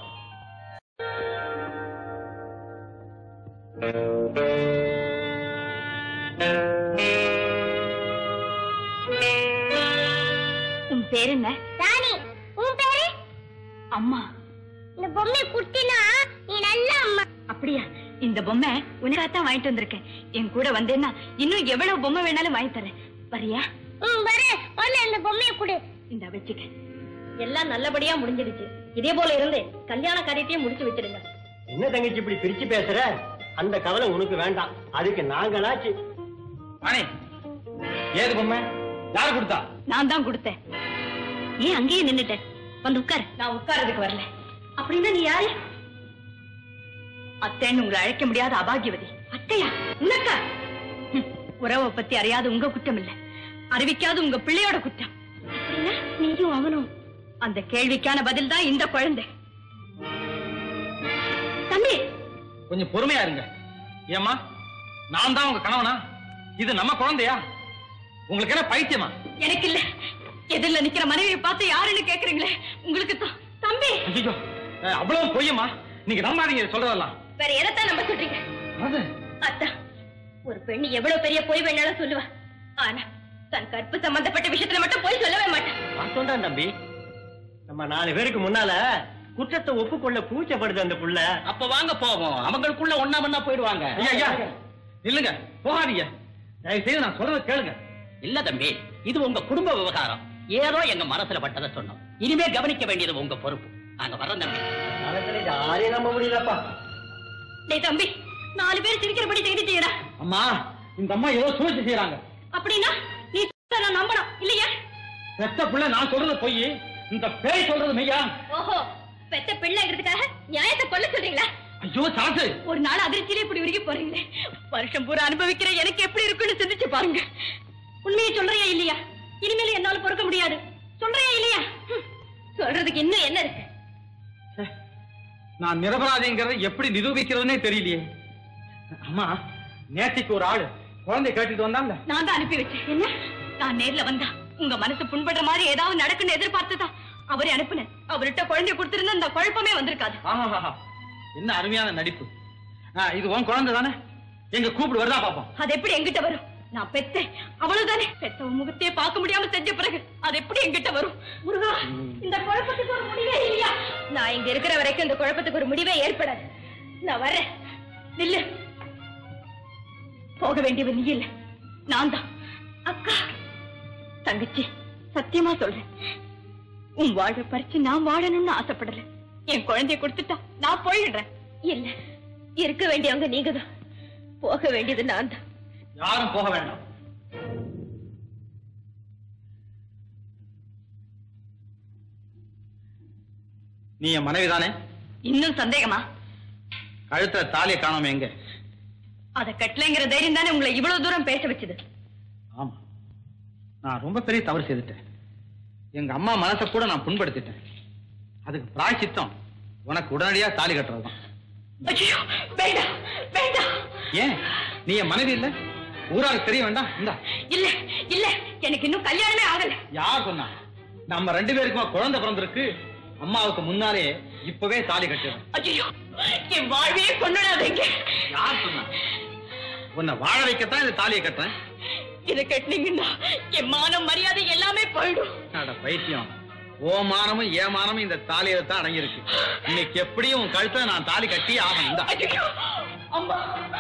உன் பேர் என்ன ராணி உன் பேரு அம்மா இந்த பொம்மை குட்டினா நீ நல்ல அம்மா அப்படியா இந்த பொம்மை உனக்காகத்தான் வாங்கிட்டு வந்திருக்கேன் என் கூட வந்தேன்னா இன்னும் எவ்வளவு பொம்மை வேணாலும் வாங்கி தரேன் வரியா ம் வர ஒண்ணு இந்த பொம்மையை கொடு இந்த வச்சுக்க எல்லாம் நல்லபடியா முடிஞ்சிடுச்சு இதே போல இருந்து கல்யாண காரியத்தையும் முடிச்சு வச்சிடுங்க என்ன தங்கச்சி இப்படி பிரிச்சு பேசுற அந்த கவலை உனக்கு வேண்டாம் அதுக்கு நாங்களாச்சு ராணி ஏது பொம்மை யார் கொடுத்தா நான் தான் கொடுத்தேன் ஏன் அங்கேயே நின்னுட்டேன் வந்து உட்கார் நான் உட்கார்றதுக்கு வரல அப்படின்னா நீ யாரு அத்தைன்னு உங்களை அழைக்க முடியாத அபாகியவதி அத்தையா உனக்கா ஹம், உறவை பத்தி அறியாத உங்க குற்றம் இல்ல அறிவிக்காத உங்க பிள்ளையோட குற்றம் அப்படின்னா நீயும் அவனும் அந்த கேள்விக்கான பதில் தான் இந்த குழந்தை தம்பி கொஞ்சம் பொறுமையா இருங்க ஏம்மா நான் தான் உங்க கணவனா இது நம்ம குழந்தையா உங்களுக்கு என்ன பைத்தியமா எனக்கு இல்ல எதிரில நிக்கிற மனைவியை பார்த்து யாருன்னு கேக்குறீங்களே உங்களுக்கு தான் தம்பி ஐயோ அவ்வளவு பொய்யம்மா நீங்க நம்பாதீங்க இதை சொல்றதெல்லாம் வேற எதைத்தான் நம்ப சொல்றீங்க அது அதான் ஒரு பெண் எவ்வளவு பெரிய பொய் வேணாலும் சொல்லுவா ஆனா தன் கற்பு சம்பந்தப்பட்ட விஷயத்துல மட்டும் பொய் சொல்லவே மாட்டான் வாஸ்தவம் தான் தம்பி நம்ம நாலு பேருக்கு முன்னால குற்றத்தை ஒப்புக்கொள்ள கூச்சப்படுது அந்த புள்ள அப்ப வாங்க போவோம் அவங்களுக்குள்ள ஒன்னா மண்ணா போயிடுவாங்க ஐயா ஐயா இல்லங்க போகாதீங்க தயவு செய்து நான் சொல்றதை கேளுங்க இல்ல தம்பி இது உங்க குடும்ப விவகாரம் ஏதோ எங்க மனசுல பட்டதை சொன்னோம் இனிமே கவனிக்க வேண்டியது உங்க பொறுப்பு நாங்க வர்றோம் தம்பி காலத்துல யாரையும் நம்ப முடியலப்பா டேய் தம்பி நாலு பேர் சிரிக்கிறபடி செய்துட்டீடா அம்மா இந்த அம்மா ஏதோ சூழ்ச்சி செய்யறாங்க அப்படின்னா நீ சொல்றத நான் நம்பணும் இல்லையா பெத்த பிள்ளை நான் சொல்றது பொய் இந்த பேய் சொல்றது மெய்யா ஓஹோ பெத்த பிள்ளைங்கிறதுக்காக நியாயத்தை கொல்ல சொல்றீங்களா ஐயோ சாசு ஒரு நாள் அதிர்ச்சியிலே இப்படி உருகி போறீங்களே வருஷம் பூரா அனுபவிக்கிற எனக்கு எப்படி இருக்குன்னு சிந்திச்சு பாருங்க உண்மையை சொல்றியா இல்லையா இனிமேல் என்னால பொறுக்க முடியாது சொல்றியா இல்லையா ஹம், சொல்றதுக்கு இன்னும் என்ன இருக்கு நான் நிரபராதிங்கிறத எப்படி நிரூபிக்கிறதுனே தெரியலையே அம்மா நேத்திக்கு ஒரு ஆளு குழந்தை கேட்டுட்டு வந்தாங்க நான் தான் அனுப்பி வச்சேன் என்ன நான் நேர்ல வந்தா உங்க மனசு புண்படுற மாதிரி ஏதாவது நடக்குன்னு எதிர்பார்த்துதா அவரே அனுப்புனேன் அவர்கிட்ட குழந்தைய கொடுத்திருந்தா இந்த குழப்பமே வந்திருக்காது ஆஹா என்ன அருமையான நடிப்பு ஆ, இது உன் குழந்தை தானே எங்க கூப்பிடு வருதா பாப்போம் அது எப்படி எங்கிட்ட வரும் நான் பெத்தேன் அவ்வளவுதானே பெத்த முகத்தையே பார்க்க முடியாம செஞ்ச பிறகு அது எப்படி எங்கிட்ட வரும் முருகா இந்த குழப்பத்துக்கு ஒரு முடிவே இல்லையா நான் இங்க இருக்கிற வரைக்கும் இந்த குழப்பத்துக்கு ஒரு முடிவே ஏற்படாது நான் வரேன் நில்லு போக வேண்டியவன் நீ இல்ல நான் தான் அக்கா தங்கச்சி சத்தியமா சொல்றேன் உன் வாழ்வை பறிச்சு நான் வாழணும்னு ஆசைப்படல என் குழந்தைய கொடுத்துட்டா நான் போயிடுறேன் இல்ல இருக்க வேண்டியவங்க நீங்க தான் போக வேண்டியது நான் தான் யாரும் போக வேண்டாம் நீ என் மனைவி தானே இன்னும் சந்தேகமா கழுத்துல தாலியை காணாம எங்க அத கட்டலைங்கிற தைரியம் தானே உங்களை இவ்வளவு தூரம் பேச வச்சது ஆமா நான் ரொம்ப பெரிய தவறு செய்துட்டேன் எங்க அம்மா மனசை கூட நான் புண்படுத்திட்டேன் அதுக்கு பிராய்ச்சித்தம் உனக்கு உடனடியா தாலி கட்டுறதுதான் ஐயோ வேண்டாம் வேண்டாம் ஏன் நீ என் மனைவி இல்ல ஊராருக்கு தெரிய வேண்டாம் இந்தா இல்ல இல்ல எனக்கு இன்னும் கல்யாணமே ஆகல யார் சொன்னா நம்ம ரெண்டு பேருக்குமா குழந்தை பிறந்திருக்கு அம்மாவுக்கு முன்னாலே இப்பவே தாலி கட்டுறேன் ஐயோ என் வாழ்வையே கொண்டாடாதீங்க யார் சொன்னா உன்னை வாழ வைக்கத்தான் இந்த தாலியை கட்டுறேன் இதை கட்டினீங்கன்னா என் மானம் மரியாதை எல்லாமே போயிடும் அட பைத்தியம் ஓ மானமும் ஏ மானமும் இந்த தாலியில தான் அடங்கியிருக்கு இன்னைக்கு எப்படியும் உன் கழுத்தை நான் தாலி கட்டி ஆகணும் இந்தா. ஐயோ, அம்மா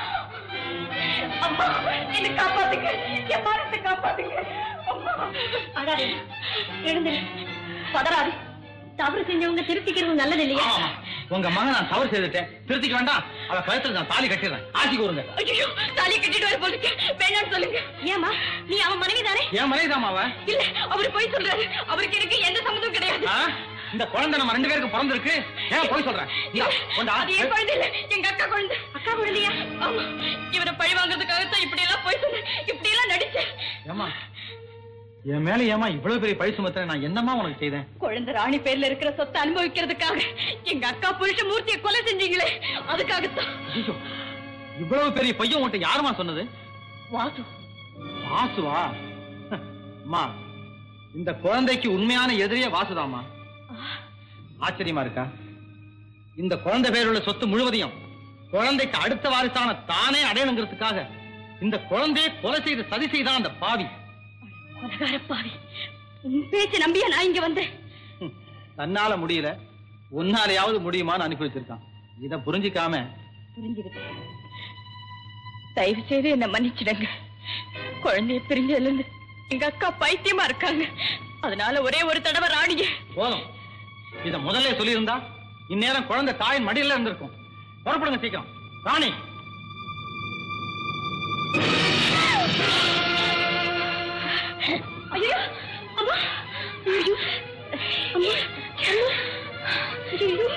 அம்மா என்ன காப்பாத்துங்க என் மானத்தை காப்பாத்துங்க அம்மா அடாதே எழுந்துரு பதறாது தவறு செஞ்சவங்க திருத்திக்கிறது நல்லது இல்லையா ஆமா. உங்க மகன் நான் தவறு செய்துட்டேன் திருத்திக்க வேண்டாம் அவ கழுத்துல நான் தாலி கட்டிடுறேன் ஆட்சி கூறுங்க ஐயோ தாலி கட்டிட்டு வர போலுக்கு வேணாம்னு சொல்லுங்க ஏமா நீ அவன் மனைவி தானே ஏன் மனைவிதாமா அவ இல்ல அவரு போய் சொல்றாரு அவருக்கு எனக்கு எந்த சம்மந்தம் கிடையாது ஆ? இந்த குழந்தை நம்ம ரெண்டு பேருக்கு பிறந்திருக்கு ஏன் போய் சொல்றேன் இந்தா, கொண்டா. அது என் குழந்தை இல்ல எங்க அக்கா குழந்தை அக்கா குழந்தையா ஆமா இவரை பழி வாங்குறதுக்காகத்தான் இப்படி எல்லாம் போய் சொன்னேன் இப்படி எல்லாம் நடிச்சேன் ஏம்மா என் மேல ஏமா இவ்வளவு பெரிய பழி சுமத்துறேன் நான் என்னம்மா உனக்கு செய்தேன் குழந்தை ராணி பேர்ல இருக்கிற சொத்தை அனுபவிக்கிறதுக்காக எங்க அக்கா புருஷ மூர்த்தியை கொலை செஞ்சீங்களே அதுக்காகத்தான் ஐயோ, இவ்வளவு பெரிய பையன் உன்கிட்ட யாருமா சொன்னது வாசு வாசுவா அம்மா இந்த குழந்தைக்கு உண்மையான எதிரியே வாசுதாம்மா ஆச்சரியமா இருக்கா இந்த குழந்தை பேருள்ள சொத்து முழுவதையும் குழந்தைக்கு அடுத்த வாரிசான தானே அடையணுங்கிறதுக்காக இந்த குழந்தையை கொலை செய்து சதி செய்தான் அந்த பாவி கொலகார பாவி உன் பேச்சை நம்பியா நான் இங்க வந்தேன் ஹம், தன்னால முடியல உன்னாலையாவது முடியுமான்னு அனுப்பி வச்சிருக்கான் இத புரிஞ்சுக்காம புரிஞ்சுக்கிட்டேன் தயவு செய்து என்ன மன்னிச்சிடுங்க குழந்தைய பிரிஞ்சதுல இருந்து எங்க அக்கா பைத்தியமா இருக்காங்க அதனால ஒரே ஒரு தடவை ராணிய போதும் இத முதல்ல சொல்லியிருந்தா இந்நேரம் குழந்தை தாயின் மடியில இருந்திருக்கும் புறப்படுங்க சீக்கிரம் ராணி ஐயோ அம்மா ஐயோ அம்மா ஐயோ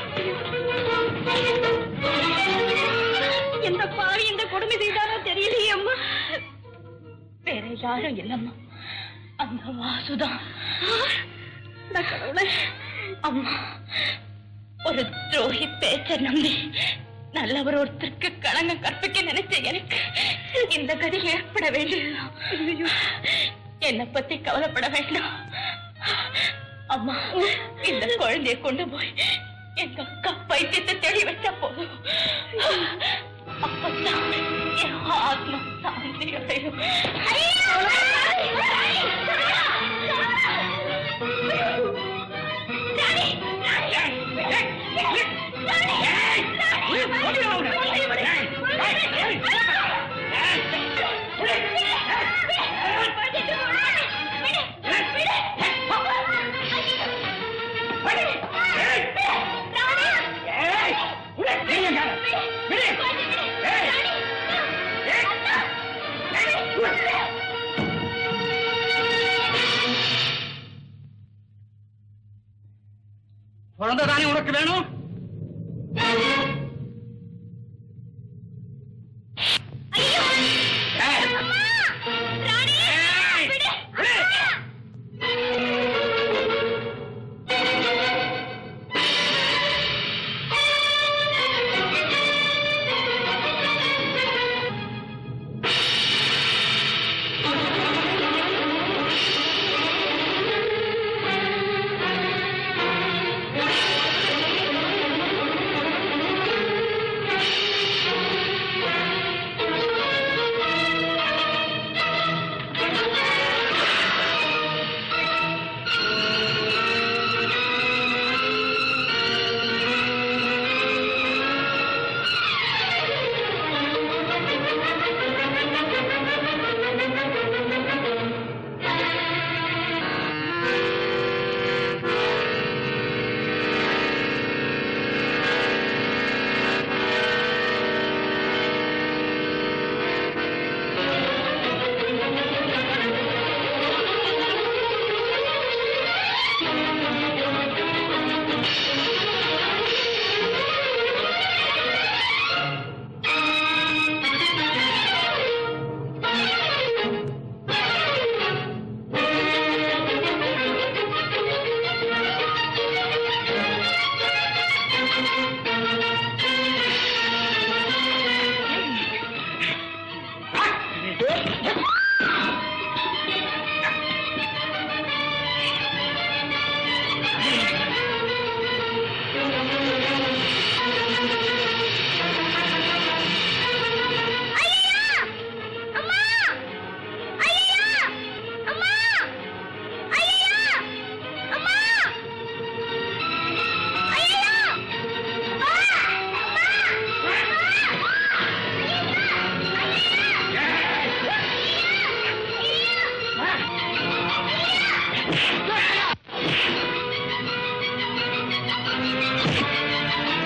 எந்த பாவி இந்த கொடுமை செய்தாரோ தெரியலையே அம்மா வேற யாரும் இல்லம்மா அந்த வாசுதான் நான் கடவுளே அம்மா ஒரு துரோகி பேச்ச நம்பி நல்லவர் ஒருத்தருக்கு களங்கம் கற்பிக்க நினைச்ச எனக்கு இந்த கதி ஏற்பட வேண்டியதுதான் என்னை பத்தி கவலைப்பட வேண்டாம் அம்மா இந்த குழந்தைய கொண்டு போய் எங்க அக்கா பைத்தியத்தை தேடி வச்சா போதும் அப்பதான் என் ஆத்மா சாந்தி அடையும் குழந்தை தானே உனக்கு வேணும் ஆ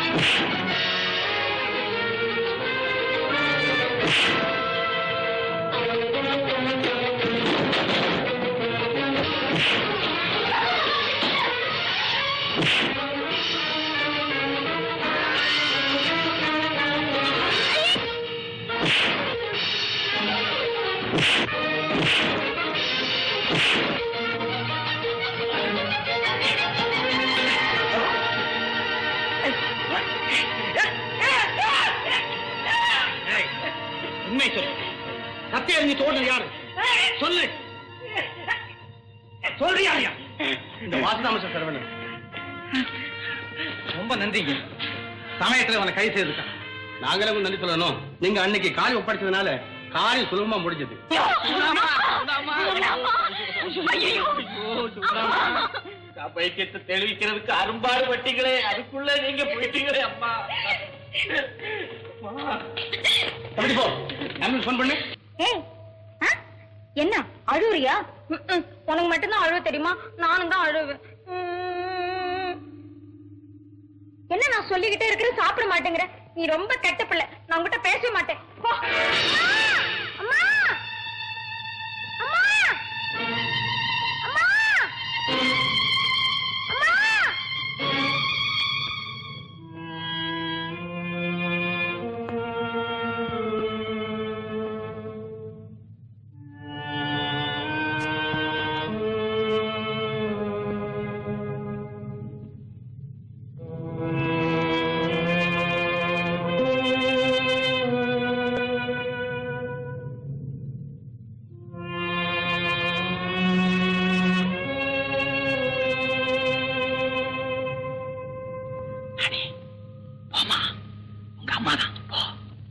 உண்மை சொல்லு கத்தி எறிஞ்சு தோண்டது யாரு சொல்லு சொல்றியா இல்லையா? இந்த வாசுதாமச சரவணன் ரொம்ப நன்றிங்க சமயத்துல உன்னை கை செய்திருக்கான் நாங்களும் நன்றி சொல்லணும் நீங்க அன்னைக்கு காரி ஒப்படைச்சதுனால காரியம் சுலபமா முடிஞ்சது பைத்தியத்தை தெளிவிக்கிறதுக்கு அரும்பாடு பட்டீங்களே அதுக்குள்ள நீங்க போயிட்டீங்களே அம்மா அப்படி போ ஆம்புலன்ஸ் ஃபோன் பண்ணு ஏய் ஆ? என்ன அழுவுறியா ம்ம். உனக்கு மட்டும்தான் அழுவ தெரியுமா நானும் தான் அழுவேன் ம். என்ன நான் சொல்லிக்கிட்டே இருக்கிறேன் சாப்பிட மாட்டேங்கிற நீ ரொம்ப கெட்ட பிள்ளை நான் உங்ககிட்ட பேச மாட்டேன் போ. அம்மா அம்மா அம்மா அம்மா போமா உங்க அம்மா தான் போ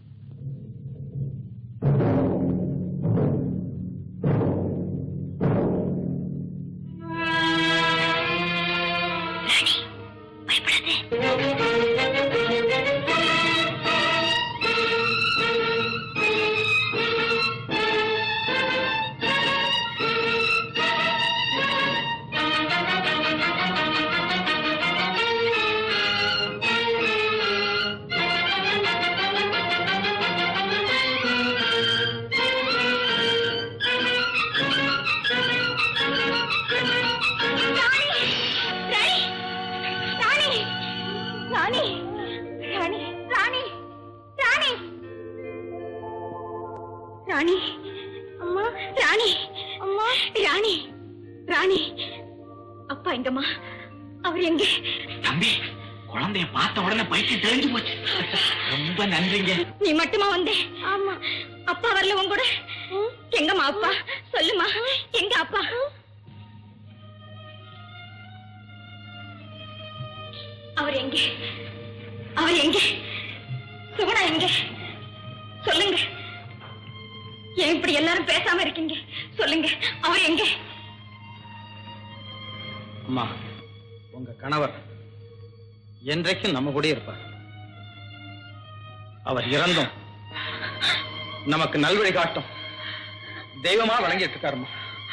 ராணி ராணி ராணி ராணி ராணி ராணி ராணி அம்மா ராணி அம்மா ராணி ராணி அப்பா எங்கம்மா அவர் எங்க தம்பி குழந்தைய பார்த்த உடனே பைத்தியம் தெரிஞ்சு போச்சு ரொம்ப நன்றிங்க நீ மட்டுமா வந்தே ஆமா அப்பா வரல உன் கூட எங்கம்மா அப்பா சொல்லுமா எங்க அப்பா அவர் எங்கே அவர் எங்கே சுகுணா எங்கே சொல்லுங்க ஏன் இப்படி எல்லாரும் பேசாம இருக்கீங்க சொல்லுங்க அவர் எங்கே அம்மா உங்க கணவர் என்றைக்கும் நம்ம கூட இருப்பார் அவர் இறந்தும் நமக்கு நல்வழி காட்டும் தெய்வமா வழங்கிட்டு இருக்காருமா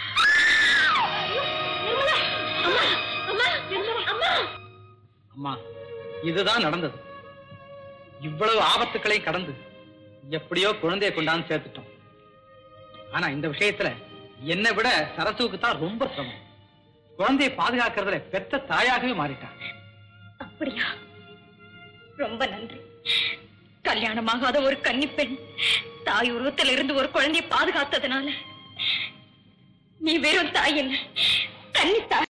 அம்மா அம்மா அம்மா அம்மா இதுதான் நடந்தது இவ்வளவு ஆபத்துக்களையும் கடந்து எப்படியோ குழந்தையை கொண்டாந்து சேர்த்துட்டோம் ஆனா இந்த விஷயத்துல என்னை விட சரசுவுக்கு தான் ரொம்ப சிரமம் குழந்தையை பாதுகாக்கிறதுல பெற்ற தாயாகவே மாறிட்டான் அப்படியா ரொம்ப நன்றி கல்யாணமாகாத ஒரு கன்னி பெண் தாய் உருவத்தில் இருந்து ஒரு குழந்தையை பாதுகாத்ததுனால நீ வெறும் தாய் இல்லை கன்னி தாய்